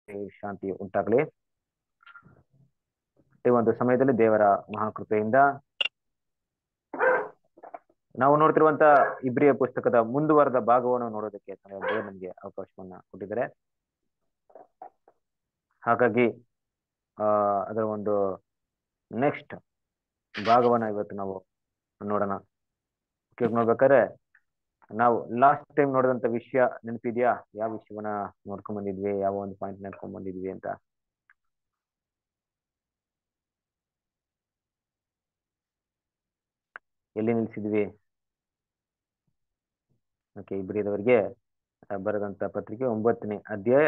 ಶಾಂತಿ ಉಂಟಾಗಲಿ ಈ ಒಂದು ಸಮಯದಲ್ಲಿ ದೇವರ ಮಹಾಕೃಪೆಯಿಂದ ನಾವು ನೋಡ್ತಿರುವಂತ ಇಬ್ರಿಯ ಪುಸ್ತಕದ ಮುಂದುವರೆದ ಭಾಗವನ್ನು ನೋಡೋದಕ್ಕೆ ದೇವರು ನಮಗೆ ಅವಕಾಶವನ್ನ ಕೊಟ್ಟಿದ್ದಾರೆ ಹಾಗಾಗಿ ಆ ಅದರ ಒಂದು ನೆಕ್ಸ್ಟ್ ಭಾಗವನ್ನ ಇವತ್ತು ನಾವು ನೋಡೋಣ ಮುಖ್ಯವಾಗಿ ನೋಡ್ಬೇಕಾದ್ರೆ ನಾವು ಲಾಸ್ಟ್ ಟೈಮ್ ನೋಡಿದಂತ ವಿಷಯ ನೆನಪಿದ್ಯಾ ಯಾವ ವಿಷಯವನ್ನ ನೋಡ್ಕೊಂಡ್ ಬಂದಿದ್ವಿ ಯಾವ ಒಂದು ಪಾಯಿಂಟ್ ನೋಡ್ಕೊಂಡ್ ಬಂದಿದ್ವಿ ಅಂತ ಎಲ್ಲಿ ನಿಲ್ಸಿದ್ವಿ ಓಕೆ ಇಬ್ಬರಿದವರಿಗೆ ಬರೆದಂತ ಪತ್ರಿಕೆ ಒಂಬತ್ತನೇ ಅಧ್ಯಾಯ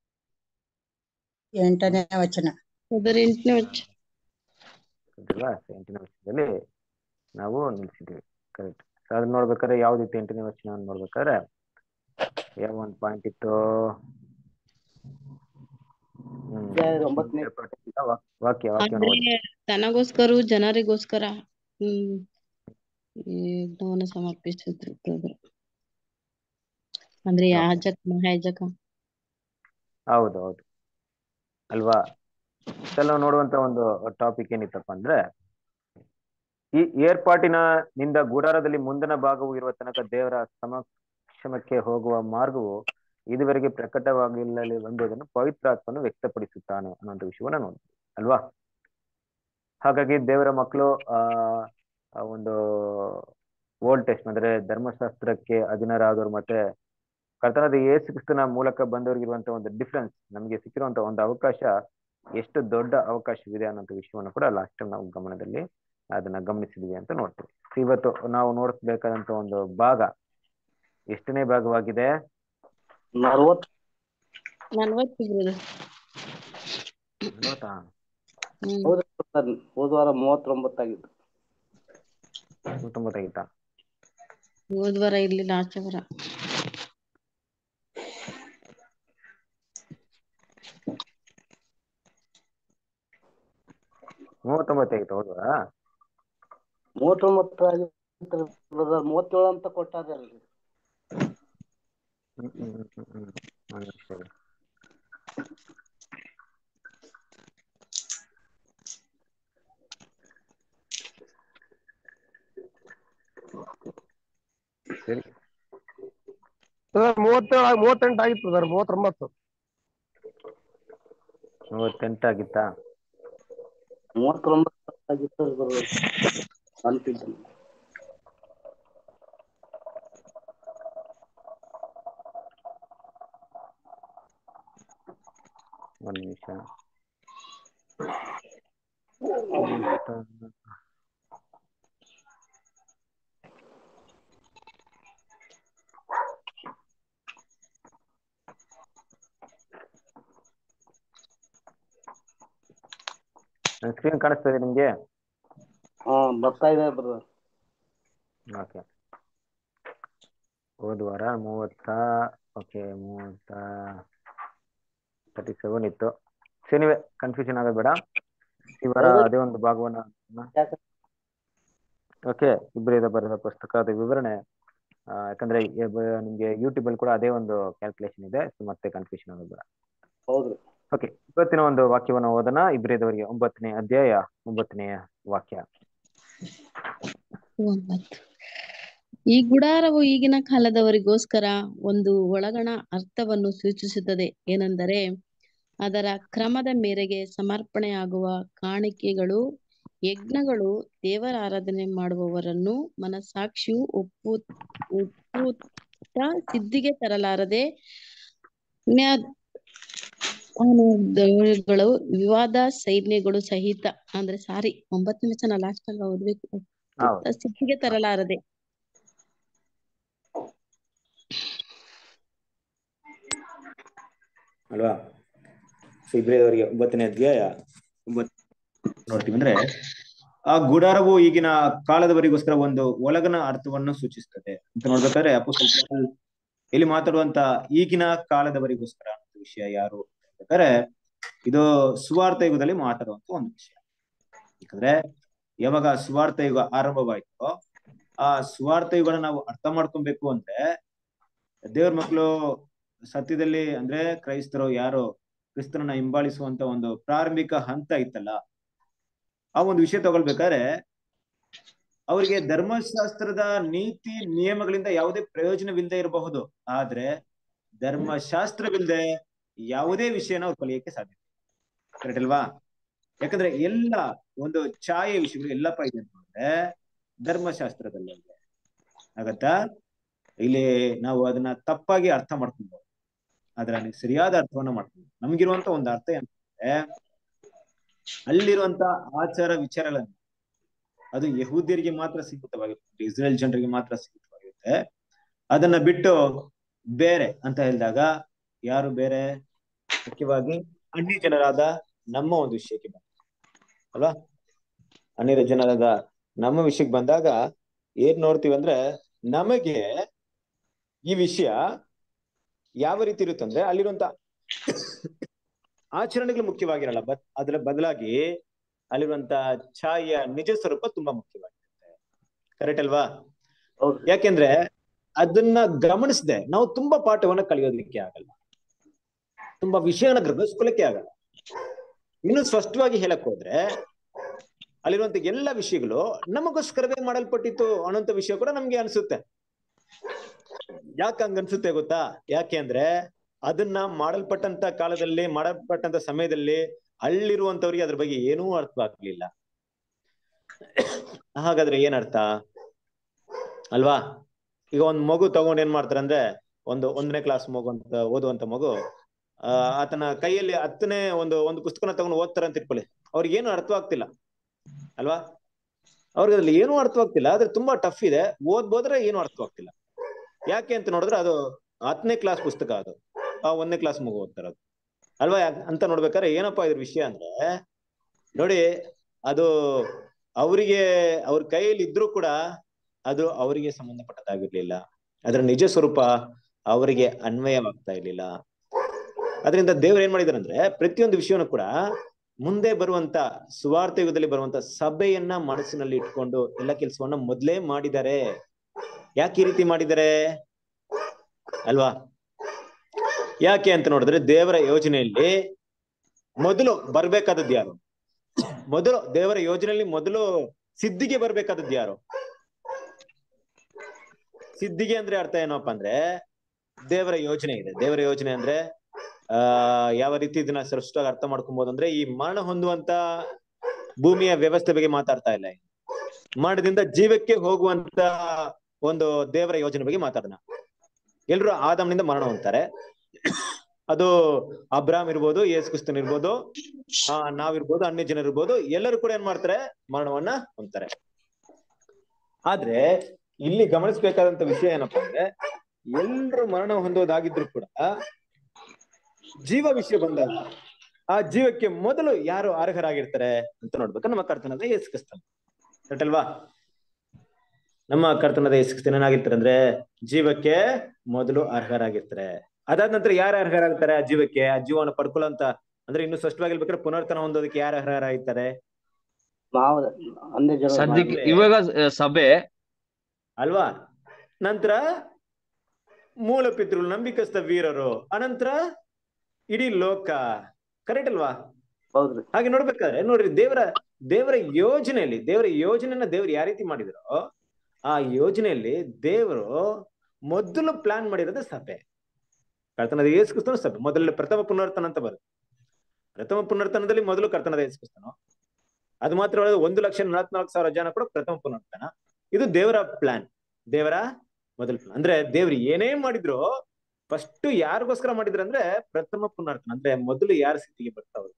ಎಂಟನೇ ವಚನ ಅದರ ಎಂಟನೇ ವಚನ ಅಲ್ವಾ ಎಂಟನೇ ವರ್ಷದಲ್ಲಿ ನಾವು ನಿಲ್ಸಿದ್ವಿ ಕರೆಕ್ಟ್ ಅದನ್ನ ನೋಡ್ಬೇಕಾದ್ರೆ ಯಾವ್ದಿತ್ತು ಎಂಟನೇ ವರ್ಷ ನೋಡ್ಬೇಕಾದ್ರೆ ಯಾವ ಒಂದು ಪಾಯಿಂಟ್ ಇತ್ತು ಹ್ಮ್ ಅಧ್ಯಾಯದ ಒಂಬತ್ತನೇ ವಾ- ವಾಕ್ಯ ವಾಕ್ಯ ನೋಡಿ ಅಂದ್ರೆ ತನಗೋಸ್ಕರ ಜನರಿಗೋಸ್ಕರ ಹ್ಮ್ ಈ ಯಜ್ಞವನ್ನ ಸಮರ್ಪಿಸಿದ್ರು brother. ಅಂದ್ರೆ ಯಾಜಕ ಮಹಾಯಾಜಕ ಹೌದು ಹೌದು ಅಲ್ವಾ ಇದೆಲ್ಲ ನೋಡುವಂತ ಒಂದು ಟಾಪಿಕ್ ಏನಿತ್ತಪ್ಪ ಅಂದ್ರೆ ಈ ಏರ್ಪಾಟಿನ ನಿಂದ ಗುಡಾರದಲ್ಲಿ ಮುಂದಿನ ಭಾಗವು ಇರುವ ತನಕ ದೇವರ ಸಮಕ್ಷಮಕ್ಕೆ ಹೋಗುವ ಮಾರ್ಗವು ಇದುವರೆಗೆ ಪ್ರಕಟವಾಗಿಲ್ಲಲಿ ಎಂಬುದನ್ನು ಪವಿತ್ರಾತ್ಮನು ವ್ಯಕ್ತಪಡಿಸುತ್ತಾನೆ ಅನ್ನುವಂಥ ವಿಷಯವನ್ನ ನೋಡಿ ಅಲ್ವಾ ಹಾಗಾಗಿ ದೇವರ ಮಕ್ಕಳು ಆ ಆ ಒಂದು ಓಲ್ಡ್ ಟೆಸ್ಟ್ ಅಂದ್ರೆ ಧರ್ಮಶಾಸ್ತ್ರಕ್ಕೆ ಅಧೀನರಾದವರು ಮತ್ತೆ ಕರ್ತನಾದ ಯೇಸು ಕ್ರಿಸ್ತನ ಮೂಲಕ ಬಂದವರಿಗಿರುವಂತ ಒಂದು ಡಿಫ್ರೆನ್ಸ್ ನಮಗೆ ಸಿಕ್ಕಿರುವಂತ ಒಂದು ಅವಕಾಶ ಎಷ್ಟು ದೊಡ್ಡ ಅವಕಾಶವಿದೆ ಅನ್ನೋಂಥ ವಿಷಯವನ್ನು ಕೂಡ ಲಾಸ್ಟ್ ಟೈಮ್ ನಾವು ಗಮನದಲ್ಲಿ ಅದನ್ನ ಗಮನಿಸಿದ್ವಿ ಅಂತ ನೋಡ್ತೀವಿ ಇವತ್ತು ನಾವು ನೋಡಬೇಕಾದಂತ ಒಂದು ಭಾಗ ಎಷ್ಟನೇ ಭಾಗವಾಗಿದೆ ನಲವತ್ತು ನಲ್ವತ್ತು ಬ್ರದರ್ ನಲ್ವತ್ತಾ? ಹ್ಮ್ ಹೌದು ಸರ್ ಹೋದ ವಾರ ಮೂವತ್ತೊಂಬತ್ತಾಗಿತ್ತು ನೂತೊಂಬತ್ತಾಗಿತ್ತಾ ಹೋದ್ ವಾರ ಇರ್ಲಿಲ್ಲ ಆಚೆ ವಾರ ಮೂವತ್ತೊಂಬತ್ತಾಗಿತ್ತು ಹೌದಾ ಮೂವತ್ತೊಂಬತ್ತು ಆಗಿತ್ತು ಬ್ರದರ್ ಮೂವತ್ತೇಳು ಅಂತ ಕೊಟ್ಟಾರಲ್ರಿ ಹ್ಮ್ ಹ್ಮ್ ಹ್ಮ್ ಹ್ಮ್ ಹ್ಮ್ ಒಂದ್ ನಿಮಿಷ ಇರಿ. ಸರಿ ಸರ್ ಮೂವತ್ತೇಳು ಮೂವತ್ತೆಂಟು ಆಗಿತ್ತು ಸರ್ ಮೂವತ್ತೊಂಬತ್ತು ಮೂವತ್ತೆಂಟಾಗಿತ್ತಾ ಮೂವತ್ತೊಂಬತ್ತು ಆಗಿತ್ತು ಬ್ರದರ್ ಕನ್ಫ್ಯೂಷನ್ ಒಂದ್ ನಿಮಿಷ ನನ್ನ ಸ್ಕ್ರೀನ್ ಕಾಣಿಸ್ತಾ ಇದೆ ನಿಮ್ಗೆ ಹಾ ಬರ್ತಾ ಇದೆ ಬ್ರದರ್ ಓಕೆ ಹೋದ ವಾರ ಮೂವತ್ತ ಓಕೆ ಮೂವತ್ತ ತರ್ಟಿ ಸೆವೆನ್ ಇತ್ತು ಸಿನಿವೆ ಕನ್ಫ್ಯೂಷನ್ ಆಗೋದು ಬೇಡ ಈ ವಾರ ಹೌದು. ಅದೇ ಒಂದು ಭಾಗವನ್ನ ಯಾಕೆ? ಓಕೆ ಇಬ್ಬರಿದ ಬರೆದ ಪುಸ್ತಕದ ವಿವರಣೆ ಆ, ಯಾಕಂದ್ರೆ ಇ- ಬ- ನಿಮ್ಗೆ ಯೂಟ್ಯೂಬ್ ಅಲ್ಲಿ ಕೂಡ ಅದೇ ಒಂದು ಕ್ಯಾಲ್ಕುಲೇಷನ್ ಇದೆ ಸೊ ಮತ್ತೆ ಕನ್ಫ್ಯೂಷನ್ ಆಗೋದು ಬೇಡ ಹೌದ್ರಿ ಓಕೆ ಇವತ್ತಿನ ಒಂದು ವಾಕ್ಯವನ್ನು ಓದೋಣ ಇಬ್ಬರಿದವರಿಗೆ ಒಂಬತ್ತನೇ ಅಧ್ಯಾಯ ಒಂಬತ್ತನೆಯ ವಾಕ್ಯ ಒಂಬತ್ತು ಈ ಗುಡಾರವು ಈಗಿನ ಕಾಲದವರಿಗೋಸ್ಕರ ಒಂದು ಒಳಗಣ ಅರ್ಥವನ್ನು ಸೂಚಿಸುತ್ತದೆ ಏನೆಂದರೆ ಅದರ ಕ್ರಮದ ಮೇರೆಗೆ ಸಮರ್ಪಣೆಯಾಗುವ ಕಾಣಿಕೆಗಳು ಯಜ್ಞಗಳು ದೇವರ ಆರಾಧನೆ ಮಾಡುವವರನ್ನು ಮನಸಾಕ್ಷಿಯು ಒಪ್ಪು ಒಪ್ಪುತ್ತ ಸಿದ್ಧಿಗೆ ತರಲಾರದೆ ನ್ಯಾ- ಗಳು ವಿವಾದ ಸೈನ್ಯಗಳು ಸಹಿತ ಅಂದ್ರೆ ಸಾರಿ ಒಂಬತ್ತನೇ ವಚನ ಲಾಸ್ಟ್ ಅಲ್ಲ ಓದ್ಬೇಕು ಹೌದು ಸಿದ್ಧಿಗೆ ತರಲಾರದೆ ಅಲ್ವಾ ಸೊ ಇಬ್ರಿಯದವರಿಗೆ ಒಂಬತ್ತನೇ ಅಧ್ಯಾಯ ಒಂಬತ್ತು ನೋಡ್ತೀವಿ ಅಂದ್ರೆ ಆ ಗುಡಾರವು ಈಗಿನ ಕಾಲದವರಿಗೋಸ್ಕರ ಒಂದು ಒಳಗನ ಅರ್ಥವನ್ನು ಸೂಚಿಸ್ತದೆ ಅಂತ ನೋಡ್ಬೇಕಾದ್ರೆ ಅಪೋಸ್ತಲ ಪೌಲ್ ಇಲ್ಲಿ ಮಾತಾಡುವಂತ ಈಗಿನ ಕಾಲದವರಿಗೋಸ್ಕರ ಅಂತ ವಿಷಯ ಯಾರು ಬೇಕಾದ್ರೆ ಇದು ಸುವಾರ್ಥ ಯುಗದಲ್ಲಿ ಮಾತಾಡುವಂತ ಒಂದು ವಿಷಯ ಯಾಕಂದ್ರೆ ಯಾವಾಗ ಸುವಾರ್ಥ ಯುಗ ಆರಂಭವಾಯ್ತೋ ಆ ಸುವಾರ್ಥ ಯುಗನ ನಾವು ಅರ್ಥ ಮಾಡ್ಕೊಬೇಕು ಅಂದ್ರೆ ದೇವ್ರ ಮಕ್ಕಳು ಸತ್ಯದಲ್ಲಿ ಅಂದ್ರೆ ಕ್ರೈಸ್ತರು ಯಾರು ಕ್ರಿಸ್ತನನ್ನ ಹಿಂಬಾಲಿಸುವಂತ ಒಂದು ಪ್ರಾರಂಭಿಕ ಹಂತ ಇತ್ತಲ್ಲ ಆ ಒಂದು ವಿಷಯ ತಗೊಳ್ಬೇಕಾದ್ರೆ ಅವರಿಗೆ ಧರ್ಮಶಾಸ್ತ್ರದ ನೀತಿ ನಿಯಮಗಳಿಂದ ಯಾವುದೇ ಪ್ರಯೋಜನವಿಲ್ಲದೆ ಇರಬಹುದು ಆದ್ರೆ ಧರ್ಮಶಾಸ್ತ್ರವಿಲ್ಲದೆ ಯಾವುದೇ ವಿಷಯನ ಅವ್ರು ಕಲಿಯಕ್ಕೆ ಸಾಧ್ಯ ಕರೆಕ್ಟ್ ಅಲ್ವಾ ಯಾಕಂದ್ರೆ ಎಲ್ಲ ಒಂದು ಛಾಯೆ ವಿಷಯಗಳು ಎಲ್ಲಪ್ಪ ಇದೆ ಅಂತಂದ್ರೆ ಧರ್ಮಶಾಸ್ತ್ರದಲ್ಲಿ ಇದೆ ಆಗತ್ತಾ ಇಲ್ಲಿ ನಾವು ಅದನ್ನ ತಪ್ಪಾಗಿ ಅರ್ಥ ಮಾಡ್ಕೊಂಡು ಅದರ ಸರಿಯಾದ ಅರ್ಥವನ್ನ ಮಾಡ್ಕೊಂಡು ನಮ್ಗಿರುವಂತ ಒಂದು ಅರ್ಥ ಏನಂದ್ರೆ ಅಲ್ಲಿರುವಂತ ಆಚಾರ ವಿಚಾರಗಳನ್ನ ಅದು ಯಹೂದ್ಯರಿಗೆ ಮಾತ್ರ ಸೀಮಿತವಾಗಿರುತ್ತೆ ಇಸ್ರೇಲ್ ಜನರಿಗೆ ಮಾತ್ರ ಸೀಮಿತವಾಗಿರುತ್ತೆ ಅದನ್ನ ಬಿಟ್ಟು ಬೇರೆ ಅಂತ ಹೇಳಿದಾಗ ಯಾರು ಬೇರೆ ಮುಖ್ಯವಾಗಿ ಅನ್ಯ ಜನರಾದ ನಮ್ಮ ಒಂದು ವಿಷಯಕ್ಕೆ ಬಂದ ಅಲ್ವಾ ಅನ್ಯ ಜನರಾದ ನಮ್ಮ ವಿಷಯಕ್ಕೆ ಬಂದಾಗ ಏನ್ ನೋಡ್ತೀವಿ ಅಂದ್ರೆ ನಮಗೆ ಈ ವಿಷಯ ಯಾವ ರೀತಿ ಇರುತ್ತಂದ್ರೆ ಅಲ್ಲಿರುವಂತ ಆಚರಣೆಗಳು ಮುಖ್ಯವಾಗಿರಲ್ಲ ಬಟ್ ಅದರ ಬದಲಾಗಿ ಅಲ್ಲಿರುವಂತ ಛಾಯೆಯ ನಿಜ ಸ್ವರೂಪ ತುಂಬಾ ಮುಖ್ಯವಾಗಿರುತ್ತೆ ಕರೆಕ್ಟ್ ಅಲ್ವಾ ಹೌದ್ರಿ ಯಾಕೆಂದ್ರೆ ಅದನ್ನ ಗಮನಿಸದೆ ನಾವು ತುಂಬಾ ಪಾಠವನ್ನ ಕಲಿಯೋದಕ್ಕೆ ಆಗಲ್ಲ ತುಂಬಾ ವಿಷಯನ ಗ್ರಹಿಸ್ಕೊಳ್ಳಕ್ಕೆ ಆಗಲ್ಲ ಇನ್ನು ಸ್ಪಷ್ಟವಾಗಿ ಹೇಳಕ್ ಹೋದ್ರೆ ಅಲ್ಲಿರುವಂತ ಎಲ್ಲ ವಿಷಯಗಳು ನಮಗೋಸ್ಕರವೇ ಮಾಡಲ್ಪಟ್ಟಿತ್ತು ಅನ್ನೋಂಥ ವಿಷಯ ಕೂಡ ನಮ್ಗೆ ಅನ್ಸುತ್ತೆ ಯಾಕೆ ಹಂಗ ಅನ್ಸುತ್ತೆ ಗೊತ್ತಾ ಯಾಕೆ ಅಂದ್ರೆ ಅದನ್ನ ಮಾಡಲ್ಪಟ್ಟಂತ ಕಾಲದಲ್ಲಿ ಮಾಡಲ್ಪಟ್ಟಂತ ಸಮಯದಲ್ಲಿ ಅಲ್ಲಿರುವಂತವ್ರಿಗೆ ಅದ್ರ ಬಗ್ಗೆ ಏನೂ ಅರ್ಥವಾಗ್ಲಿಲ್ಲ ಹಾಗಾದ್ರೆ ಏನ್ ಅರ್ಥ ಅಲ್ವಾ ಈಗ ಒಂದ್ ಮಗು ತಗೊಂಡ್ ಏನ್ ಮಾಡ್ತಾರೆ ಅಂದ್ರೆ ಒಂದು ಒಂದನೇ ಕ್ಲಾಸ್ ಮಗು ಅಂತ ಓದುವಂತ ಮಗು ಆ ಆತನ ಕೈಯಲ್ಲಿ ಹತ್ತನೇ ಒಂದು ಒಂದು ಪುಸ್ತಕನ ತಗೊಂಡು ಓದ್ತಾರೆ ಅಂತ ಇಟ್ಕೊಳ್ಳಿ ಅವ್ರಿಗೆ ಏನು ಅರ್ಥವಾಗ್ತಿಲ್ಲ ಅಲ್ವಾ ಅವ್ರಿಗೆ ಅದ್ರಲ್ಲಿ ಏನೂ ಅರ್ಥವಾಗ್ತಿಲ್ಲ ಆದ್ರೆ ತುಂಬಾ ಟಫ್ ಇದೆ ಓದ್ಬೋದ್ರೆ ಏನು ಅರ್ಥವಾಗ್ತಿಲ್ಲ ಯಾಕೆ ಅಂತ ನೋಡಿದ್ರೆ ಅದು ಹತ್ತನೇ ಕ್ಲಾಸ್ ಪುಸ್ತಕ ಅದು ಆ ಒಂದನೇ ಕ್ಲಾಸ್ ಮಗು ಓದ್ತಾರೆ ಅದು ಅಲ್ವಾ ಯಾಕ್- ಅಂತ ನೋಡ್ಬೇಕಾದ್ರೆ ಏನಪ್ಪಾ ಇದ್ರ ವಿಷಯ ಅಂದ್ರೆ ನೋಡಿ ಅದು ಅವರಿಗೆ ಅವ್ರ ಕೈಯಲ್ಲಿ ಇದ್ರೂ ಕೂಡ ಅದು ಅವರಿಗೆ ಸಂಬಂಧಪಟ್ಟದಾಗಿರ್ಲಿಲ್ಲ ಅದರ ನಿಜ ಸ್ವರೂಪ ಅವರಿಗೆ ಅನ್ವಯವಾಗ್ತಾ ಇರ್ಲಿಲ್ಲ ಅದರಿಂದ ದೇವ್ರು ಏನ್ ಮಾಡಿದಾರೆ ಅಂದ್ರೆ ಪ್ರತಿಯೊಂದು ವಿಷಯವನ್ನು ಕೂಡ ಮುಂದೆ ಬರುವಂತ ಸುವಾರ್ಥ ಯುಗದಲ್ಲಿ ಬರುವಂತ ಸಭೆಯನ್ನ ಮನಸ್ಸಿನಲ್ಲಿ ಇಟ್ಕೊಂಡು ಎಲ್ಲ ಕೆಲಸವನ್ನ ಮೊದ್ಲೇ ಮಾಡಿದ್ದಾರೆ ಯಾಕೆ ಈ ರೀತಿ ಮಾಡಿದ್ದಾರೆ ಅಲ್ವಾ ಯಾಕೆ ಅಂತ ನೋಡಿದ್ರೆ ದೇವರ ಯೋಜನೆಯಲ್ಲಿ ಮೊದಲು ಬರ್ಬೇಕಾದದ್ದು ಯಾರು ಮೊದಲು ದೇವರ ಯೋಜನೆಯಲ್ಲಿ ಮೊದಲು ಸಿದ್ಧಿಗೆ ಬರ್ಬೇಕಾದದ್ದು ಯಾರು ಸಿದ್ಧಿಗೆ ಅಂದ್ರೆ ಅರ್ಥ ಏನಪ್ಪಾ ಅಂದ್ರೆ ದೇವರ ಯೋಜನೆ ಇದೆ ದೇವರ ಯೋಜನೆ ಅಂದ್ರೆ ಆ ಯಾವ ರೀತಿ ಇದನ್ನ ಸ್ಪಷ್ಟವಾಗಿ ಅರ್ಥ ಮಾಡ್ಕೊಬಹುದು ಅಂದ್ರೆ ಈ ಮರಣ ಹೊಂದುವಂತ ಭೂಮಿಯ ವ್ಯವಸ್ಥೆ ಬಗ್ಗೆ ಮಾತಾಡ್ತಾ ಇಲ್ಲ ಇಲ್ಲಿ. ಮರಣದಿಂದ ಜೀವಕ್ಕೆ ಹೋಗುವಂತ ಒಂದು ದೇವರ ಯೋಜನೆ ಬಗ್ಗೆ ಮಾತಾಡೋಣ ಎಲ್ರು ಆದಮ್ನಿಂದ ಮರಣ ಹೊಂದ್ತಾರೆ ಅದು ಅಬ್ರಾಮ್ ಇರ್ಬೋದು ಯೇಸು ಕ್ರಿಸ್ತನ್ ಇರ್ಬೋದು ಆ ನಾವಿರ್ಬೋದು ಅನ್ಯ ಜನರು ಇರ್ಬೋದು ಎಲ್ಲರೂ ಕೂಡ ಏನ್ ಮಾಡ್ತಾರೆ ಮರಣವನ್ನ ಹೊಂದ್ತಾರೆ ಆದ್ರೆ ಇಲ್ಲಿ ಗಮನಿಸಬೇಕಾದಂತ ವಿಷಯ ಏನಪ್ಪಾ ಅಂದ್ರೆ ಎಲ್ರು ಮರಣ ಹೊಂದೋದಾಗಿದ್ರು ಕೂಡ ಜೀವ ವಿಷಯ ಬಂದಾಗ ಆ ಜೀವಕ್ಕೆ ಮೊದಲು ಯಾರು ಅರ್ಹರಾಗಿರ್ತಾರೆ ಅಂತ ನೋಡ್ಬೇಕು ನಮ್ಮ ಕರ್ತನದ ಯೇಸು ಕ್ರಿಸ್ತನ್ ಕರೆಕ್ಟ್ ಅಲ್ವಾ ನಮ್ಮ ಕರ್ತನದ ಯೇಸು ಕ್ರಿಸ್ತನ್ ಏನಾಗಿರ್ತಾರೆ ಅಂದ್ರೆ ಜೀವಕ್ಕೆ ಮೊದಲು ಅರ್ಹರಾಗಿರ್ತಾರೆ ಅದಾದ ನಂತರ ಯಾರು ಅರ್ಹರಾಗ್ತಾರೆ ಆ ಜೀವಕ್ಕೆ ಆ ಜೀವನ ಪಡ್ಕೊಳ್ಳೋಂತ ಅಂದ್ರೆ ಇನ್ನು ಸ್ಪಷ್ಟವಾಗಿ ಹೇಳ್ಬೇಕಾದ್ರೆ ಪುನರ್ತನ ಹೊಂದೋದಕ್ಕೆ ಯಾರು ಅರ್ಹರಾಗಿರ್ತಾರೆ ನಾವು ಅನ್ಯ ಜನ ಸದ್ಯಕ್ಕೆ ಇವಾಗ ಆ, ಸಭೆ ಅಲ್ವಾ ನಂತರ ಮೂಲ ಪಿತೃಗಳು ನಂಬಿಕಸ್ಥ ವೀರರು ಅನಂತರ ಇಡೀ ಲೋಕ ಕರೆಕ್ಟ್ ಅಲ್ವಾ ಹೌದ್ರಿ ಹಾಗೆ ನೋಡ್ಬೇಕಾದ್ರೆ ನೋಡ್ರಿ ದೇವರ ದೇವರ ಯೋಜನೆಯಲ್ಲಿ ದೇವರ ಯೋಜನೆಯನ್ನ ದೇವ್ರು ಯಾವ ರೀತಿ ಮಾಡಿದ್ರು ಆ ಯೋಜನೆಯಲ್ಲಿ ದೇವರು ಮೊದಲು ಪ್ಲಾನ್ ಮಾಡಿರೋದು ಸಭೆ ಕರ್ತನದ ಯೇಸು ಕ್ರಿಸ್ತನು ಸಭೆ ಮೊದಲ ಪ್ರಥಮ ಪುನರ್ತನ ಅಂತ ಬರುತ್ತೆ ಪ್ರಥಮ ಪುನರ್ತನದಲ್ಲಿ ಮೊದಲು ಕರ್ತನದ ಯೇಸು ಕ್ರಿಸ್ತನು ಅದು ಮಾತ್ರ ಅಲ್ಲದೆ ಒಂದು ಲಕ್ಷ ನಲವತ್ನಾಲ್ಕು ಸಾವಿರ ಜನ ಕೂಡ ಪ್ರಥಮ ಪುನರ್ತನ ಇದು ದೇವರ ಪ್ಲಾನ್ ದೇವರ ಮೊದಲ ಪ್ಲಾನ್ ಅಂದ್ರೆ ದೇವ್ರು ಏನೇ ಮಾಡಿದ್ರು ಫಸ್ಟ್ ಯಾರಿಗೋಸ್ಕರ ಮಾಡಿದ್ರು ಅಂದ್ರೆ ಪ್ರಥಮ ಪುನರ್ತನ ಅಂದ್ರೆ ಮೊದಲು ಯಾರ ಸ್ಥಿತಿಗೆ ಬರ್ತಾವ್ರು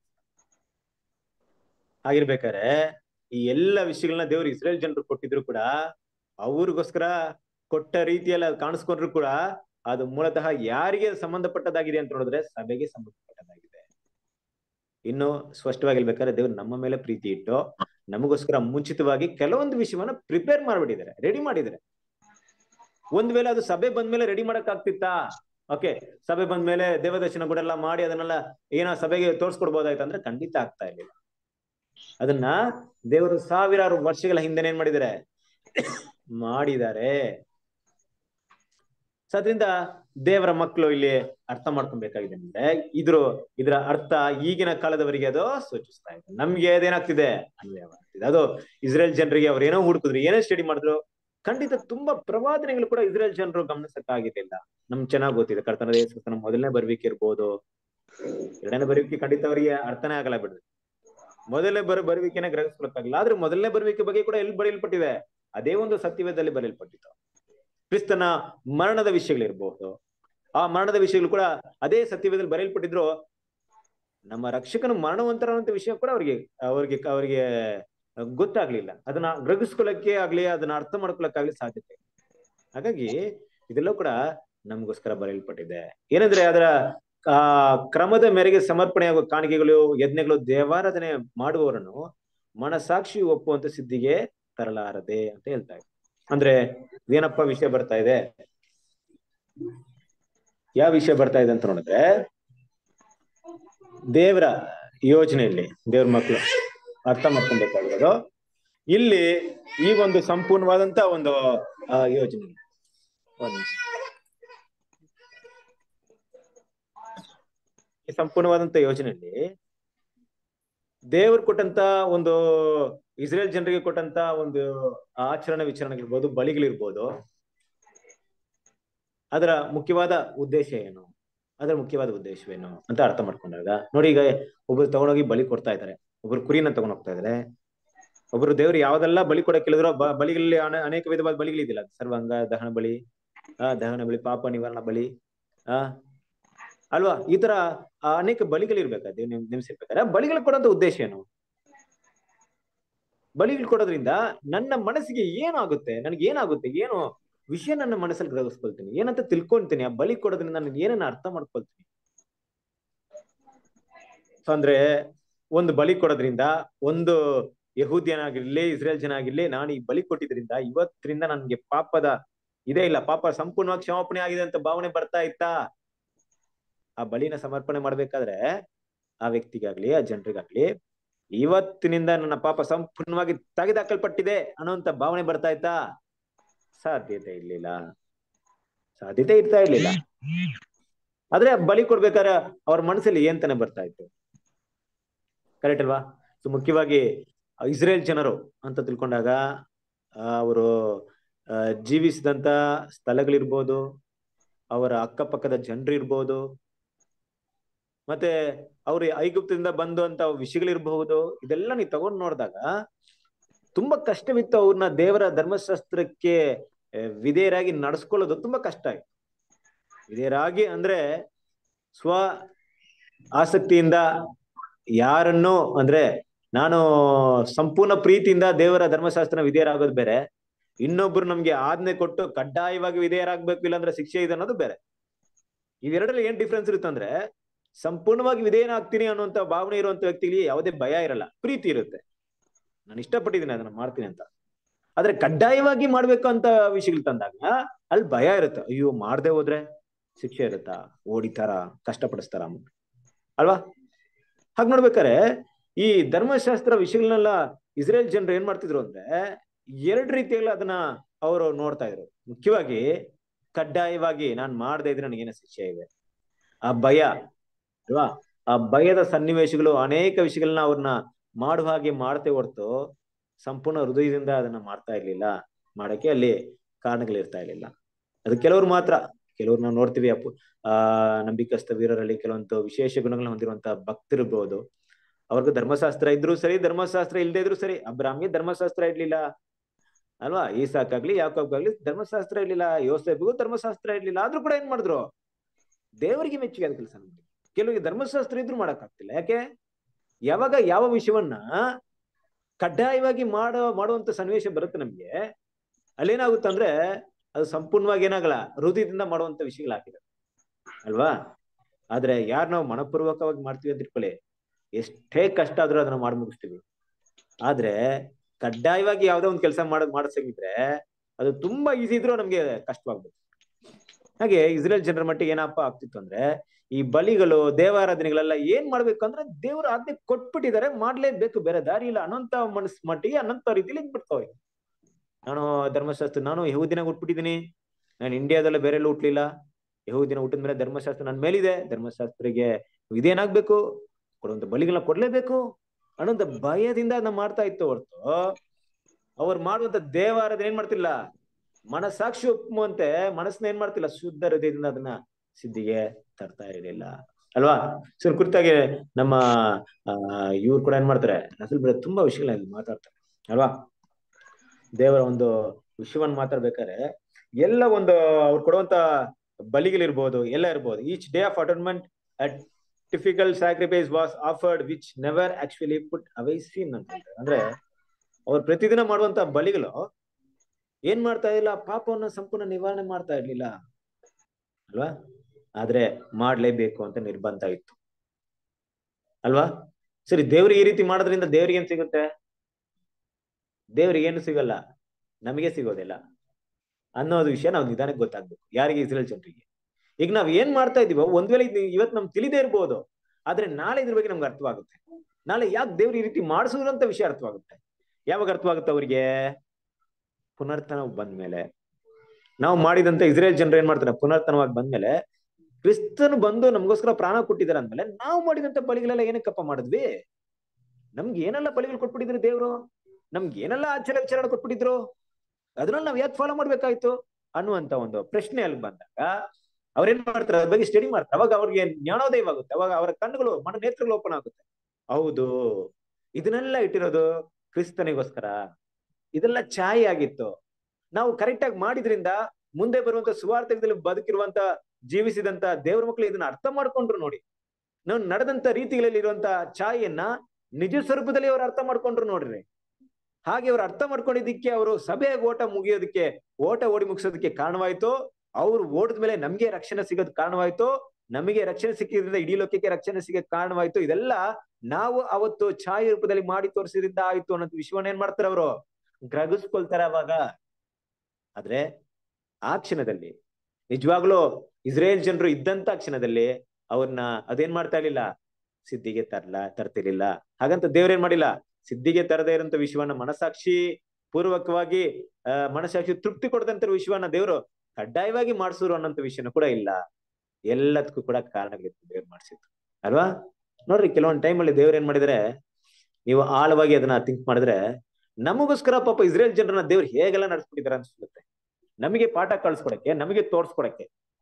ಆಗಿರ್ಬೇಕಾದ್ರೆ ಈ ಎಲ್ಲ ವಿಷಯಗಳನ್ನ ದೇವ್ರು ಇಸ್ರೇಲ್ ಜನರು ಕೊಟ್ಟಿದ್ರು ಕೂಡ ಅವ್ರಿಗೋಸ್ಕರ ಕೊಟ್ಟ ರೀತಿಯಲ್ಲಿ ಅದು ಕಾಣಿಸ್ಕೊಂಡ್ರು ಕೂಡ ಅದು ಮೂಲತಃ ಯಾರಿಗೆ ಸಂಬಂಧಪಟ್ಟದಾಗಿದೆ ಅಂತ ನೋಡಿದ್ರೆ ಸಭೆಗೆ ಸಂಬಂಧಪಟ್ಟದಾಗಿದೆ ಇನ್ನು ಸ್ಪಷ್ಟವಾಗಿ ಹೇಳ್ಬೇಕಾದ್ರೆ ದೇವ್ರು ನಮ್ಮ ಮೇಲೆ ಪ್ರೀತಿ ಇಟ್ಟು ನಮಗೋಸ್ಕರ ಮುಂಚಿತವಾಗಿ ಕೆಲವೊಂದು ವಿಷಯವನ್ನ ಪ್ರಿಪೇರ್ ಮಾಡ್ಬಿಟ್ಟಿದ್ದಾರೆ ರೆಡಿ ಮಾಡಿದ್ದಾರೆ ಒಂದ್ ವೇಳೆ ಅದು ಸಭೆ ಬಂದ್ಮೇಲೆ ರೆಡಿ ಮಾಡಕ್ ಆಗ್ತಿತ್ತಾ ಓಕೆ ಸಭೆ ಬಂದ್ಮೇಲೆ ದೇವದರ್ಶನ ಕೂಡ ಎಲ್ಲ ಮಾಡಿ ಅದನ್ನೆಲ್ಲ ಏನೋ ಸಭೆಗೆ ತೋರ್ಸ್ಕೊಡ್ಬೋದಾಯ್ತು ಅಂದ್ರೆ ಖಂಡಿತ ಆಗ್ತಾ ಇರ್ಲಿಲ್ಲ ಅದನ್ನ ದೇವರು ಸಾವಿರಾರು ವರ್ಷಗಳ ಹಿಂದೆ ಏನ್ ಮಾಡಿದ್ದಾರೆ ಮಾಡಿದ್ದಾರೆ ಸೊ ಅದ್ರಿಂದ ದೇವರ ಮಕ್ಕಳು ಇಲ್ಲಿ ಅರ್ಥ ಮಾಡ್ಕೊಬೇಕಾಗಿದೆ ಅಂದ್ರೆ ಇದ್ರ ಇದರ ಅರ್ಥ ಈಗಿನ ಕಾಲದವರಿಗೆ ಅದು ಸೂಚಿಸ್ತಾ ಇದೆ ನಮ್ಗೆ ಅದೇನಾಗ್ತಿದೆ ಅನ್ವಯವಾಗ್ತಿದೆ ಅದು ಇಸ್ರೇಲ್ ಜನರಿಗೆ ಅವ್ರು ಏನೋ ಹುಡುಕಿದ್ರು ಏನೇ ಸ್ಟಡಿ ಮಾಡಿದ್ರು ಖಂಡಿತ ತುಂಬಾ ಪ್ರವಾದನೆಗಳು ಕೂಡ ಇಸ್ರೇಲ್ ಜನರು ಗಮನಿಸಕ್ಕಾಗಿರ್ಲಿಲ್ಲ ನಮ್ ಚೆನ್ನಾಗ್ ಗೊತ್ತಿದೆ ಕರ್ತನ ಯೇಸುಕ್ರಿಸ್ತನ ಮೊದಲನೇ ಬರುವಿಕೆ ಇರ್ಬೋದು ಎರಡನೇ ಬರುವಿಕೆ ಖಂಡಿತ ಅವರಿಗೆ ಅರ್ಥನೇ ಆಗಲ್ಲ ಬಿಡ್ರಿ ಮೊದಲನೇ ಬರ ಬರುವಿಕೆನ ಗ್ರಹಿಸ್ಕೊಳಕ್ಕಾಗಲ್ಲ ಆದ್ರೆ ಮೊದಲನೇ ಬರುವಿಕೆ ಬಗ್ಗೆ ಕೂಡ ಎಲ್ಲಿ ಬರೆಯಲ್ಪಟ್ಟಿದೆ ಅದೇ ಒಂದು ಸತ್ಯವೇದದಲ್ಲಿ ಬರೆಯಲ್ಪಟ್ಟಿತ್ತು ಕ್ರಿಸ್ತನ ಮರಣದ ವಿಷಯಗಳಿರ್ಬಹುದು ಆ ಮರಣದ ವಿಷಯಗಳು ಕೂಡ ಅದೇ ಸತ್ಯವೇದದಲ್ಲಿ ಬರೆಯಲ್ಪಟ್ಟಿದ್ರು ನಮ್ಮ ರಕ್ಷಕನು ಮರಣವಂತರಂತ ವಿಷಯ ಕೂಡ ಅವ್ರಿಗೆ ಅವ್ರಿಗೆ ಅವರಿಗೆ ಗೊತ್ತಾಗ್ಲಿಲ್ಲ ಅದನ್ನ ಗ್ರಹಿಸ್ಕೊಳ್ಳಕ್ಕೆ ಆಗ್ಲಿ ಅದನ್ನ ಅರ್ಥ ಮಾಡ್ಕೊಳಕ್ಕಾಗ್ಲಿ ಸಾಧ್ಯತೆ ಇಲ್ಲ. ಹಾಗಾಗಿ ಇದೆಲ್ಲ ಕೂಡ ನಮಗೋಸ್ಕರ ಬರೆಯಲ್ಪಟ್ಟಿದೆ ಏನಂದ್ರೆ ಅದರ ಆ ಕ್ರಮದ ಮೇರೆಗೆ ಸಮರ್ಪಣೆಯಾಗುವ ಕಾಣಿಕೆಗಳು ಯಜ್ಞಗಳು ದೇವಾರಾಧನೆ ಮಾಡುವವರನ್ನು ಮನಸಾಕ್ಷಿ ಒಪ್ಪುವಂತ ಸಿದ್ಧಿಗೆ ತರಲಾರದೆ ಅಂತ ಹೇಳ್ತಾ ಇದೆ ಅಂದ್ರೆ ಏನಪ್ಪ ವಿಷಯ ಬರ್ತಾ ಇದೆ ಯಾವ ವಿಷಯ ಬರ್ತಾ ಇದೆ ಅಂತ ನೋಡಿದ್ರೆ ದೇವರ ಯೋಜನೆಯಲ್ಲಿ ದೇವ್ರ ಮಕ್ಕಳು ಅರ್ಥ ಮಾಡ್ಕೊಬೇಕಾಗಿರೋದು ಇಲ್ಲಿ ಈ ಒಂದು ಸಂಪೂರ್ಣವಾದಂತ ಒಂದು ಆ, ಯೋಜನೆ ಒಂದ್ ನಿಮಿಷ. ಈ ಸಂಪೂರ್ಣವಾದಂತ ಯೋಜನೆಯಲ್ಲಿ ದೇವರು ಕೊಟ್ಟಂತ ಒಂದು ಇಸ್ರೇಲ್ ಜನರಿಗೆ ಕೊಟ್ಟಂತ ಒಂದು ಆಚರಣೆ ವಿಚಾರಣೆಗಳಿರ್ಬೋದು ಬಲಿಗಳಿರ್ಬೋದು ಅದರ ಮುಖ್ಯವಾದ ಉದ್ದೇಶ ಏನು ಅದರ ಮುಖ್ಯವಾದ ಉದ್ದೇಶವೇನು ಅಂತ ಅರ್ಥ ಮಾಡ್ಕೊಂಡಾಗ ನೋಡಿ ಈಗ ಒಬ್ರು ತಗೊಂಡೋಗಿ ಬಲಿ ಕೊಡ್ತಾ ಇದ್ದಾರೆ ಒಬ್ರು ಕುರಿನ ತಗೊಂಡ್ ಹೋಗ್ತಾ ಇದಾರೆ ಒಬ್ರು ದೇವ್ರು ಯಾವ್ದೆಲ್ಲ ಬಲಿ ಕೊಡಕ್ ಕೇಳಿದ್ರು ಬ- ಬಲಿಗಳಲ್ಲಿ ಅನ- ಅನೇಕ ವಿಧವಾದ ಬಲಿಗಳಿದಿಲ್ಲ ಸರ್ವಾಂಗ ದಹನ ಬಲಿ ಆ ದಹನ ಬಲಿ ಪಾಪ ನಿವಾರಣ ಬಲಿ ಆ ಅಲ್ವಾ ಈ ತರ ಆ ಅನೇಕ ಬಲಿಗಳಿರ್ಬೇಕಾ ದೇವ್ ನಿಮ್ ನಿಮ್ಸಿರ್ಬೇಕಾದ್ರೆ ಬಲಿಗಳು ಕೊಡೋಂತ ಉದ್ದೇಶ ಏನು ಬಲಿಗಳು ಕೊಡೋದ್ರಿಂದ ನನ್ನ ಮನಸ್ಸಿಗೆ ಏನಾಗುತ್ತೆ ನನಗೆ ಏನಾಗುತ್ತೆ ಏನು ವಿಷಯ ನನ್ನ ಮನಸ್ಸಲ್ಲಿ ಗ್ರಹಿಸ್ಕೊಳ್ತೀನಿ ಏನಂತ ತಿಳ್ಕೊಂತೀನಿ ಆ ಬಲಿ ಕೊಡೋದ್ರಿಂದ ನನಗೆ ಏನನ್ನ ಅರ್ಥ ಮಾಡ್ಕೊಳ್ತೀನಿ ಸೊ ಅಂದ್ರೆ ಒಂದು ಬಲಿ ಕೊಡೋದ್ರಿಂದ ಒಂದು ಯಹೂದ್ಯನಾಗಿರ್ಲಿ ಇಸ್ರೇಲ್ ಜನ ಆಗಿರ್ಲಿ ನಾನು ಈ ಬಲಿ ಕೊಟ್ಟಿದ್ರಿಂದ ಇವತ್ತರಿಂದ ನನ್ಗೆ ಪಾಪದ ಇದೇ ಇಲ್ಲ ಪಾಪ ಸಂಪೂರ್ಣವಾಗಿ ಕ್ಷಮಾಪಣೆ ಆಗಿದೆ ಅಂತ ಭಾವನೆ ಬರ್ತಾ ಇತ್ತಾ ಆ ಬಲಿನ ಸಮರ್ಪಣೆ ಮಾಡ್ಬೇಕಾದ್ರೆ ಆ ವ್ಯಕ್ತಿಗಾಗ್ಲಿ ಆ ಜನರಿಗಾಗ್ಲಿ ಇವತ್ತಿನಿಂದ ನನ್ನ ಪಾಪ ಸಂಪೂರ್ಣವಾಗಿ ತೆಗೆದಾಕಲ್ಪಟ್ಟಿದೆ ಅನ್ನೋಂತ ಭಾವನೆ ಬರ್ತಾ ಇತ್ತಾ ಸಾಧ್ಯತೆ ಇರ್ಲಿಲ್ಲ ಸಾಧ್ಯತೆ ಇರ್ತಾ ಇರ್ಲಿಲ್ಲ ಆದ್ರೆ ಆ ಬಲಿ ಕೊಡ್ಬೇಕಾದ್ರೆ ಅವ್ರ ಮನಸ್ಸಲ್ಲಿ ಏನ್ ತಾನೆ ಬರ್ತಾ ಇತ್ತು ಕರೆಕ್ಟ್ ಅಲ್ವಾ ಸೊ ಮುಖ್ಯವಾಗಿ ಇಸ್ರೇಲ್ ಜನರು ಅಂತ ತಿಳ್ಕೊಂಡಾಗ ಅವರು ಜೀವಿಸಿದಂತ ಸ್ಥಳಗಳಿರ್ಬೋದು ಅವರ ಅಕ್ಕಪಕ್ಕದ ಜನರು ಇರ್ಬೋದು ಮತ್ತೆ ಅವ್ರು ಐಗುಪ್ತದಿಂದ ಬಂದುವಂತ ವಿಷಯಗಳಿರ್ಬಹುದು ಇದೆಲ್ಲ ನೀವು ತಗೊಂಡ್ ನೋಡಿದಾಗ ತುಂಬಾ ಕಷ್ಟವಿತ್ತು ಅವ್ರನ್ನ ದೇವರ ಧರ್ಮಶಾಸ್ತ್ರಕ್ಕೆ ಆ, ವಿಧೇಯರಾಗಿ ನಡ್ಸ್ಕೊಳ್ಳೋದು ತುಂಬಾ ಕಷ್ಟ ಆಯ್ತು ವಿಧೇಯರಾಗಿ ಅಂದ್ರೆ ಸ್ವ ಆಸಕ್ತಿಯಿಂದ ಯಾರನ್ನು ಅಂದ್ರೆ ನಾನು ಸಂಪೂರ್ಣ ಪ್ರೀತಿಯಿಂದ ದೇವರ ಧರ್ಮಶಾಸ್ತ್ರ ವಿಧೇಯರಾಗೋದು ಬೇರೆ ಇನ್ನೊಬ್ರು ನಮ್ಗೆ ಆಜ್ಞೆ ಕೊಟ್ಟು ಕಡ್ಡಾಯವಾಗಿ ವಿಧೇಯರಾಗ್ಬೇಕು ಇಲ್ಲಾಂದ್ರೆ ಶಿಕ್ಷೆ ಇದೆ ಅನ್ನೋದು ಬೇರೆ ಇವೆರಡರಲ್ಲಿ ಏನ್ ಡಿಫ್ರೆನ್ಸ್ ಇರುತ್ತೆ ಅಂದ್ರೆ ಸಂಪೂರ್ಣವಾಗಿ ವಿಧೇಯನಾಗ್ತೀನಿ ಅನ್ನುವಂತ ಭಾವನೆ ಇರುವಂತ ವ್ಯಕ್ತಿಗೆ ಯಾವುದೇ ಭಯ ಇರಲ್ಲ ಪ್ರೀತಿ ಇರುತ್ತೆ ನಾನು ಇಷ್ಟಪಟ್ಟಿದ್ದೀನಿ ಅದನ್ನ ಮಾಡ್ತೀನಿ ಅಂತ ಆದ್ರೆ ಕಡ್ಡಾಯವಾಗಿ ಮಾಡ್ಬೇಕು ಅಂತ ವಿಷಯಗಳು ತಂದಾಗ ಅಲ್ಲಿ ಭಯ ಇರುತ್ತೆ ಅಯ್ಯೋ ಮಾಡದೆ ಹೋದ್ರೆ ಶಿಕ್ಷೆ ಇರುತ್ತಾ ಓಡಿತಾರ ಕಷ್ಟಪಡಿಸ್ತಾರ ಅಂದ್ಬಿಟ್ಟು. ಅಲ್ವಾ ಹಾಗೆ ನೋಡ್ಬೇಕಾರೆ ಈ ಧರ್ಮಶಾಸ್ತ್ರ ವಿಷಯಗಳನ್ನೆಲ್ಲ ಇಸ್ರೇಲ್ ಜನರು ಏನ್ ಮಾಡ್ತಿದ್ರು ಅಂದ್ರೆ ಎರಡ್ ರೀತಿಯಲ್ಲಿ ಅದನ್ನ ಅವರು ನೋಡ್ತಾ ಇದ್ರು ಮುಖ್ಯವಾಗಿ ಕಡ್ಡಾಯವಾಗಿ ನಾನ್ ಮಾಡದೇ ಇದ್ರೆ ನನಗೇನ ಶಿಕ್ಷೆ ಇದೆ ಆ ಭಯ ಅಲ್ವಾ ಆ ಭಯದ ಸನ್ನಿವೇಶಗಳು ಅನೇಕ ವಿಷಯಗಳನ್ನ ಅವ್ರನ್ನ ಮಾಡುವ ಹಾಗೆ ಮಾಡ್ತೇ ಹೊರ್ತು ಸಂಪೂರ್ಣ ಹೃದಯದಿಂದ ಅದನ್ನ ಮಾಡ್ತಾ ಇರ್ಲಿಲ್ಲ ಮಾಡಕ್ಕೆ ಅಲ್ಲಿ ಕಾರಣಗಳಿರ್ತಾ ಇರ್ಲಿಲ್ಲ ಅದು ಕೆಲವರು ಮಾತ್ರ ಕೆಲವ್ರು ನಾವು ನೋಡ್ತೀವಿ ಅಪ್ಪು ಆ ನಂಬಿಕಸ್ಥ ವೀರರಲ್ಲಿ ಕೆಲವೊಂದು ವಿಶೇಷ ಗುಣಗಳನ್ನ ಹೊಂದಿರುವಂತ ಭಕ್ತರಿರ್ಬೋದು ಅವ್ರಿಗೆ ಧರ್ಮಶಾಸ್ತ್ರ ಇದ್ರು ಸರಿ ಧರ್ಮಶಾಸ್ತ್ರ ಇಲ್ದೇ ಇದ್ರು ಸರಿ ಅಬ್ರಾಮ್ಗೆ ಧರ್ಮಶಾಸ್ತ್ರ ಇರ್ಲಿಲ್ಲ ಅಲ್ವಾ ಈಸಾಕಾಗ್ಲಿ ಯಾಕಾಗ್ಲಿ ಧರ್ಮಶಾಸ್ತ್ರ ಇರ್ಲಿಲ್ಲ ಯೋಸೆಫ್ಗೂ ಧರ್ಮಶಾಸ್ತ್ರ ಇರ್ಲಿಲ್ಲ ಆದ್ರೂ ಕೂಡ ಏನ್ ಮಾಡಿದ್ರು ದೇವರಿಗೆ ಮೆಚ್ಚುಗೆ ಆದ ಕೆಲಸ ನಮ್ಗೆ ಕೆಲವರಿಗೆ ಧರ್ಮಶಾಸ್ತ್ರ ಇದ್ರು ಮಾಡಕ್ ಆಗ್ತಿಲ್ಲ ಯಾಕೆ ಯಾವಾಗ ಯಾವ ವಿಷಯವನ್ನ ಕಡ್ಡಾಯವಾಗಿ ಮಾಡೋ ಮಾಡುವಂತ ಸನ್ನಿವೇಶ ಬರುತ್ತೆ ನಮ್ಗೆ ಅಲ್ಲೇನಾಗುತ್ತೆ ಅಂದ್ರೆ ಅದು ಸಂಪೂರ್ಣವಾಗಿ ಏನಾಗಲ್ಲ ಹೃದಯದಿಂದ ಮಾಡುವಂತ ವಿಷಯಗಳಾಗಿದೆ ಅಲ್ವಾ ಆದ್ರೆ ಯಾರು ನಾವು ಮನಪೂರ್ವಕವಾಗಿ ಮಾಡ್ತೀವಿ ಅಂತ ಇಟ್ಕೊಳ್ಳಿ ಎಷ್ಟೇ ಕಷ್ಟ ಆದ್ರೂ ಅದನ್ನ ಮಾಡಿ ಮುಗಿಸ್ತೀವಿ ಆದ್ರೆ ಕಡ್ಡಾಯವಾಗಿ ಯಾವ್ದೋ ಒಂದು ಕೆಲಸ ಮಾಡೋದ್ ಮಾಡಿಸಂಗಿದ್ರೆ ಅದು ತುಂಬಾ ಈಸಿ ಇದ್ರೂ ನಮ್ಗೆ ಕಷ್ಟವಾಗ್ಬೋದು ಹಾಗೆ ಇಸ್ರೇಲ್ ಜನರ ಮಟ್ಟಿಗೆ ಏನಪ್ಪಾ ಆಗ್ತಿತ್ತು ಅಂದ್ರೆ ಈ ಬಲಿಗಳು ದೇವಾರಾಧನೆಗಳೆಲ್ಲ ಏನ್ ಮಾಡ್ಬೇಕು ಅಂದ್ರೆ ದೇವ್ರ ಆಜ್ಞೆ ಕೊಟ್ಬಿಟ್ಟಿದ್ದಾರೆ ಮಾಡ್ಲೇಬೇಕು ಬೇರೆ ದಾರಿ ಇಲ್ಲ ಅನಂತ ಮನಸ್ ಮಟ್ಟಿಗೆ ಅನಂತ ರೀತಿಲಿ ಬಿಡ್ತಾವೆ ನಾನು ಧರ್ಮಶಾಸ್ತ್ರ ನಾನು ಯಹೂದಿನಾಗ ಹುಟ್ಬಿಟ್ಟಿದ್ದೀನಿ ನಾನು ಇಂಡಿಯಾದಲ್ಲ ಬೇರೆ ಎಲ್ಲ ಹುಟ್ಲಿಲ್ಲ ಯಹೂದಿನ ಊಟದ ಮೇಲೆ ಧರ್ಮಶಾಸ್ತ್ರ ನನ್ನ ಮೇಲಿದೆ ಧರ್ಮಶಾಸ್ತ್ರಿಗೆ ಇದೇನಾಗ್ಬೇಕು ಕೊಡುವಂತ ಬಲಿಗಳನ್ನ ಕೊಡ್ಲೇಬೇಕು ಅನ್ನೋಂತ ಭಯದಿಂದ ಅದನ್ನ ಮಾಡ್ತಾ ಇತ್ತು ಹೊರತು ಅವ್ರು ಮಾಡುವಂತ ದೇವಾರದ ಏನ್ ಮಾಡ್ತಿಲ್ಲ ಮನಸ್ಸಾಕ್ಷಿ ಒಪ್ಪುವಂತೆ ಮನಸ್ಸನ್ನ ಏನ್ ಮಾಡ್ತಿಲ್ಲ ಶುದ್ಧ ಹೃದಯದಿಂದ ಅದನ್ನ ಸಿದ್ಧಿಗೆ ತರ್ತಾ ಇರಲಿಲ್ಲ ಅಲ್ವಾ ಸರ್ ಕುರಿತಾಗಿ ನಮ್ಮ ಆ ಇವ್ರು ಕೂಡ ಏನ್ ಮಾಡ್ತಾರೆ ರಸಲ್ ಬಿಡ ತುಂಬಾ ವಿಷಯಗಳನ್ನ ಮಾತಾಡ್ತಾರೆ ಅಲ್ವಾ ದೇವರ ಒಂದು ವಿಷಯವನ್ನ ಮಾತಾಡ್ಬೇಕಾದ್ರೆ ಎಲ್ಲ ಒಂದು ಅವ್ರು ಕೊಡುವಂತ ಬಲಿಗಳಿರ್ಬೋದು ಎಲ್ಲ ಇರ್ಬೋದು each day of atonement at typical sacrifice was offered which never actually put away sin ಅಂತ ಹೇಳ್ತಾರೆ. ಅಂದ್ರೆ ಅವ್ರು ಪ್ರತಿದಿನ ಮಾಡುವಂತ ಬಲಿಗಳು ಏನ್ ಮಾಡ್ತಾ ಇಲ್ಲ ಪಾಪವನ್ನ ಸಂಪೂರ್ಣ ನಿವಾರಣೆ ಮಾಡ್ತಾ ಇರ್ಲಿಲ್ಲ ಅಲ್ವಾ ಆದ್ರೆ ಮಾಡ್ಲೇಬೇಕು ಅಂತ ನಿರ್ಬಂಧ ಇತ್ತು ಅಲ್ವಾ ಸರಿ ದೇವ್ರಿಗೆ ಈ ರೀತಿ ಮಾಡೋದ್ರಿಂದ ದೇವ್ರಿಗೆ ಏನ್ ಸಿಗುತ್ತೆ ದೇವ್ರಿಗೆ ಏನು ಸಿಗಲ್ಲ ನಮಗೆ ಸಿಗೋದಿಲ್ಲ ಅನ್ನೋದು ವಿಷಯ ನಾವು ನಿಧಾನಕ್ಕೆ ಗೊತ್ತಾಗ್ಬೇಕು ಯಾರಿಗೆ ಇಸ್ರೇಲ್ ಜನರಿಗೆ ಈಗ ನಾವ್ ಏನ್ ಮಾಡ್ತಾ ಇದೀವೋ ಒಂದ್ ವೇಳೆ ಇದು ಇವತ್ತು ನಮ್ಗೆ ತಿಳಿದೇ ಇರ್ಬೋದು ಆದ್ರೆ ನಾಳೆ ಇದ್ರ ಬಗ್ಗೆ ನಮ್ಗೆ ಅರ್ಥವಾಗುತ್ತೆ ನಾಳೆ ಯಾಕೆ ದೇವ್ರು ಈ ರೀತಿ ಮಾಡಿಸಿದ್ರು ಅಂತ ವಿಷಯ ಅರ್ಥವಾಗುತ್ತೆ ಯಾವಾಗ ಅರ್ಥವಾಗುತ್ತೆ ಅವ್ರಿಗೆ ಪುನರ್ತನ ಬಂದ್ಮೇಲೆ ನಾವು ಮಾಡಿದಂತ ಇಸ್ರೇಲ್ ಜನರು ಏನ್ ಮಾಡ್ತಾರೆ ಪುನರ್ತನವಾಗಿ ಬಂದ್ಮೇಲೆ ಕ್ರಿಸ್ತನು ಬಂದು ನಮಗೋಸ್ಕರ ಪ್ರಾಣ ಕೊಟ್ಟಿದ್ದಾರೆ ಅಂದ್ಮೇಲೆ ನಾವು ಮಾಡಿದಂತ ಬಲಿಗಳೆಲ್ಲ ಏನಕ್ಕಪ್ಪ ಮಾಡಿದ್ವಿ ನಮ್ಗೆ ಏನೆಲ್ಲ ಬಲಿಗಳು ಕೊಟ್ಬಿಟ್ಟಿದ್ರು ದೇವ್ರು ನಮ್ಗೆ ಏನೆಲ್ಲ ಆಚಾರ ವಿಚಾರ ಕೊಟ್ಬಿಟ್ಟಿದ್ರು ಅದ್ರಲ್ಲಿ ನಾವ್ ಯಾಕೆ ಫಾಲೋ ಮಾಡ್ಬೇಕಾಯ್ತು ಅನ್ನುವಂತ ಒಂದು ಪ್ರಶ್ನೆ ಅಲ್ಲಿ ಬಂದಾಗ ಅವ್ರೇನ್ ಮಾಡ್ತಾರೆ ಅದ್ರ ಬಗ್ಗೆ ಸ್ಟಡಿ ಮಾಡ್ತಾರೆ ಅವಾಗ ಅವ್ರಿಗೆ ಜ್ಞಾನೋದಯವಾಗುತ್ತೆ ಅವಾಗ ಅವರ ಕಣ್ಣುಗಳು ಮನ ನೇತ್ರಗಳು ಓಪನ್ ಆಗುತ್ತೆ ಹೌದು ಇದನ್ನೆಲ್ಲ ಇಟ್ಟಿರೋದು ಕ್ರಿಸ್ತನಿಗೋಸ್ಕರ ಇದೆಲ್ಲ ಛಾಯೆ ಆಗಿತ್ತು ನಾವು ಕರೆಕ್ಟ್ ಆಗಿ ಮಾಡಿದ್ರಿಂದ ಮುಂದೆ ಬರುವಂತ ಸುವಾರ್ಥಕದಲ್ಲಿ ಬದುಕಿರುವಂತ ಜೀವಿಸಿದಂತ ದೇವ್ರ ಮಕ್ಕಳು ಇದನ್ನ ಅರ್ಥ ಮಾಡ್ಕೊಂಡ್ರು ನೋಡಿ ನಾವು ನಡೆದಂತ ರೀತಿಗಳಲ್ಲಿ ಇರುವಂತ ಛಾಯೆಯನ್ನ ನಿಜ ಸ್ವರೂಪದಲ್ಲಿ ಅವ್ರು ಅರ್ಥ ಮಾಡ್ಕೊಂಡ್ರು ನೋಡ್ರಿ ಹಾಗೆ ಅವ್ರು ಅರ್ಥ ಮಾಡ್ಕೊಂಡಿದ್ದಕ್ಕೆ ಅವರು ಸಭೆಯ ಓಟ ಮುಗಿಯೋದಕ್ಕೆ ಓಟ ಓಡಿ ಮುಗಿಸೋದಕ್ಕೆ ಕಾರಣವಾಯ್ತು ಅವ್ರು ಓಡಿದ ಮೇಲೆ ನಮ್ಗೆ ರಕ್ಷಣೆ ಸಿಗೋದ್ ಕಾರಣವಾಯ್ತು ನಮಗೆ ರಕ್ಷಣೆ ಸಿಕ್ಕಿದ್ರಿಂದ ಇಡೀ ಲೋಕಕ್ಕೆ ರಕ್ಷಣೆ ಸಿಗೋದ್ ಕಾರಣವಾಯ್ತು ಇದೆಲ್ಲ ನಾವು ಅವತ್ತು ಛಾಯೆ ರೂಪದಲ್ಲಿ ಮಾಡಿ ತೋರಿಸಿದ್ರಿಂದ ಆಯ್ತು ಅನ್ನೋ ವಿಶ್ವನ ಏನ್ ಮಾಡ್ತಾರೆ ಅವರು ಗ್ರಹಿಸ್ಕೊಳ್ತಾರೆ ಅವಾಗ ಆದ್ರೆ ಆ ಕ್ಷಣದಲ್ಲಿ ನಿಜವಾಗ್ಲೂ ಇಸ್ರೇಲ್ ಜನರು ಇದ್ದಂತ ಕ್ಷಣದಲ್ಲಿ ಅವ್ರನ್ನ ಅದೇನ್ ಮಾಡ್ತಾ ಇರ್ಲಿಲ್ಲ ಸಿದ್ಧಿಗೆ ತರ್ಲ ತರ್ತಿರ್ಲಿಲ್ಲ ಹಾಗಂತ ದೇವ್ರೇನ್ ಮಾಡಿಲ್ಲ ಸಿದ್ಧಿಗೆ ತರದೇ ಇರೋಂತ ವಿಷಯವನ್ನ ಮನಸಾಕ್ಷಿ ಪೂರ್ವಕವಾಗಿ ಆ ಮನಸಾಕ್ಷಿ ತೃಪ್ತಿ ಕೊಡದಂತ ವಿಷಯವನ್ನ ದೇವರು ಕಡ್ಡಾಯವಾಗಿ ಮಾಡಿಸಿದ್ರು ಅನ್ನೋಂತ ವಿಷಯನೂ ಕೂಡ ಇಲ್ಲ ಎಲ್ಲದಕ್ಕೂ ಕೂಡ ಕಾರಣಗಳಿತ್ತು ದೇವ್ರು ಮಾಡಿಸಿದ್ರು ಅಲ್ವಾ ನೋಡ್ರಿ ಕೆಲವೊಂದ್ ಟೈಮಲ್ಲಿ ದೇವ್ರು ಏನ್ ಮಾಡಿದ್ರೆ ನೀವು ಆಳವಾಗಿ ಅದನ್ನ ಥಿಂಕ್ ಮಾಡಿದ್ರೆ ನಮಗೋಸ್ಕರ ಪಾಪ ಇಸ್ರೇಲ್ ಜನರನ್ನ ದೇವ್ರು ಹೇಗೆಲ್ಲ ನಡ್ಸ್ಬಿಟ್ಟಿದಾರೆ ಅನ್ಸುತ್ತೆ ನಮಗೆ ಪಾಠ ಕಳ್ಸ್ಕೊಡಕ್ಕೆ ನಮಗೆ ತೋರ್ಸ್ಕೊಡಕ್ಕೆ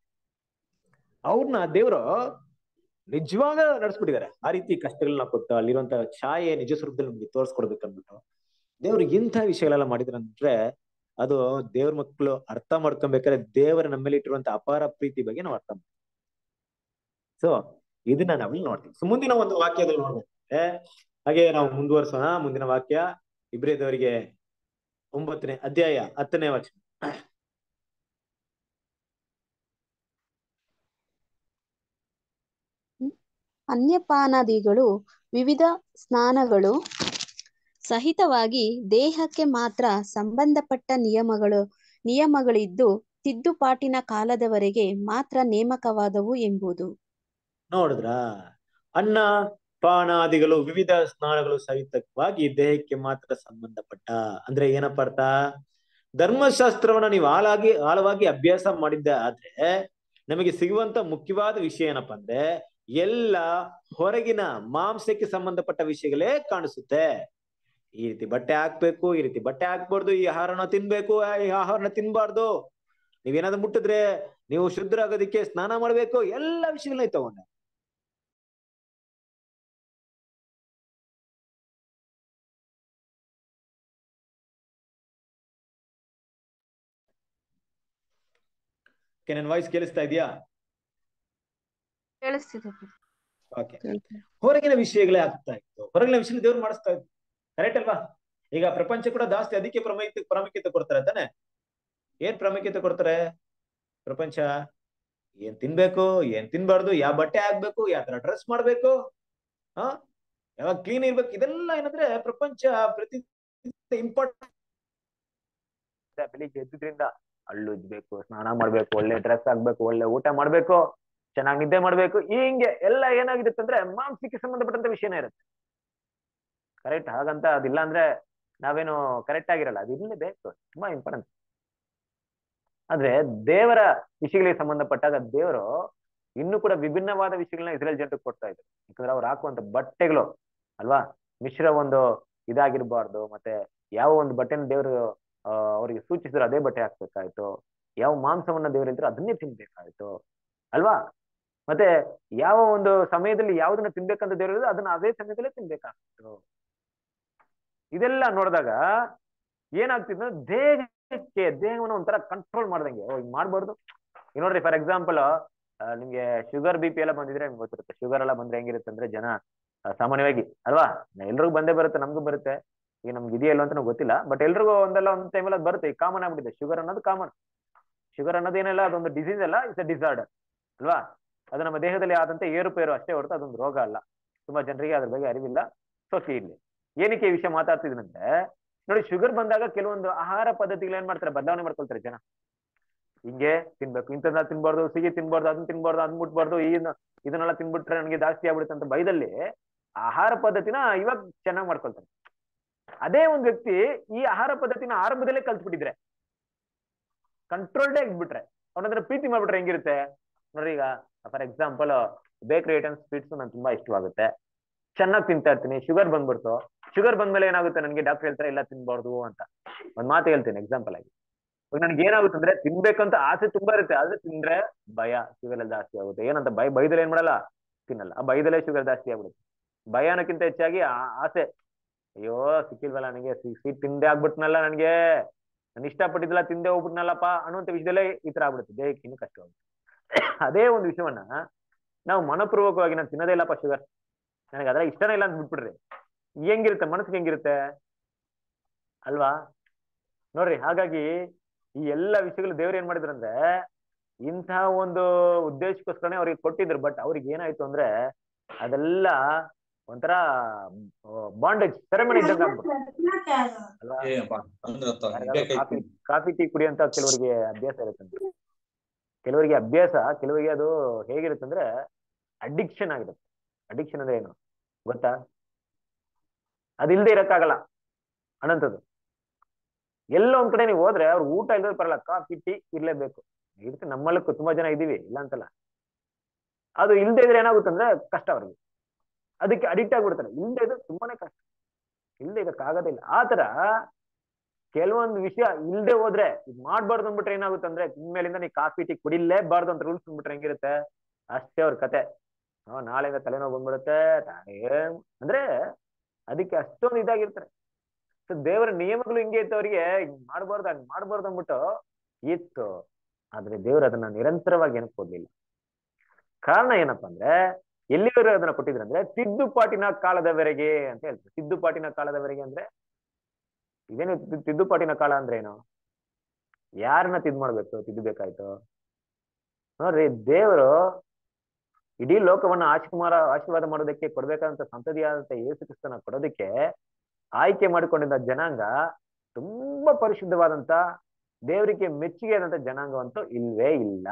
ಅವ್ರನ್ನ ದೇವ್ರು ನಿಜವಾಗ ನಡ್ಸ್ಬಿಟ್ಟಿದ್ದಾರೆ ಆ ರೀತಿ ಕಷ್ಟಗಳನ್ನ ಕೊಟ್ಟು ಅಲ್ಲಿರುವಂತ ಛಾಯೆ ನಿಜ ಸ್ವರೂಪದಲ್ಲಿ ನಮ್ಗೆ ತೋರ್ಸ್ಕೊಡ್ಬೇಕು ಅಂದ್ಬಿಟ್ಟು ದೇವ್ರು ಇಂಥ ವಿಷಯಗಳೆಲ್ಲ ಮಾಡಿದ್ರಂದ್ರೆ ಅದು ದೇವ್ರ ಮಕ್ಕಳು ಅರ್ಥ ಮಾಡ್ಕೊಬೇಕಾದ್ರೆ ದೇವರ ನಮ್ಮಲ್ಲಿ ಇಟ್ಟಿರುವಂತ ಅಪಾರ ಪ್ರೀತಿ ಬಗ್ಗೆ ನಾವು ಅರ್ಥ ಮಾಡ್ತೀವಿ ಸೊ ಇದನ್ನ ನಾವಿಲ್ಲಿ ನೋಡ್ತೀವಿ ಸೊ ಮುಂದಿನ ಒಂದು ವಾಕ್ಯದಲ್ಲಿ ನೋಡ್ಬೇಕಂದ್ರೆ ಹಾಗೆ ನಾವು ಮುಂದುವರ್ಸೋಣ ಮುಂದಿನ ವಾಕ್ಯ ಇಬ್ರೇದವರಿಗೆ ಒಂಬತ್ತನೇ ಅಧ್ಯಾಯ ಹತ್ತನೇ ವಚನ ಅನ್ಯಪಾನಾದಿಗಳು ವಿವಿಧ ಸ್ನಾನಗಳು ಸಹಿತವಾಗಿ ದೇಹಕ್ಕೆ ಮಾತ್ರ ಸಂಬಂಧಪಟ್ಟ ನಿಯಮಗಳು ನಿಯಮಗಳಿದ್ದು ತಿದ್ದುಪಾಟಿನ ಕಾಲದವರೆಗೆ ಮಾತ್ರ ನೇಮಕವಾದವು ಎಂಬುದು ನೋಡಿದ್ರ ಅನ್ನ ಪಾನಾದಿಗಳು ವಿವಿಧ ಸ್ನಾನಗಳು ಸಹಿತವಾಗಿ ದೇಹಕ್ಕೆ ಮಾತ್ರ ಸಂಬಂಧಪಟ್ಟ ಅಂದ್ರೆ ಏನಪ್ಪ ಅರ್ಥ ಧರ್ಮಶಾಸ್ತ್ರವನ್ನ ನೀವು ಆಳಾಗಿ ಆಳವಾಗಿ ಅಭ್ಯಾಸ ಮಾಡಿದ್ದೆ ಆದ್ರೆ ನಮಗೆ ಸಿಗುವಂತ ಮುಖ್ಯವಾದ ವಿಷಯ ಏನಪ್ಪಾ ಅಂದ್ರೆ ಎಲ್ಲ ಹೊರಗಿನ ಮಾಂಸಕ್ಕೆ ಸಂಬಂಧಪಟ್ಟ ವಿಷಯಗಳೇ ಕಾಣಿಸುತ್ತೆ ಈ ರೀತಿ ಬಟ್ಟೆ ಹಾಕ್ಬೇಕು ಈ ರೀತಿ ಬಟ್ಟೆ ಹಾಕ್ಬಾರ್ದು ಈ ಆಹಾರನ ತಿನ್ಬೇಕು ಈ ಆಹಾರನ ತಿನ್ಬಾರ್ದು ನೀವೇನಾದ್ರು ಮುಟ್ಟಿದ್ರೆ ನೀವು ಶುದ್ಧರಾಗೋದಿಕ್ಕೆ ಸ್ನಾನ ಮಾಡ್ಬೇಕು ಎಲ್ಲ ವಿಷಯಗಳನ್ನ ತಗೊಂಡೆ ನನ್ನ ವಾಯ್ಸ್ ಕೇಳಿಸ್ತಾ ಇದೆಯಾ ಕೇಳಿಸ್ತಿದೆ ಓಕೆ ಹೊರಗಿನ ವಿಷಯಗಳೇ ಆಗ್ತಾ ಇತ್ತು ಹೊರಗಿನ ವಿಷಯ ದೇವ್ರು ಮಾಡಿಸ್ತಾ ಇತ್ತು ಕರೆಕ್ಟ್ ಅಲ್ವಾ ಈಗ ಪ್ರಪಂಚ ಕೂಡ ಜಾಸ್ತಿ ಅದಕ್ಕೆ ಪ್ರಾಮುಖ್ಯತೆ ಪ್ರಾಮುಖ್ಯತೆ ಕೊಡ್ತಾರೆ ತಾನೆ ಏನ್ ಪ್ರಾಮುಖ್ಯತೆ ಕೊಡ್ತಾರೆ ಪ್ರಪಂಚ ಏನ್ ತಿನ್ಬೇಕು ಏನ್ ತಿನ್ಬಾರ್ದು ಯಾವ ಬಟ್ಟೆ ಹಾಕ್ಬೇಕು ಯಾವ ತರ ಡ್ರೆಸ್ ಮಾಡ್ಬೇಕು ಹಾ ಯಾವಾಗ ಕ್ಲೀನ್ ಇರ್ಬೇಕು ಇದೆಲ್ಲ ಏನಂದ್ರೆ ಪ್ರಪಂಚ ಪ್ರತಿ ಇಂಪಾರ್ಟೆಂಟ್ ಬೆಳಿಗ್ಗೆ ಎದ್ದಿದ್ರಿಂದ ಹಳ್ಳು ಉಜ್ಬೇಕು ಸ್ನಾನ ಮಾಡ್ಬೇಕು ಒಳ್ಳೆ ಡ್ರೆಸ್ ಹಾಕ್ಬೇಕು ಒಳ್ಳೆ ಊಟ ಮಾಡ್ಬೇಕು ಚೆನ್ನಾಗಿ ನಿದ್ದೆ ಮಾಡ್ಬೇಕು ಹಿಂಗೆ ಎಲ್ಲ ಏನಾಗಿರುತ್ತೆ ಅಂದ್ರೆ ಮಾಂಸಕ್ಕೆ ಸಂಬಂಧಪಟ್ಟಂತ ವಿಷಯನೇ ಇರುತ್ತೆ ಕರೆಕ್ಟ್ ಹಾಗಂತ ಅದಿಲ್ಲ ಅಂದ್ರೆ ನಾವೇನು ಕರೆಕ್ಟ್ ಆಗಿರಲ್ಲ ಅದು ಇರಲೇಬೇಕು ತುಂಬಾ ಇಂಪಾರ್ಟೆಂಟ್ ಆದ್ರೆ ದೇವರ ವಿಷಯಗಳಿಗೆ ಸಂಬಂಧಪಟ್ಟಾಗ ದೇವರು ಇನ್ನೂ ಕೂಡ ವಿಭಿನ್ನವಾದ ವಿಷಯಗಳನ್ನ ಇಸ್ರೇಲ್ ಜನರಿಗೆ ಕೊಡ್ತಾ ಇದ್ರು ಯಾಕಂದ್ರೆ ಅವ್ರು ಹಾಕುವಂತ ಬಟ್ಟೆಗಳು ಅಲ್ವಾ ಮಿಶ್ರ ಒಂದು ಇದಾಗಿರ್ಬಾರ್ದು ಮತ್ತೆ ಯಾವ ಒಂದು ಬಟ್ಟೆನ ದೇವರು ಆ ಅವರಿಗೆ ಸೂಚಿಸಿದ್ರು ಅದೇ ಬಟ್ಟೆ ಹಾಕ್ಬೇಕಾಯ್ತು ಯಾವ ಮಾಂಸವನ್ನ ದೇವರು ಇದ್ರು ಅದನ್ನೇ ತಿನ್ಬೇಕಾಯ್ತು ಅಲ್ವಾ ಮತ್ತೆ ಯಾವ ಒಂದು ಸಮಯದಲ್ಲಿ ಯಾವ್ದನ್ನ ತಿನ್ಬೇಕಂತ ದೇವರು ಹೇಳಿದ್ರು ಅದನ್ನ ಅದೇ ಸಮಯದಲ್ಲೇ ತಿನ್ಬೇಕಾಗ್ತಿತ್ತು ಇದೆಲ್ಲ ನೋಡಿದಾಗ ಏನಾಗ್ತಿತ್ತು ದೇಹಕ್ಕೆ ದೇಹವನ್ನ ಒಂಥರ ಕಂಟ್ರೋಲ್ ಮಾಡ್ದಂಗೆ ಓ ಹಿಂಗ್ ಮಾಡ್ಬಾರ್ದು ಈಗ ನೋಡ್ರಿ ಫಾರ್ ಎಕ್ಸಾಂಪಲ್ ನಿಮ್ಗೆ ಶುಗರ್ ಬಿ ಪಿ ಎಲ್ಲ ಬಂದಿದ್ರೆ ನಿಮ್ಗೆ ಗೊತ್ತಿರುತ್ತೆ ಶುಗರ್ ಎಲ್ಲ ಬಂದ್ರೆ ಹೆಂಗಿರುತ್ತೆ ಅಂದ್ರೆ ಜನ ಆ, ಸಾಮಾನ್ಯವಾಗಿ ಅಲ್ವಾ ಎಲ್ರಿಗೂ ಬಂದೇ ಬರುತ್ತೆ ನಮಗೂ ಬರುತ್ತೆ ಈಗ ನಮ್ಗೆ ಇದೆಯಲ್ಲ ಅಂತ ನಮ್ಗೆ ಗೊತ್ತಿಲ್ಲ ಬಟ್ ಎಲ್ರಿಗೂ ಒಂದಲ್ಲ ಒಂದ್ ಟೈಮಲ್ಲಿ ಅದು ಬರುತ್ತೆ ಈಗ ಕಾಮನ್ ಆಗ್ಬಿಟ್ಟಿದೆ ಶುಗರ್ ಅನ್ನೋದು ಕಾಮನ್ ಶುಗರ್ ಅನ್ನೋದೇನಲ್ಲ ಅದೊಂದು ಡಿಸೀಸ್ ಅಲ್ಲ ಇಟ್ಸ್ ಅ ಡಿಸಾರ್ಡರ್ ಅಲ್ವಾ ಅದು ನಮ್ಮ ದೇಹದಲ್ಲಿ ಆದಂತ ಏರುಪೇರು ಅಷ್ಟೇ ಹೊರತು ಅದೊಂದು ರೋಗ ಅಲ್ಲ ತುಂಬಾ ಜನರಿಗೆ ಅದ್ರ ಬಗ್ಗೆ ಅರಿವಿಲ್ಲ ಸೋಕಿ ಇರ್ಲಿ ಏನಕ್ಕೆ ಈ ವಿಷಯ ಮಾತಾಡ್ತಿದ್ದೀನಂದ್ರೆ ನೋಡಿ ಶುಗರ್ ಬಂದಾಗ ಕೆಲವೊಂದು ಆಹಾರ ಪದ್ಧತಿಗಳು ಏನ್ ಮಾಡ್ತಾರೆ ಬದಲಾವಣೆ ಮಾಡ್ಕೊಳ್ತಾರೆ ಜನ ಹಿಂಗೆ ತಿನ್ಬೇಕು ಇಂಥದ್ದನ್ನ ತಿನ್ಬಾರ್ದು ಸಿಹಿ ತಿನ್ಬಾರ್ದು ಅದನ್ನ ತಿನ್ಬಾರ್ದು ಅದನ್ನ ಮುಟ್ಬಾರ್ದು ಇದನ್ನ ಇದನ್ನೆಲ್ಲ ತಿನ್ಬಿಟ್ರೆ ನನಗೆ ಜಾಸ್ತಿ ಆಗ್ಬಿಡುತ್ತೆ ಅಂತ ಬೈದಲ್ಲಿ ಆಹಾರ ಪದ್ಧತಿನ ಇವಾಗ ಚೆನ್ನಾಗಿ ಮಾಡ್ಕೊಳ್ತಾರೆ ಅದೇ ಒಂದ್ ವ್ಯಕ್ತಿ ಈ ಆಹಾರ ಪದ್ಧತಿನ ಆರಂಭದಲ್ಲೇ ಕಲ್ತ್ಬಿಟ್ಟಿದ್ರೆ ಕಂಟ್ರೋಲ್ಡೇ ಇದ್ಬಿಟ್ರೆ ಅವನಂದ್ರೆ ಪ್ರೀತಿ ಮಾಡ್ಬಿಟ್ರೆ ಹೆಂಗಿರುತ್ತೆ ನೋಡ್ರಿ ಈಗ for example bakery items sweets ನನ್ ತುಂಬಾ ಇಷ್ಟವಾಗುತ್ತೆ ಚೆನ್ನಾಗಿ ತಿಂತಾ ಇರ್ತೀನಿ ಶುಗರ್ ಬಂದ್ಬಿಡ್ತು ಶುಗರ್ ಬಂದ್ಮೇಲೆ ಏನಾಗುತ್ತೆ ನನಗೆ ಡಾಕ್ಟರ್ ಹೇಳ್ತಾರೆ ಎಲ್ಲ ತಿನ್ಬಾರ್ದು ಅಂತ ಒಂದ್ ಮಾತು ಹೇಳ್ತೀನಿ ಎಕ್ಸಾಂಪಲ್ ಆಗಿ ಇವಾಗ ನನ್ಗೆ ಏನಾಗುತ್ತೆ ಅಂದ್ರೆ ತಿನ್ಬೇಕಂತ ಆಸೆ ತುಂಬಾ ಇರುತ್ತೆ ಆದ್ರೆ ತಿಂದ್ರೆ ಭಯ ಶುಗರ್ ಎಲ್ಲ ಜಾಸ್ತಿ ಆಗುತ್ತೆ ಏನಂತ ಭಯ ಭಯದಲ್ಲಿ ಏನ್ ಮಾಡಲ್ಲ ತಿನ್ನಲ್ಲ ಆ ಭಯದಲ್ಲೇ ಶುಗರ್ ಜಾಸ್ತಿ ಆಗ್ಬಿಡುತ್ತೆ ಭಯ ಅನ್ನೋಕ್ಕಿಂತ ಹೆಚ್ಚಾಗಿ ಆ- ಆಸೆ ಅಯ್ಯೋ ಸಿಕ್ಕಿಲ್ವಲ್ಲ ನನಗೆ ಸ್ವೀಟ್ ತಿಂದೆ ಆಗ್ಬಿಟ್ನಲ್ಲ ನನಗೆ ನಾನು ಇಷ್ಟಪಟ್ಟಿದ್ದಲ್ಲ ತಿಂದೆ ಹೋಗ್ಬಿಟ್ನಲ್ಲಪ್ಪ ಅನ್ನುವಂತ ವಿಷಯದಲ್ಲೇ ಈ ತರ ಆಗ್ಬಿಡುತ್ತೆ ದೇಹಕ್ಕೆ ಇನ್ನೂ ಕಷ್ಟವಾಗುತ್ತೆ ಅದೇ ಒಂದು ವಿಷಯವನ್ನ ನಾವು ಮನಪೂರ್ವಕವಾಗಿ ನಾನು ತಿನ್ನೋದೇ ಇಲ್ಲಪ್ಪ ಶುಗರ್ ನನಗೆ ಅದರ ಇಷ್ಟನೇ ಇಲ್ಲ ಅಂತ ಬಿಟ್ಬಿಡ್ರಿ ಹೆಂಗಿರುತ್ತೆ ಮನಸ್ಸಿಗೆ ಹೆಂಗಿರುತ್ತೆ ಅಲ್ವಾ ನೋಡ್ರಿ ಹಾಗಾಗಿ ಈ ಎಲ್ಲ ವಿಷಯಗಳು ದೇವ್ರು ಏನ್ ಮಾಡಿದ್ರು ಅಂದ್ರೆ ಇಂತಹ ಒಂದು ಉದ್ದೇಶಕ್ಕೋಸ್ಕರನೇ ಅವ್ರಿಗೆ ಕೊಟ್ಟಿದ್ರು ಬಟ್ ಅವ್ರಿಗೆ ಏನಾಯ್ತು ಅಂದ್ರೆ ಅದೆಲ್ಲ ಒಂಥರ ಬಾಂಡೇಜ್ ಸೆರೆಮನಿ ಇದ್ದಂಗ ಆಗ್ಬಿಟ್ಟು ಅಲ್ವಾ ಯಾರಿಗಾದ್ರೂ ಕಾಫಿ ಕಾಫಿ ಟೀ ಕುಡಿಯಂತ ಕೆಲವರಿಗೆ ಅಭ್ಯಾಸ ಇರುತ್ತಂತೆ ಕೆಲವರಿಗೆ ಅಭ್ಯಾಸ ಕೆಲವರಿಗೆ ಅದು ಹೇಗಿರುತ್ತೆ ಅಂದ್ರೆ ಅಡಿಕ್ಷನ್ ಆಗಿರುತ್ತೆ ಅಡಿಕ್ಷನ್ ಅಂದ್ರೆ ಏನು ಗೊತ್ತಾ ಅದಿಲ್ದೆ ಇರಕ್ಕಾಗಲ್ಲ ಅನ್ನಂಥದ್ದು ಎಲ್ಲ ಒಂದ್ ಕಡೆ ನೀವು ಹೋದ್ರೆ ಅವ್ರು ಊಟ ಇಲ್ಲದೆ ಬರಲ್ಲ ಕಾಫಿ ಟೀ ಇರ್ಲೇಬೇಕು ಇರುತ್ತೆ ನಮ್ಮಲ್ಲೂ ತುಂಬಾ ಜನ ಇದೀವಿ ಇಲ್ಲ ಅಂತಲ್ಲ ಅದು ಇಲ್ದೇ ಇದ್ರೆ ಏನಾಗುತ್ತೆ ಅಂದ್ರೆ ಕಷ್ಟ ಅವ್ರಿಗೆ ಅದಕ್ಕೆ ಅಡಿಕ್ಟ್ ಆಗ್ಬಿಡ್ತಾರೆ ಇಲ್ದೇ ಇದ್ರೆ ತುಂಬಾನೇ ಕಷ್ಟ ಇಲ್ದೇ ಇದಕ್ಕಾಗೋದೇ ಇಲ್ಲ ಆತರ ಕೆಲವೊಂದು ವಿಷಯ ಇಲ್ದೆ ಹೋದ್ರೆ ಇದ್ ಮಾಡ್ಬಾರ್ದು ಅಂದ್ಬಿಟ್ರೆ ಏನಾಗುತ್ತೆ ಅಂದ್ರೆ ಇನ್ಮೇಲಿಂದ ನೀ ಕಾಫಿ ಟೀ ಕುಡಿಲೇಬಾರ್ದು ಅಂತ ರೂಲ್ಸ್ ಅಂದ್ಬಿಟ್ರೆ ಹೆಂಗಿರುತ್ತೆ ಅಷ್ಟೇ ಅವ್ರ ಕತೆ ಹ್ಮ್ ನಾಳೆಯಿಂದ ತಲೆನೋವು ಬಂದ್ಬಿಡುತ್ತೆ ಏನ್ ಅಂದ್ರೆ ಅದಕ್ಕೆ ಅಷ್ಟೊಂದು ಇದಾಗಿರ್ತಾರೆ ಸೊ ದೇವರ ನಿಯಮಗಳು ಹಿಂಗೆ ಇತ್ತು ಅವರಿಗೆ ಹಿಂಗ್ ಮಾಡ್ಬಾರ್ದು ಹಂಗ್ ಮಾಡ್ಬಾರ್ದು ಅಂದ್ಬಿಟ್ಟು ಇತ್ತು ಆದ್ರೆ ದೇವರು ಅದನ್ನ ನಿರಂತರವಾಗಿ ಏನಕ್ಕೆ ಕೊಡ್ಲಿಲ್ಲ ಕಾರಣ ಏನಪ್ಪಾ ಅಂದ್ರೆ ಎಲ್ಲಿವರೆಗೆ ಅದನ್ನ ಕೊಟ್ಟಿದ್ರು ಅಂದ್ರೆ ತಿದ್ದುಪಾಟಿನ ಕಾಲದವರೆಗೆ ಅಂತ ಹೇಳ್ತಾರೆ ತಿದ್ದುಪಾಟಿನ ಕಾಲದವರೆಗೆ ಅಂದ್ರೆ ಇದೇನು ತಿದ್ದು- ತಿದ್ದುಪಾಟಿನ ಕಾಲ ಅಂದ್ರೆ ಏನು ಯಾರನ್ನ ತಿದ್ ಮಾಡ್ಬೇಕು ತಿದ್ದಬೇಕಾಯ್ತು ನೋಡ್ರಿ ದೇವರು ಇಡೀ ಲೋಕವನ್ನ ಆಶೀರ್ವಾದ ಆಶೀರ್ವಾದ ಮಾಡೋದಕ್ಕೆ ಕೊಡ್ಬೇಕಾದಂತ ಸಂತತಿಯಾದಂತ ಯೇಸು ಕ್ರಿಸ್ತನ ಕೊಡೋದಕ್ಕೆ ಆಯ್ಕೆ ಮಾಡಿಕೊಂಡಿದ್ದ ಜನಾಂಗ ತುಂಬಾ ಪರಿಶುದ್ಧವಾದಂತ ದೇವರಿಗೆ ಮೆಚ್ಚುಗೆ ಆದಂತ ಜನಾಂಗವಂತೂ ಇಲ್ವೇ ಇಲ್ಲ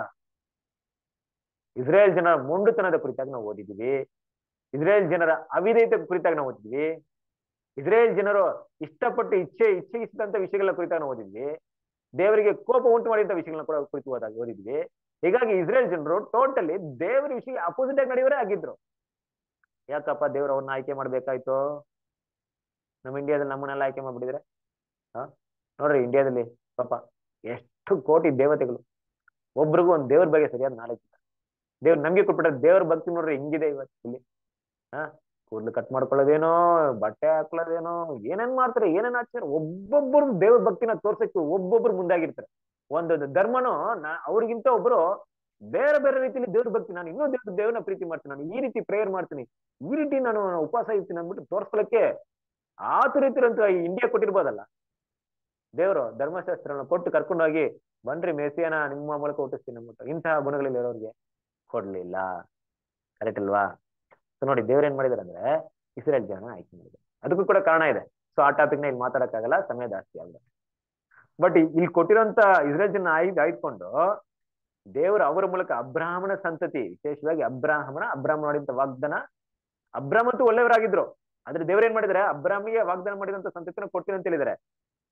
ಇಸ್ರೇಲ್ ಜನರ ಮೊಂಡುತನದ ಕುರಿತಾಗಿ ನಾವು ಓದಿದೀವಿ ಇಸ್ರೇಲ್ ಜನರ ಅವಿಧೇಯತೆ ಕುರಿತಾಗಿ ನಾವು ಓದಿದ್ವಿ ಇಸ್ರೇಲ್ ಜನರು ಇಷ್ಟಪಟ್ಟು ಇಚ್ಛೆ ಇಚ್ಛಿಸಿದಂತ ವಿಷಯಗಳ ಕುರಿತಾಗಿ ನಾವು ಓದಿದ್ವಿ ದೇವರಿಗೆ ಕೋಪ ಉಂಟು ಮಾಡಿದಂತ ವಿಷಯಗಳನ್ನ ಕೂಡ ಕುರಿತು ಓದಾಗಿ ಓದಿದ್ವಿ ಹೀಗಾಗಿ ಇಸ್ರೇಲ್ ಜನರು ಟೋಟಲಿ ದೇವರ ವಿಷಯ ಅಪೋಸಿಟ್ ಆಗಿ ನಡೆಯವರೇ ಆಗಿದ್ರು ಯಾಕಪ್ಪ ದೇವ್ರು ಅವ್ರನ್ನ ಆಯ್ಕೆ ಮಾಡ್ಬೇಕಾಯ್ತು ನಮ್ಮ ಇಂಡಿಯಾದಲ್ಲಿ ನಮ್ಮನ್ನೆಲ್ಲ ಆಯ್ಕೆ ಮಾಡ್ಬಿಟ್ಟಿದ್ರೆ ಹಾ ನೋಡ್ರಿ ಇಂಡಿಯಾದಲ್ಲಿ ಪಾಪ ಎಷ್ಟು ಕೋಟಿ ದೇವತೆಗಳು ಒಬ್ರಿಗೂ ಒಂದ್ ದೇವ್ರ ಬಗ್ಗೆ ಸರಿಯಾದ ನಾಲೆಜ್ ಇಲ್ಲ ದೇವ್ರು ನಮ್ಗೆ ಕೊಟ್ಬಿಟ್ರೆ ದೇವ್ರ ಭಕ್ತಿ ನೋಡ್ರಿ ಹೆಂಗಿದೆ ಇವತ್ತು ಇಲ್ಲಿ ಹಾ ಕೂದಲು ಕಟ್ ಮಾಡ್ಕೊಳ್ಳೋದೇನೋ ಬಟ್ಟೆ ಹಾಕೊಳ್ಳೋದೇನೋ ಏನೇನ್ ಮಾಡ್ತಾರೆ ಏನೇನ್ ಆಚಾರ ಒಬ್ಬೊಬ್ಬರು ದೇವ್ರ ಭಕ್ತಿನ ತೋರ್ಸಕ್ಕೆ ಒಬ್ಬೊಬ್ರು ಮುಂದಾಗಿರ್ತಾರೆ ಒಂದೊಂದು ಧರ್ಮನೂ ನಾ ಅವ್ರಿಗಿಂತ ಒಬ್ರು ಬೇರೆ ಬೇರೆ ರೀತಿಯಲ್ಲಿ ದೇವ್ರ ಭಕ್ತಿ ನಾನು ಇನ್ನೂ ದೇವ್ರ ದೇವ್ರನ್ನ ಪ್ರೀತಿ ಮಾಡ್ತೀನಿ ನಾನು ಈ ರೀತಿ ಪ್ರೇಯರ್ ಮಾಡ್ತೀನಿ ಈ ರೀತಿ ನಾನು ಉಪವಾಸ ಇರ್ತೀನಿ ಅಂದ್ಬಿಟ್ಟು ತೋರ್ಸ್ಕೊಳಕ್ಕೆ ಆತುರಿತಿರಂತ ಈ ಇಂಡಿಯಾ ಕೊಟ್ಟಿರ್ಬೋದಲ್ಲ ದೇವರು ಧರ್ಮಶಾಸ್ತ್ರನ ಕೊಟ್ಟು ಕರ್ಕೊಂಡೋಗಿ ಬನ್ರಿ ಮೆಸಿಯನ ನಿಮ್ಮ ಮೂಲಕ ಹುಟ್ಟಿಸ್ತೀನಿ ಅಂದ್ಬಿಟ್ಟು ಇಂತಹ ಗುಣಗಳಲ್ಲಿ ಇರೋರಿಗೆ ಕೊಡ್ಲಿಲ್ಲ ಕರೆಕ್ಟ್ ಅಲ್ವಾ ಸೊ ನೋಡಿ ದೇವ್ರ ಏನ್ ಮಾಡಿದಾರೆ ಅಂದ್ರೆ ಇಸ್ರೇಲ್ ಜನ ಆಯ್ಕೆ ಮಾಡಿದ್ದಾರೆ ಅದಕ್ಕೂ ಕೂಡ ಕಾರಣ ಇದೆ ಸೊ ಆ ಟಾಪಿಕ್ ನ ಇಲ್ಲಿ ಮಾತಾಡಕ್ಕಾಗಲ್ಲ ಸಮಯ ಜಾಸ್ತಿ ಆಗುತ್ತೆ ಬಟ್ ಇಲ್ಲಿ ಕೊಟ್ಟಿರೋಂತ ಇಸ್ರೇಲ್ ಜನ ಆಯ್ದು ಆಯ್ಕೊಂಡು ದೇವರು ಅವರ ಮೂಲಕ ಅಬ್ರಾಹ್ಮಣ ಸಂತತಿ ವಿಶೇಷವಾಗಿ ಅಬ್ರಾಹ್ಮಣ ಅಬ್ರಾಹ್ಮಣ ಮಾಡಿದಂತ ವಾಗ್ದಾನ ಅಬ್ರಾಹ್ಮ ಅಂತೂ ಒಳ್ಳೆಯವರಾಗಿದ್ರು ಆದ್ರೆ ದೇವ್ರ ಏನ್ ಮಾಡಿದಾರೆ ಅಬ್ರಾಹ್ಮಿಗೆ ವಾಗ್ದಾನ ಮಾಡಿದಂತ ಸಂತತಿನ ಕೊಡ್ತೀನಿ ಅಂತ ಹೇಳಿದಾರೆ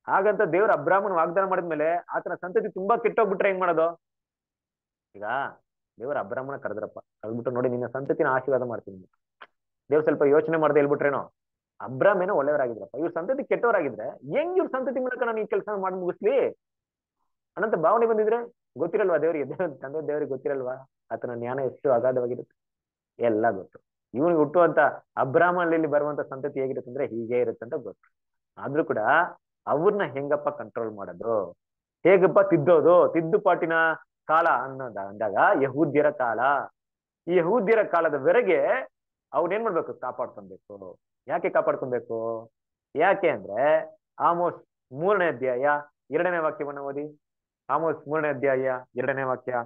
ಹಾಗಂತ ದೇವ್ರ ಅಬ್ರಾಹ್ಮನ್ ವಾಗ್ದಾನ ಮಾಡಿದ್ಮೇಲೆ ಆತನ ಸಂತತಿ ತುಂಬಾ ಕೆಟ್ಟೋಗ್ಬಿಟ್ರೆ ಹೆಂಗ್ ಮಾಡೋದು ಈಗ ದೇವ್ರ ಅಬ್ರಾಹ್ಮಣ ಕರೆದ್ರಪ್ಪ ಕರೆದ್ಬಿಟ್ಟು ನೋಡಿ ನಿನ್ನ ಸಂತತಿನ ಆಶೀರ್ವಾದ ಮಾಡ್ತೀನಿ ದೇವ್ರ ಸ್ವಲ್ಪ ಯೋಚನೆ ಮಾಡದೆ ಹೇಳ್ಬಿಟ್ರೇನೋ ಅಬ್ರಾಮ್ ಏನೋ ಒಳ್ಳೆಯವರಾಗಿದ್ರಪ್ಪ ಇವ್ರ ಸಂತತಿ ಕೆಟ್ಟವರಾಗಿದ್ರೆ ಹೆಂಗ್ ಇವ್ರ ಸಂತತಿ ಮೂಲಕ ನಾನು ಈ ಕೆಲಸ ಮಾಡಿ ಮುಗಿಸ್ಲಿ ಅನ್ನಂತ ಭಾವನೆ ಬಂದಿದ್ರೆ ಗೊತ್ತಿರಲ್ವಾ ದೇವರಿಗೆ ದೇವ್ರ ತಂದೆ ದೇವರಿಗೆ ಗೊತ್ತಿರಲ್ವಾ ಆತನ ಜ್ಞಾನ ಎಷ್ಟು ಅಗಾಧವಾಗಿರುತ್ತೆ ಎಲ್ಲ ಗೊತ್ತು ಇವನಿಗೆ ಹುಟ್ಟುವಂತ ಅಬ್ರಾಹ್ಮಣಲ್ಲಿ ಬರುವಂತ ಸಂತತಿ ಹೇಗಿರುತ್ತೆ ಅಂದ್ರೆ ಹೀಗೆ ಇರುತ್ತೆ ಅಂತ ಗೊತ್ತು ಆದ್ರೂ ಕೂಡ ಅವ್ರನ್ನ ಹೆಂಗಪ್ಪ ಕಂಟ್ರೋಲ್ ಮಾಡೋದು ಹೇಗಪ್ಪ ತಿದ್ದೋದು ತಿದ್ದುಪಾಟಿನ ಕಾಲ ಅನ್ನೋದ ಅಂದಾಗ ಯಹೂದ್ಯರ ಕಾಲ ಈ ಯಹೂದ್ಯರ ಕಾಲದವರೆಗೆ ಅವ್ನೇನ್ ಮಾಡ್ಬೇಕು ಕಾಪಾಡ್ಕೊಬೇಕು ಯಾಕೆ ಕಾಪಾಡ್ಕೊಬೇಕು ಯಾಕೆ ಅಂದ್ರೆ ಆಮೋಸ್ ಮೂರನೇ ಅಧ್ಯಾಯ ಎರಡನೇ ವಾಕ್ಯವನ್ನ ಓದಿ ಆಮೋಸ್ ಮೂರನೇ ಅಧ್ಯಾಯ ಎರಡನೇ ವಾಕ್ಯ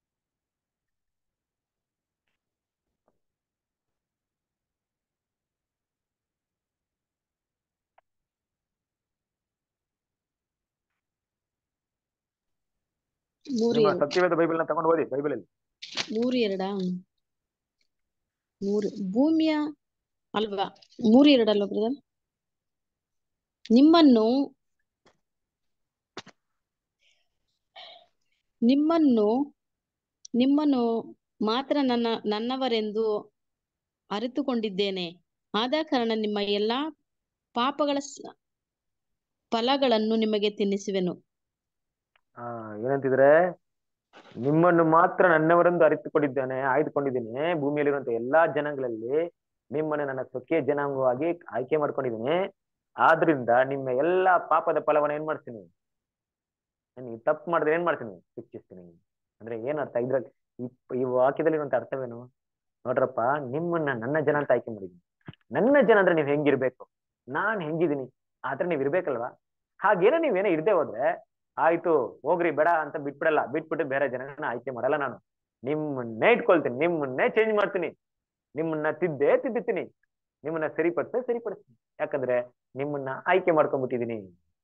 ಮೂರು ನಿಮ್ಮ ಎರಡು ಸತ್ಯವೇದ ಬೈಬಲ್ ನ ತಗೊಂಡು ಓದಿ ಬೈಬಲ್ ಅಲ್ಲಿ ಮೂರು ಎರಡಾ ಮೂರು ಭೂಮಿಯ ಅಲ್ವಾ ಮೂರು ಎರಡಲ್ವಾ ಬ್ರದರ್ ನಿಮ್ಮನ್ನು ನಿಮ್ಮನ್ನು ನಿಮ್ಮನ್ನು ಮಾತ್ರ ನನ್ನ ನನ್ನವರೆಂದು ಅರಿತುಕೊಂಡಿದ್ದೇನೆ ಆದ ಕಾರಣ ನಿಮ್ಮ ಎಲ್ಲಾ ಪಾಪಗಳ ಸ- ಫಲಗಳನ್ನು ನಿಮಗೆ ತಿನ್ನಿಸುವೆನು ಆ ಏನಂತಿದ್ರೆ ನಿಮ್ಮನ್ನು ಮಾತ್ರ ನನ್ನವರೆಂದು ಅರಿತುಕೊಂಡಿದ್ದೇನೆ ಆಯ್ದುಕೊಂಡಿದ್ದೇನೆ ಭೂಮಿಯಲ್ಲಿರುವಂತ ಎಲ್ಲಾ ಜನಾಂಗಗಳಲ್ಲಿ ನಿಮ್ಮನ್ನು ನನ್ನ ಸ್ವಕೀಯ ಜನಾಂಗವಾಗಿ ಆಯ್ಕೆ ಮಾಡ್ಕೊಂಡಿದ್ದೀನಿ ಆದ್ರಿಂದ ನಿಮ್ಮ ಎಲ್ಲಾ ಪಾಪದ ಫಲವನ್ನ ಏನ್ ಮಾಡ್ತೀನಿ ನೀವು ತಪ್ಪು ಮಾಡಿದ್ರೆ ಏನ್ ಮಾಡ್ತೀನಿ ಶಿಕ್ಷಿಸ್ತೀನಿ ಅಂದ್ರೆ ಏನ್ ಅರ್ಥ ಇದ್ರಲ್ಲಿ ಈ ಈ ವಾಕ್ಯದಲ್ಲಿರುವಂತ ಅರ್ಥವೇನು ನೋಡ್ರಪ್ಪ ನಿಮ್ಮನ್ನ ನನ್ನ ಜನ ಅಂತ ಆಯ್ಕೆ ಮಾಡಿದ್ದೀನಿ ನನ್ನ ಜನ ಅಂದ್ರೆ ನೀವ್ ಹೆಂಗಿರ್ಬೇಕು ನಾನ್ ಹೆಂಗಿದ್ದೀನಿ ಆತರ ನೀವ್ ಇರ್ಬೇಕಲ್ವಾ ಹಾಗೇನೋ ನೀವೇನೋ ಇರ್ದೇ ಹೋದ್ರೆ ಆಯ್ತು ಹೋಗ್ರಿ ಬೇಡ ಅಂತ ಬಿಟ್ಬಿಡಲ್ಲ ಬಿಟ್ಬಿಟ್ಟು ಬೇರೆ ಜನಗಳನ್ನ ಆಯ್ಕೆ ಮಾಡಲ್ಲ ನಾನು ನಿಮ್ಮನ್ನೇ ಇಟ್ಕೊಳ್ತೀನಿ ನಿಮ್ಮನ್ನೇ ಚೇಂಜ್ ಮಾಡ್ತೀನಿ ನಿಮ್ಮನ್ನ ತಿದ್ದೇ ತಿದ್ದುತ್ತೀನಿ ನಿಮ್ಮನ್ನ ಸರಿಪಡಿಸೇ ಸರಿಪಡಿಸ್ತೀನಿ ಯಾಕಂದ್ರೆ ನಿಮ್ಮನ್ನ ಆಯ್ಕೆ ಮಾಡ್ಕೊಂಡ್ಬಿಟ್ಟಿದೀನಿ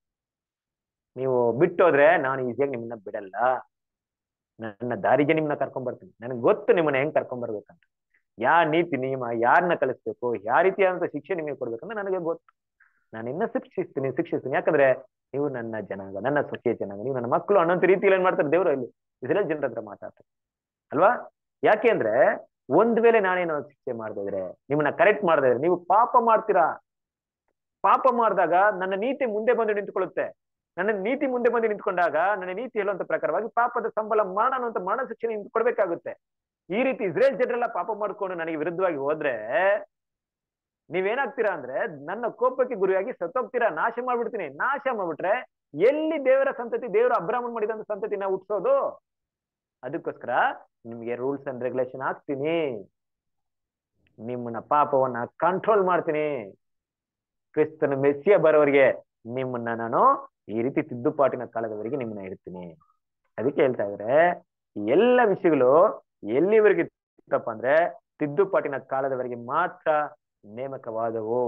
ನೀವು ಬಿಟ್ಟೋದ್ರೆ ನಾನು ಈಸಿಯಾಗಿ ನಿಮ್ಮನ್ನ ಬಿಡಲ್ಲ ನನ್ನ ದಾರಿಗೆ ನಿಮ್ಮನ್ನ ಕರ್ಕೊಂಡ್ ಬರ್ತೀನಿ ನನಗೆ ಗೊತ್ತು ನಿಮ್ಮನ್ನ ಹೆಂಗ್ ಕರ್ಕೊಂಡ್ ಬರ್ಬೇಕಂತ ಯಾ ನೀತಿ ನಿಯಮ ಯಾರನ್ನ ಕಲಿಸ್ಬೇಕು ಯಾವ ರೀತಿಯಾದಂತ ಶಿಕ್ಷೆ ನಿಮಗೆ ಕೊಡ್ಬೇಕಂತ ನನಗೆ ಗೊತ್ತು ನಾನು ಇನ್ನ ಶಿಕ್ಷಿಸ್ತೀನಿ ಶಿಕ್ಷಿಸ್ತೀನಿ ಯಾಕಂದ್ರೆ ನೀವು ನನ್ನ ಜನಾಂಗ ನನ್ನ ಸ್ವಕೀಯ ಜನಾಂಗ ನೀವು ನನ್ನ ಮಕ್ಕಳು ಅನ್ನೋಂತ ರೀತಿಯಲ್ಲಿ ಏನ್ ಮಾಡ್ತಾರೆ ದೇವರು ಇಲ್ಲಿ ಇಸ್ರೇಲ್ ಜನರ ಹತ್ರ ಮಾತಾಡ್ತಾರೆ ಅಲ್ವಾ ಯಾಕೆ ಅಂದ್ರೆ ಒಂದ್ ವೇಳೆ ನಾನೇನೋ ಶಿಕ್ಷೆ ಮಾಡ್ದಿದ್ರೆ ನಿಮ್ಮನ್ನ ಕರೆಕ್ಟ್ ಮಾಡ್ದಿದ್ರೆ ನೀವು ಪಾಪ ಮಾಡ್ತೀರಾ ಪಾಪ ಮಾಡಿದಾಗ ನನ್ನ ನೀತಿ ಮುಂದೆ ಬಂದು ನಿಂತ್ಕೊಳ್ಳುತ್ತೆ ನನ್ನ ನೀತಿ ಮುಂದೆ ಬಂದು ನಿಂತ್ಕೊಂಡಾಗ ನನ್ನ ನೀತಿ ಹೇಳುವಂತ ಪ್ರಕಾರವಾಗಿ ಪಾಪದ ಸಂಬಳ ಮರಣ ಅನ್ನುವಂತ ಮರಣ ಶಿಕ್ಷೆ ನಿಮ್ಗೆ ಕೊಡ್ಬೇಕಾಗುತ್ತೆ ಈ ರೀತಿ ಇಸ್ರೇಲ್ ಜನರೆಲ್ಲ ಪಾಪ ಮಾಡ್ಕೊಂಡು ನನಗೆ ವಿರುದ್ಧವಾಗಿ ಹೋದ್ರೆ ನೀವೇನಾಗ್ತೀರಾ ಅಂದ್ರೆ ನನ್ನ ಕೋಪಕ್ಕೆ ಗುರಿಯಾಗಿ ಸತ್ತೋಗ್ತೀರಾ ನಾಶ ಮಾಡ್ಬಿಡ್ತೀನಿ ನಾಶ ಮಾಡ್ಬಿಟ್ರೆ ಎಲ್ಲಿ ದೇವರ ಸಂತತಿ ದೇವರ ಅಬ್ರಾಹ್ಮಣ ಮಾಡಿದಂತ ಸಂತತಿನ ಹುಟ್ಸೋದು ಅದಕ್ಕೋಸ್ಕರ ನಿಮ್ಗೆ ರೂಲ್ಸ್ ಅಂಡ್ ರೆಗ್ಯುಲೇಷನ್ ಹಾಕ್ತೀನಿ ನಿಮ್ಮನ್ನ ಪಾಪವನ್ನ ಕಂಟ್ರೋಲ್ ಮಾಡ್ತೀನಿ ಕ್ರಿಸ್ತನ ಮೆಸ್ಸಿಯ ಬರೋವರೆಗೆ ನಿಮ್ಮನ್ನ ನಾನು ಈ ರೀತಿ ತಿದ್ದುಪಾಟಿನ ಕಾಲದವರೆಗೆ ನಿಮ್ಮನ್ನ ಇಡ್ತೀನಿ ಅದಕ್ಕೆ ಹೇಳ್ತಾ ಇದ್ರೆ ಈ ಎಲ್ಲ ವಿಷಯಗಳು ಎಲ್ಲಿವರೆಗೆ ಇತ್ತಪ್ಪ ಅಂದ್ರೆ ತಿದ್ದುಪಾಟಿನ ಕಾಲದವರೆಗೆ ಮಾತ್ರ ನೇಮಕವಾದವು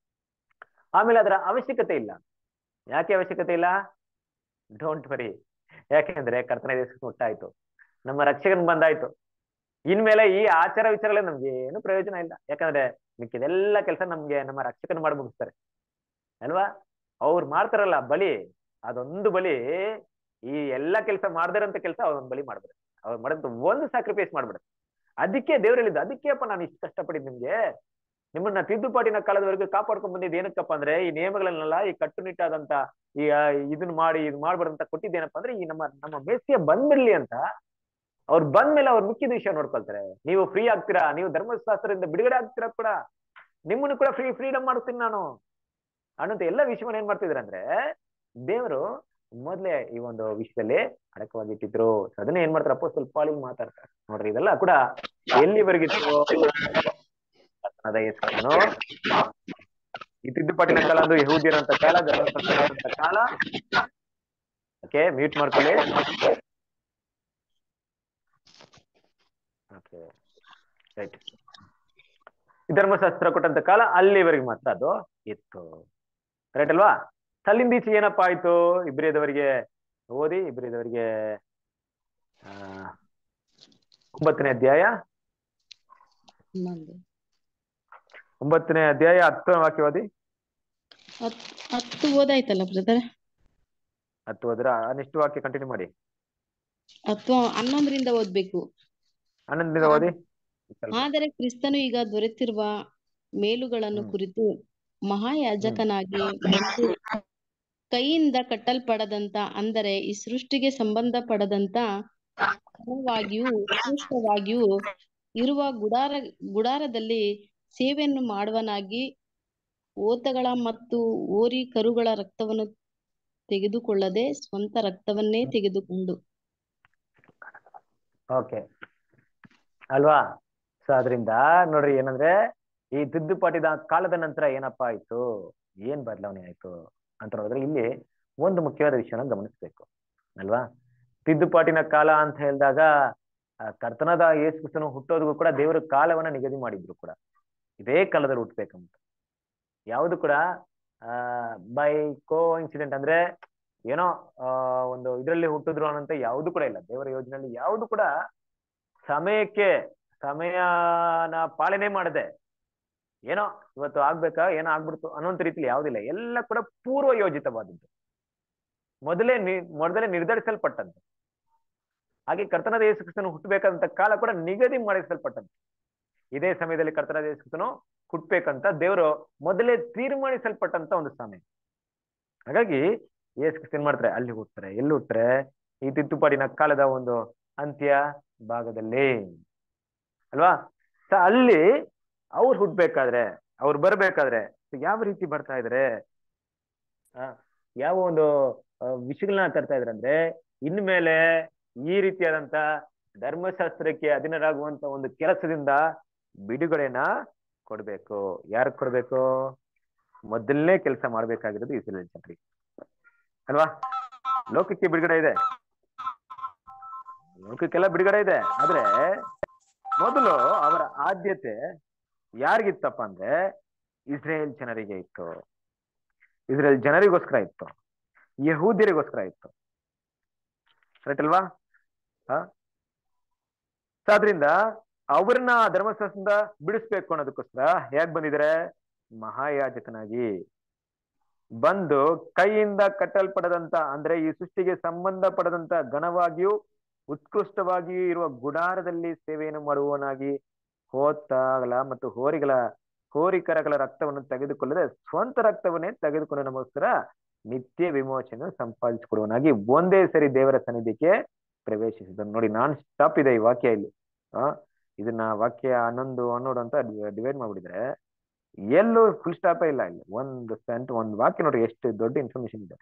ಆಮೇಲೆ ಅದರ ಅವಶ್ಯಕತೆ ಇಲ್ಲ ಯಾಕೆ ಅವಶ್ಯಕತೆ ಇಲ್ಲ ಡೋಂಟ್ ವರಿ ಯಾಕೆಂದ್ರೆ ಕರ್ತನ ದೇಶಕ್ಕೆ ಮುಟ್ಟಾಯ್ತು ನಮ್ಮ ರಕ್ಷಕನ್ ಬಂದಾಯ್ತು ಇನ್ಮೇಲೆ ಈ ಆಚಾರ ವಿಚಾರಗಳೇ ನಮ್ಗೆ ಏನು ಪ್ರಯೋಜನ ಇಲ್ಲ ಯಾಕಂದ್ರೆ ಮಿಕ್ಕಿದೆಲ್ಲ ಕೆಲಸ ನಮ್ಗೆ ನಮ್ಮ ರಕ್ಷಕನ್ ಮಾಡಿ ಮುಗಿಸ್ತಾರೆ ಅಲ್ವಾ ಅವ್ರು ಮಾಡ್ತಾರಲ್ಲ ಬಲಿ ಅದೊಂದು ಬಲಿ ಈ ಎಲ್ಲಾ ಕೆಲಸ ಮಾಡ್ದಿರಂತ ಕೆಲಸ ಅವ್ರೊಂದು ಬಲಿ ಮಾಡ್ಬಿಡುತ್ತೆ ಅವ್ರು ಮಾಡಿದಂತ ಒಂದು ಸ್ಯಾಕ್ರಿಫೈಸ್ ಮಾಡ್ಬಿಡುತ್ತೆ ಅದಕ್ಕೆ ದೇವ್ರು ಹೇಳಿದ್ದು ಅದಕ್ಕೆ ಅಪ್ಪ ನಾನು ಇಷ್ಟು ಕಷ್ಟಪಟ್ಟಿದ್ದು ನಿಮ್ಗೆ ನಿಮ್ಮನ್ನ ತಿದ್ದುಪಾಟಿನ ಕಾಲದವರೆಗೂ ಕಾಪಾಡ್ಕೊಂಡ್ ಬಂದಿದ್ದು ಏನಕ್ಕಪ್ಪ ಅಂದ್ರೆ ಈ ನಿಯಮಗಳನ್ನೆಲ್ಲ ಈ ಕಟ್ಟುನಿಟ್ಟಾದಂತ ಈ ಆ, ಇದನ್ನ ಮಾಡಿ ಇದು ಮಾಡ್ಬಾರ್ದಂತ ಕೊಟ್ಟಿದ್ದೇನಪ್ಪ ಅಂದ್ರೆ ಈ ನಮ್ಮ ನಮ್ಮ ಮೇಸಿಯ ಬಂದ್ಬಿಡ್ಲಿ ಅಂತ ಅವ್ರು ಬಂದ್ಮೇಲೆ ಅವ್ರು ಮಿಕ್ಕಿದ ವಿಷಯ ನೋಡ್ಕೊಳ್ತಾರೆ ನೀವು ಫ್ರೀ ಆಗ್ತೀರಾ ನೀವು ಧರ್ಮಶಾಸ್ತ್ರದಿಂದ ಬಿಡುಗಡೆ ಆಗ್ತೀರಾ ಕೂಡ ನಿಮ್ಮನ್ನು ಕೂಡ ಫ್ರೀ ಫ್ರೀಡಮ್ ಮಾಡ್ತೀನಿ ನಾನು ಅನ್ನೋಂತ ಎಲ್ಲ ವಿಷಯವನ್ನ ಏನ್ ಮಾಡ್ತಿದ್ರು ಅಂದ್ರೆ ದೇವರು ಮೊದ್ಲೇ ಈ ಒಂದು ವಿಷಯದಲ್ಲಿ ಅಡಕವಾಗಿ ಇಟ್ಟಿದ್ರು So ಅದನ್ನ ಏನ್ ಮಾಡ್ತಾರೆ ಅಪ್ಪೋ ಪಾಲಿಂಗ್ ಮಾತಾಡ್ತಾರೆ ನೋಡ್ರಿ ಇದೆಲ್ಲ ಕೂಡ ಎಲ್ಲಿವರೆಗಿತ್ತು ಕರ್ತನಾದ ಯೇಸುವನ್ನು ಈ ತಿದ್ದುಪಾಟಿನ ಕಾಲ ಅದು ಯಹೂದ್ಯರಂತ ಕಾಲ ಧರ್ಮಶಾಸ್ತ್ರದಂತ ಕಾಲ ಓಕೆ ಮ್ಯೂಟ್ ಮಾಡ್ಕೊಳ್ಳಿ ಓಕೆ ರೈಟ್ ಧರ್ಮಶಾಸ್ತ್ರ ಕೊಟ್ಟಂತ ಕಾಲ ಅಲ್ಲಿವರೆಗೆ ಮಾತ್ರ ಅದು ಇತ್ತು ರೈಟ್ ಅಲ್ವಾ ತಲ್ಲಿಂದೀಚೆ ಏನಪ್ಪಾ ಆಯ್ತು ಇಬ್ರಿಯದವರಿಗೆ ಓದಿ ಇಬ್ರಿಯದವರಿಗೆ ಆ ಒಂಬತ್ತನೇ ಅಧ್ಯಾಯ ಇನ್ನೊಂದು ಒಂಬತ್ತನೇ ಅಧ್ಯಾಯ ಹತ್ತನೇ ವಾಕ್ಯ ಓದಿ ಹತ್ ಹತ್ತು ಓದಾಯ್ತಲ್ಲ ಬ್ರದರ್ ಹತ್ತು ಹೋದ್ರ ನೆಕ್ಸ್ಟ್ ವಾಕ್ಯ ಕಂಟಿನ್ಯೂ ಮಾಡಿ ಅಥವಾ ಹನ್ನೊಂದರಿಂದ ಓದ್ಬೇಕು ಹನ್ನೊಂದರಿಂದ ಓದಿ ಸ್ವಲ್ಪ. ಆದರೆ ಕ್ರಿಸ್ತನು ಈಗ ದೊರೆತಿರುವ ಮೇಲುಗಳನ್ನು ಹ್ಮ್. ಕುರಿತು ಮಹಾಯಾಜಕನಾಗಿ ಬಂದು ಕೈಯಿಂದ ಕಟ್ಟಲ್ಪಡದಂತ ಅಂದರೆ ಈ ಸೃಷ್ಟಿಗೆ ಸಂಬಂಧಪಡದಂತ ಕ್ರಮವಾಗಿಯೂ ಉತ್ಕೃಷ್ಟವಾಗಿಯೂ ಇರುವ ಗುಡಾರ ಗುಡಾರದಲ್ಲಿ ಸೇವೆಯನ್ನು ಮಾಡುವನಾಗಿ ಓತಗಳ ಮತ್ತು ಓರಿ ಕರುಗಳ ರಕ್ತವನ್ನು ತೆಗೆದುಕೊಳ್ಳದೆ ಸ್ವಂತ ರಕ್ತವನ್ನೇ ತೆಗೆದುಕೊಂಡು ಓಕೆ ಅಲ್ವಾ ಸೊ ಅದರಿಂದ ನೋಡ್ರಿ ಏನಂದ್ರೆ ಈ ತಿದ್ದುಪಾಟಿದ ಕಾಲದ ನಂತರ ಏನಪ್ಪಾ ಆಯ್ತು ಏನ್ ಬದಲಾವಣೆ ಆಯ್ತು ಅಂತ ನೋಡಿದ್ರೆ ಇಲ್ಲಿ ಒಂದು ಮುಖ್ಯವಾದ ವಿಷಯನ ಗಮನಿಸ್ಬೇಕು ಅಲ್ವಾ ತಿದ್ದುಪಾಟಿನ ಕಾಲ ಅಂತ ಹೇಳಿದಾಗ ಆ, ಕರ್ತನಾದ ಯೇಸು ಕ್ರಿಸ್ತನು ಹುಟ್ಟೋದಕ್ಕೂ ಕೂಡ ದೇವರು ಕಾಲವನ್ನ ನಿಗದಿ ಮಾಡಿದ್ರು ಕೂಡ ಇದೇ ಕಾಲದಲ್ಲಿ ಹುಟ್ಬೇಕಂತ ಯಾವುದು ಕೂಡ ಆ ಬೈ ಕೋ ಇನ್ಸಿಡೆಂಟ್ ಅಂದ್ರೆ ಏನೋ ಆ ಒಂದು ಇದರಲ್ಲಿ ಹುಟ್ಟಿದ್ರು ಅನ್ನೋಂತ ಯಾವುದು ಕೂಡ ಇಲ್ಲ ದೇವರ ಯೋಜನೆಯಲ್ಲಿ ಯಾವುದು ಕೂಡ ಸಮಯಕ್ಕೆ ಸಮಯನ ಪಾಲನೆ ಮಾಡದೆ ಏನೋ ಇವತ್ತು ಆಗ್ಬೇಕಾ ಏನೋ ಆಗ್ಬಿಡ್ತು ಅನ್ನೋಂತ ರೀತಿಲಿ ಯಾವುದಿಲ್ಲ ಎಲ್ಲ ಕೂಡ ಪೂರ್ವ ಯೋಜಿತವಾದದ್ದು ಮೊದಲೇ ನಿ ಮೊದಲೇ ನಿರ್ಧರಿಸಲ್ಪಟ್ಟಂತೆ ಹಾಗೆ ಕರ್ತನಾದ ಯೇಸು ಕ್ರಿಸ್ತನು ಹುಟ್ಟಬೇಕಂತ ಕಾಲ ಕೂಡ ನಿಗದಿ ಮಾಡಿಸಲ್ಪಟ್ಟಂತೆ ಇದೇ ಸಮಯದಲ್ಲಿ ಕರ್ತನಾದ ಯೇಸು ಕ್ರಿಸ್ತನು ಹುಟ್ಬೇಕಂತ ದೇವರು ಮೊದಲೇ ತೀರ್ಮಾನಿಸಲ್ಪಟ್ಟಂತ ಒಂದು ಸಮಯ ಹಾಗಾಗಿ ಯೇಸು ಕ್ರಿಸ್ತನ್ ಮಾಡ್ತಾರೆ ಅಲ್ಲಿ ಹುಟ್ತಾರೆ ಎಲ್ಲಿ ಹುಟ್ತಾರೆ ಈ ತಿದ್ದುಪಾಟಿನ ಕಾಲದ ಒಂದು ಅಂತ್ಯ ಭಾಗದಲ್ಲಿ ಅಲ್ವಾ ಸ ಅಲ್ಲಿ ಅವ್ರು ಹುಟ್ಬೇಕಾದ್ರೆ ಅವ್ರು ಬರ್ಬೇಕಾದ್ರೆ ಯಾವ ರೀತಿ ಬರ್ತಾ ಇದಾರೆ ಆ ಯಾವ ಒಂದು ಆ, ವಿಷಯಗಳನ್ನ ತರ್ತಾ ಇದಾರೆ ಅಂದ್ರೆ ಇನ್ಮೇಲೆ ಈ ರೀತಿಯಾದಂತ ಧರ್ಮಶಾಸ್ತ್ರಕ್ಕೆ ಅಧೀನರಾಗುವಂತ ಒಂದು ಕೆಲಸದಿಂದ ಬಿಡುಗಡೆನ ಕೊಡ್ಬೇಕು ಯಾರು ಕೊಡ್ಬೇಕು ಮೊದಲನೇ ಕೆಲಸ ಮಾಡ್ಬೇಕಾಗಿರೋದು ಇಸ್ರೇಲ್ ಜನರಿಗೆ ಅಲ್ವಾ ಲೋಕಕ್ಕೆ ಬಿಡುಗಡೆ ಇದೆ ಲೋಕಕ್ಕೆಲ್ಲ ಬಿಡುಗಡೆ ಇದೆ ಆದ್ರೆ ಮೊದಲು ಅವರ ಆದ್ಯತೆ ಯಾರಿಗಿತ್ತಪ್ಪ ಅಂದ್ರೆ ಇಸ್ರೇಲ್ ಜನರಿಗೆ ಇತ್ತು ಇಸ್ರೇಲ್ ಜನರಿಗೋಸ್ಕರ ಇತ್ತು ಯಹೂದ್ಯರಿಗೋಸ್ಕರ ಇತ್ತು ರೈಟ್ ಅಲ್ವಾ ಹ ಸೊ ಆದ್ರಿಂದ ಅವ್ರನ್ನ ಧರ್ಮಶಾಸ್ತ್ರದಿಂದ ಬಿಡಿಸ್ಬೇಕು ಅನ್ನೋದಕ್ಕೋಸ್ಕರ ಹೇಗ್ ಬಂದಿದ್ದಾರೆ ಮಹಾಯಾಜಕನಾಗಿ ಬಂದು ಕೈಯಿಂದ ಕಟ್ಟಲ್ಪಡದಂತ ಅಂದ್ರೆ ಈ ಸೃಷ್ಟಿಗೆ ಸಂಬಂಧಪಡದಂತ ಘನವಾಗಿಯೂ ಉತ್ಕೃಷ್ಟವಾಗಿಯೂ ಇರುವ ಗುಡಾರದಲ್ಲಿ ಸೇವೆಯನ್ನು ಮಾಡುವವನಾಗಿ ಹೋತಾಗಲ ಮತ್ತು ಹೋರಿಗಳ ಹೋರಿಕರಗಳ ರಕ್ತವನ್ನು ತೆಗೆದುಕೊಳ್ಳದೆ ಸ್ವಂತ ರಕ್ತವನ್ನೇ ತೆಗೆದುಕೊಂಡು ನಮಗೋಸ್ಕರ ನಿತ್ಯ ವಿಮೋಚನೆ ಸಂಪಾದಿಸಿಕೊಡುವನಾಗಿ ಒಂದೇ ಸರಿ ದೇವರ ಸನ್ನಿಧಿಗೆ ಪ್ರವೇಶಿಸಿದನು ನೋಡಿ ನಾನ್ ಸ್ಟಾಪ್ ಇದೆ ಈ ವಾಕ್ಯ ಇಲ್ಲಿ ಆ ಇದನ್ನ ವಾಕ್ಯ ಹನ್ನೊಂದು ಹನ್ನೊಂದು ಅಂತ ಡಿವೈಡ್ ಮಾಡ್ಬಿಟ್ಟಿದ್ರೆ ಎಲ್ಲೂ ಫುಲ್ ಸ್ಟಾಪೇ ಇಲ್ಲ ಇಲ್ಲಿ ಒಂದು ಸೆಂಟ್ ಒಂದು ವಾಕ್ಯ ನೋಡ್ರಿ ಎಷ್ಟು ದೊಡ್ಡ ಇನ್ಫಾರ್ಮೇಶನ್ ಇದೆ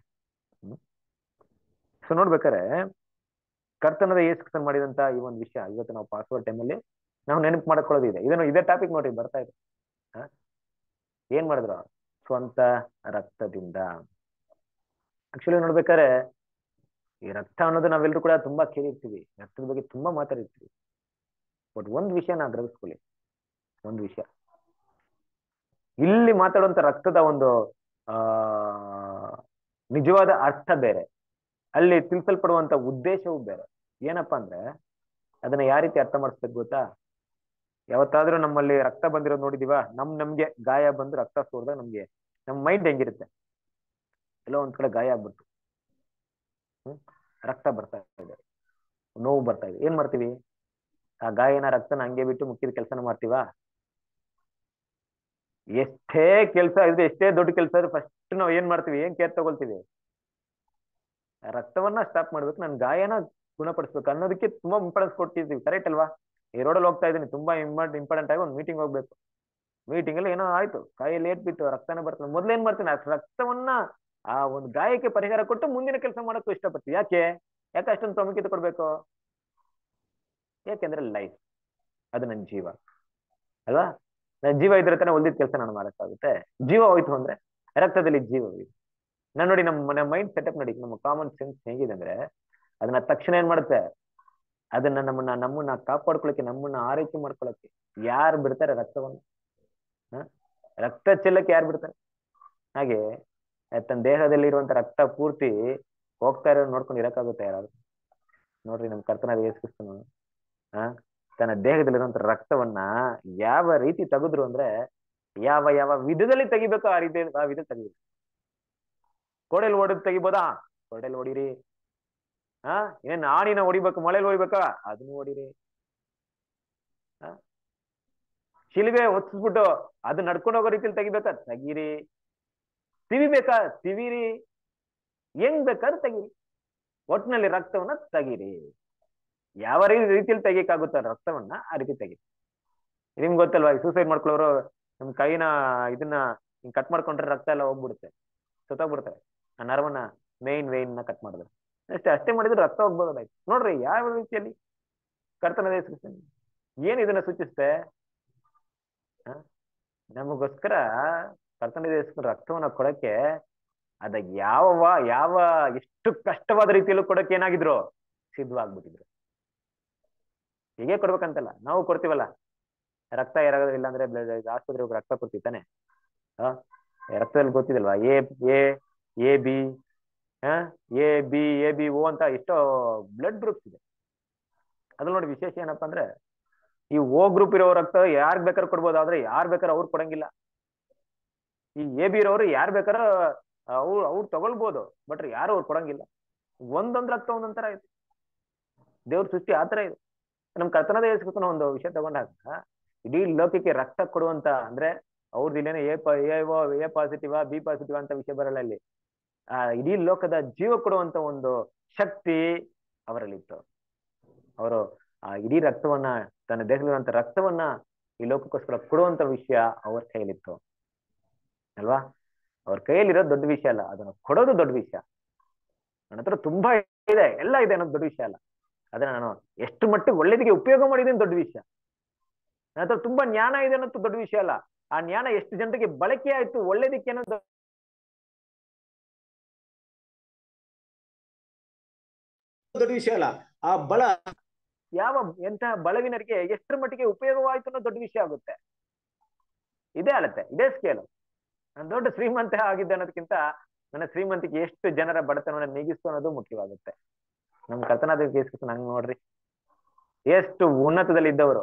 ಸೊ ನೋಡ್ಬೇಕಾರೆ ಕರ್ತನದ ಯೇಸು ಕ್ರಿಸ್ತನ್ ಮಾಡಿದಂತ ಈ ಒಂದು ವಿಷಯ ಇವತ್ತು ನಾವು ಪಾಸ್ವರ್ಡ್ ಟೈಮಲ್ಲಿ ನಾವು ನೆನಪು ಮಾಡ್ಕೊಳ್ಳೋದಿದೆ ಇದನ್ನು ಇದೇ ಟಾಪಿಕ್ ನೋಡ್ರಿ ಬರ್ತಾ ಇದೆ ಹ? ಏನ್ ಮಾಡಿದ್ರು ಸ್ವಂತ ರಕ್ತದಿಂದ ಆಕ್ಚುಲಿ ನೋಡ್ಬೇಕಾದ್ರೆ ಈ ರಕ್ತ ಅನ್ನೋದು ನಾವೆಲ್ಲರೂ ಕೂಡ ತುಂಬಾ ಕೇಳಿರ್ತೀವಿ ರಕ್ತದ ಬಗ್ಗೆ ತುಂಬಾ ಮಾತಾಡಿರ್ತೀವಿ ಬಟ್ ಒಂದ್ ವಿಷಯ ನಾ ಗ್ರಹಿಸ್ಕೊಳ್ಳಿ ಒಂದು ವಿಷಯ ಇಲ್ಲಿ ಮಾತಾಡುವಂತ ರಕ್ತದ ಒಂದು ಆ ನಿಜವಾದ ಅರ್ಥ ಬೇರೆ ಅಲ್ಲಿ ತಿಳಿಸಲ್ಪಡುವಂತ ಉದ್ದೇಶವೂ ಬೇರೆ ಏನಪ್ಪಾ ಅಂದ್ರೆ ಅದನ್ನ ಯಾವ ರೀತಿ ಅರ್ಥ ಮಾಡಿಸ್ಬೇಕು ಗೊತ್ತಾ ಯಾವತ್ತಾದ್ರೂ ನಮ್ಮಲ್ಲಿ ರಕ್ತ ಬಂದಿರೋದು ನೋಡಿದೀವ ನಮ್ ನಮ್ಗೆ ಗಾಯ ಬಂದು ರಕ್ತ ಸೋರ್ದಾಗ ನಮ್ಗೆ ನಮ್ ಮೈಂಡ್ ಹೆಂಗಿರುತ್ತೆ ಎಲ್ಲೋ ಒಂದ್ ಕಡೆ ಗಾಯ ಆಗ್ಬಿಡ್ತು ಹ್ಮ್ ರಕ್ತ ಬರ್ತಾ ಇದೆ ನೋವು ಬರ್ತಾ ಇದೆ ಏನ್ ಮಾಡ್ತೀವಿ ಆ ಗಾಯನ ರಕ್ತನ ಹಂಗೆ ಬಿಟ್ಟು ಮುಕ್ಕಿದ ಕೆಲಸನ ಮಾಡ್ತೀವಾ ಎಷ್ಟೇ ಕೆಲಸ ಇದ್ರೆ ಎಷ್ಟೇ ದೊಡ್ಡ ಕೆಲಸ ಇದ್ರೆ ಫಸ್ಟ್ ನಾವ್ ಏನ್ ಮಾಡ್ತೀವಿ ಏನ್ ಕೇರ್ ತಗೊಳ್ತೀವಿ ಆ ರಕ್ತವನ್ನ ಸ್ಟಾಪ್ ಮಾಡ್ಬೇಕು ನನ್ ಗಾಯನ ಗುಣಪಡಿಸ್ಬೇಕು ಅನ್ನೋದಕ್ಕೆ ತುಂಬಾ ಇಂಪಾರ್ಟೆನ್ಸ್ ಕೊಟ್ಟಿದ್ದೀವಿ ಕರೆಕ್ಟ್ ಅಲ್ವಾ ಈ ರೋಡಲ್ಲಿ ಹೋಗ್ತಾ ಇದ್ದೀನಿ ತುಂಬಾ ಇಂಪಾರ್ಟೆಂಟ್ ಆಗಿ ಒಂದು ಮೀಟಿಂಗ್ ಹೋಗ್ಬೇಕು ಮೀಟಿಂಗ್ ಅಲ್ಲಿ ಏನೋ ಆಯ್ತು ಕೈಯಲ್ಲಿ ಏಟ್ ಬಿತ್ತು ರಕ್ತನ ಬರ್ತದೆ ಮೊದ್ಲು ಏನ್ ಮಾಡ್ತೀನಿ ಆ ರಕ್ತವನ್ನ ಆ ಒಂದು ಗಾಯಕ್ಕೆ ಪರಿಹಾರ ಕೊಟ್ಟು ಮುಂದಿನ ಕೆಲಸ ಮಾಡಕ್ಕೂ ಇಷ್ಟಪಡ್ತೀವಿ ಯಾಕೆ ಯಾಕೆ ಅಷ್ಟೊಂದು ಪ್ರಾಮುಖ್ಯತೆ ಕೊಡ್ಬೇಕು ಯಾಕೆಂದ್ರೆ ಲೈಫ್ ಅದು ನನ್ನ ಜೀವ ಅಲ್ವಾ ನನ್ನ ಜೀವ ಇದ್ರೆ ತಾನೇ ಉಳಿದಿದ್ದ ಕೆಲಸ ನಾನು ಮಾಡಕ್ಕಾಗುತ್ತೆ ಜೀವ ಹೋಯ್ತು ಅಂದ್ರೆ ರಕ್ತದಲ್ಲಿ ಜೀವ ಹೋಯ್ತು ನಾನು ನೋಡಿ ನಮ್ಮ ನಮ್ಮ ಮೈಂಡ್ ಸೆಟಪ್ ನೋಡಿ ನಮ್ಮ ಕಾಮನ್ ಸೆನ್ಸ್ ಹೇಗಿದೆ ಅಂದ್ರೆ ಅದನ್ನ ತಕ್ಷಣ ಏನ್ ಮಾಡುತ್ತೆ ಅದನ್ನ ನಮ್ಮನ್ನ ನಮ್ಮನ್ನ ಕಾಪಾಡ್ಕೊಳಕ್ಕೆ ನಮ್ಮನ್ನ ಆರೈಕೆ ಮಾಡ್ಕೊಳಕ್ಕೆ ಯಾರು ಬಿಡ್ತಾರೆ ರಕ್ತವನ್ನು ಹ ರಕ್ತ ಚೆಲ್ಲಕ್ಕೆ ಯಾರು ಬಿಡ್ತಾರೆ ಹಾಗೆ ತನ್ನ ದೇಹದಲ್ಲಿ ಇರುವಂತ ರಕ್ತ ಪೂರ್ತಿ ಹೋಗ್ತಾ ಇರೋದು ನೋಡ್ಕೊಂಡು ಇರಕ್ಕಾಗುತ್ತೆ ಯಾರಾದ್ರು ನೋಡ್ರಿ ನಮ್ ಕರ್ತನಾದ ಯೇಸು ಕ್ರಿಸ್ತನು ಆ ತನ್ನ ದೇಹದಲ್ಲಿರುವಂತ ರಕ್ತವನ್ನ ಯಾವ ರೀತಿ ತೆಗೆದ್ರು ಅಂದ್ರೆ ಯಾವ ಯಾವ ವಿಧದಲ್ಲಿ ತೆಗಿಬೇಕೋ ಆ ರೀತಿ ಆ ವಿಧ ತೆಗಿಬೇಕು ಕೋಡೆಯಲ್ಲಿ ಓಡೋದು ತೆಗಿಬೋದಾ ಕೊರಡೆಲ್ ಹೊಡಿರಿ ಹಾ ಏನ್ ಆಣಿನ ಹೊಡಿಬೇಕು ಮಳೆಲ್ ಹೊಡಿಬೇಕಾ ಅದನ್ನು ಹೊಡಿರಿ ಹಾ ಶಿಲ್ಬೆ ಹೊತ್ಸ್ಬಿಟ್ಟು ಅದು ನಡ್ಕೊಂಡು ಹೋಗೋ ರೀತಿಲಿ ತೆಗಿಬೇಕಾ ತೆಗೀರಿ ತಿವಿಬೇಕಾ ತಿವಿರಿ ಹೆಂಗ್ ಬೇಕಾದ್ರೆ ತೆಗೀರಿ ಒಟ್ಟಿನಲ್ಲಿ ರಕ್ತವನ್ನ ತೆಗೀರಿ ಯಾವ ರೀ- ರೀತಿಯಲ್ಲಿ ತೆಗಿಯಕ್ಕಾಗುತ್ತೋ ರಕ್ತವನ್ನ ಆ ರೀತಿ ತೆಗೀರಿ ನಿಮ್ಗೆ ಗೊತ್ತಲ್ವಾ ಸೂಸೈಡ್ ಮಾಡ್ಕೊಳ್ಳೋರು ನಮ್ ಕೈನ ಇದನ್ನ ಹಿಂಗ್ ಕಟ್ ಮಾಡ್ಕೊಂಡ್ರೆ ರಕ್ತ ಎಲ್ಲ ಹೋಗ್ಬಿಡುತ್ತೆ ಸತ್ತೋಗ್ಬಿಡ್ತಾರೆ ಆ ನರವನ್ನ ಮೇನ್ ವೇನ್ ನ ಕಟ್ ಮಾಡಿದ್ರೆ ಅಷ್ಟೇ ಅಷ್ಟೇ ಮಾಡಿದ್ರೆ ರಕ್ತ ಹೋಗ್ಬೋದಾಯ್ತು ನೋಡ್ರಿ ಯಾವ ರೀತಿಯಲ್ಲಿ ಕರ್ತನದೇ ಸೂಚನೆ ಏನ್ ಇದನ್ನ ಸೂಚಿಸುತ್ತೆ ಹ? ನಮಗೋಸ್ಕರ ಕರ್ತನದೇ ರಕ್ತವನ್ನ ಕೊಡಕ್ಕೆ ಅದ ಯಾವ ಯಾವ ಎಷ್ಟು ಕಷ್ಟವಾದ ರೀತಿಯಲ್ಲೂ ಕೊಡಕ್ಕೆ ಏನಾಗಿದ್ರು ಸಿದ್ಧವಾಗ್ಬಿಟ್ಟಿದ್ರು ಹೀಗೆ ಕೊಡ್ಬೇಕಂತಲ್ಲ ನಾವು ಕೊಡ್ತೀವಲ್ಲ ರಕ್ತ ಯಾರಾದ್ರೂ ಇಲ್ಲ ಅಂದ್ರೆ ಆಸ್ಪತ್ರೆಗೆ ಹೋಗಿ ರಕ್ತ ಕೊಡ್ತೀವಿ ತಾನೆ ಹ ರಕ್ತದಲ್ಲಿ ಗೊತ್ತಿದಲ್ವಾ ಎ ಎ ಎ ಬಿ ಹ A B A B O ಅಂತ ಎಷ್ಟೋ ಬ್ಲಡ್ ಗ್ರೂಪ್ಸ್ ಇದೆ ಅದ್ರಲ್ಲಿ ನೋಡಿ ವಿಶೇಷ ಏನಪ್ಪಾ ಅಂದ್ರೆ ಈ ಓ ಗ್ರೂಪ್ ಇರೋ ರಕ್ತ ಯಾರ್ ಬೇಕಾದ್ರೂ ಕೊಡ್ಬೋದು ಆದ್ರೆ ಯಾರ್ ಬೇಕಾದ್ರೂ ಅವ್ರು ಕೊಡಂಗಿಲ್ಲ ಈ ಎ ಬಿ ಇರೋರು ಯಾರ್ ಬೇಕಾದ್ರೂ ಅವ್ರು ಅವ್ರು ತಗೊಳ್ಬೋದು ಬಟ್ ಯಾರು ಅವ್ರು ಕೊಡಂಗಿಲ್ಲ ಒಂದೊಂದ್ ರಕ್ತ ಒಂದೊಂದ್ ಇದೆ ದೇವ್ರ ಸೃಷ್ಟಿ ಆತರ ಇದೆ ನಮ್ ಕರ್ತನದ ಯೇಸುಕ್ರಿಸ್ತನ ಒಂದು ವಿಷಯ ತಗೊಂಡಾಗ ಇಡೀ ಲೋಕಕ್ಕೆ ರಕ್ತ ಕೊಡುವಂತ ಅಂದ್ರೆ ಅವ್ರದ್ದು ಇಲ್ಲೇನೋ ಎ ಪ ಎ ಪಾಸಿಟಿವ್ ಬಿ ಪಾಸಿಟಿವ್ ಅಂತ ವಿಷಯ ಬರಲ್ಲ ಇಲ್ಲಿ ಆ ಇಡೀ ಲೋಕದ ಜೀವ ಕೊಡುವಂತ ಒಂದು ಶಕ್ತಿ ಅವರಲ್ಲಿತ್ತು ಅವರು ಆ ಇಡೀ ರಕ್ತವನ್ನ ತನ್ನ ದೇಹದಲ್ಲಿರುವಂತ ರಕ್ತವನ್ನ ಈ ಲೋಕಕ್ಕೋಸ್ಕರ ಕೊಡುವಂತ ವಿಷಯ ಅವ್ರ ಕೈಯಲ್ಲಿತ್ತು ಅಲ್ವಾ ಅವ್ರ ಕೈಯಲ್ಲಿರೋದು ದೊಡ್ಡ ವಿಷಯ ಅಲ್ಲ ಅದನ್ನ ಕೊಡೋದು ದೊಡ್ಡ ವಿಷಯ ನನ್ನ ಹತ್ರ ತುಂಬಾ ಇದೆ ಎಲ್ಲ ಇದೆ ಅನ್ನೋದು ದೊಡ್ಡ ವಿಷಯ ಅಲ್ಲ ಅದನ್ನ ನಾನು ಎಷ್ಟು ಮಟ್ಟಿಗೆ ಒಳ್ಳೇದಿಗೆ ಉಪಯೋಗ ಮಾಡಿದ್ದೀನಿ ದೊಡ್ಡ ವಿಷಯ ನನ್ನ ಹತ್ರ ತುಂಬಾ ಜ್ಞಾನ ಇದೆ ಅನ್ನೋದು ದೊಡ್ಡ ವಿಷಯ ಅಲ್ಲ ಆ ಜ್ಞಾನ ಎಷ್ಟು ಜನರಿಗೆ ಬಳಕೆ ಆಯ್ತು ಒಳ್ಳೇದಕ್ಕೆ ಅನ್ನೋದು ದೊಡ್ಡ ವಿಷಯ ಅಲ್ಲ ಆ ಬಲ ಯಾವ ಎಂತಹ ಬಳವಿನರಿಗೆ ಎಷ್ಟರ ಮಟ್ಟಿಗೆ ಉಪಯೋಗವಾಯ್ತು ಅನ್ನೋ ದೊಡ್ಡ ವಿಷಯ ಆಗುತ್ತೆ ಇದೇ ಅಳತೆ ಇದೇ ಸ್ಕೇಲ್ ನಾನು ದೊಡ್ಡ ಶ್ರೀಮಂತ ಆಗಿದ್ದೆ ಅನ್ನೋದಕ್ಕಿಂತ ನನ್ನ ಶ್ರೀಮಂತಿಗೆ ಎಷ್ಟು ಜನರ ಬಡತನವನ್ನು ನೀಗಿಸ್ತು ಅನ್ನೋದು ಮುಖ್ಯವಾಗುತ್ತೆ ನಮ್ ಕರ್ತನಾದ ಕೇಸ್ಕಿಸ್ ನಂಗೆ ನೋಡ್ರಿ ಎಷ್ಟು ಉನ್ನತದಲ್ಲಿ ಇದ್ದವರು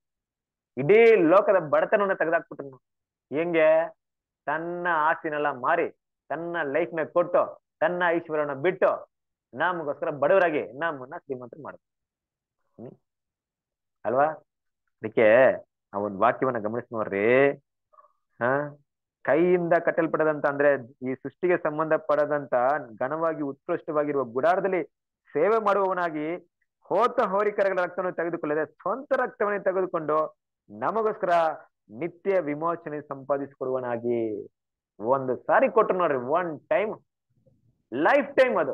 ಇಡೀ ಲೋಕದ ಬಡತನವನ್ನ ತೆಗೆದಾಕ್ಬಿಟ್ರು ಹೆಂಗೆ ತನ್ನ ಆಸ್ತಿನೆಲ್ಲ ಮಾರಿ ತನ್ನ ಲೈಫ್ ನ ಕೊಟ್ಟು ತನ್ನ ಐಶ್ವರ್ಯನ ಬಿಟ್ಟು ನಮಗೋಸ್ಕರ ಬಡವರಾಗಿ ನಮ್ಮನ್ನ ಶ್ರೀಮಂತರು ಮಾಡಿದ್ರು ಹ್ಮ್ ಅಲ್ವಾ ಅದಕ್ಕೆ ಆ ಒಂದು ವಾಕ್ಯವನ್ನ ಗಮನಿಸಿ ನೋಡ್ರಿ ಹ ಕೈಯಿಂದ ಕಟ್ಟಲ್ಪಡದಂತ ಅಂದ್ರೆ ಈ ಸೃಷ್ಟಿಗೆ ಸಂಬಂಧಪಡದಂತ ಘನವಾಗಿ ಉತ್ಕೃಷ್ಟವಾಗಿರುವ ಗುಡಾರದಲ್ಲಿ ಸೇವೆ ಮಾಡುವವನಾಗಿ ಹೋತ ಹೋರಿಕರಗಳ ರಕ್ತವನ್ನು ತೆಗೆದುಕೊಳ್ಳದೆ ಸ್ವಂತ ರಕ್ತವನ್ನೇ ತೆಗೆದುಕೊಂಡು ನಮಗೋಸ್ಕರ ನಿತ್ಯ ವಿಮೋಚನೆ ಸಂಪಾದಿಸಿಕೊಡುವನಾಗಿ ಒಂದು ಸಾರಿ ಕೊಟ್ಟರು ನೋಡ್ರಿ ಒನ್ ಟೈಮ್ ಲೈಫ್ ಟೈಮ್ ಅದು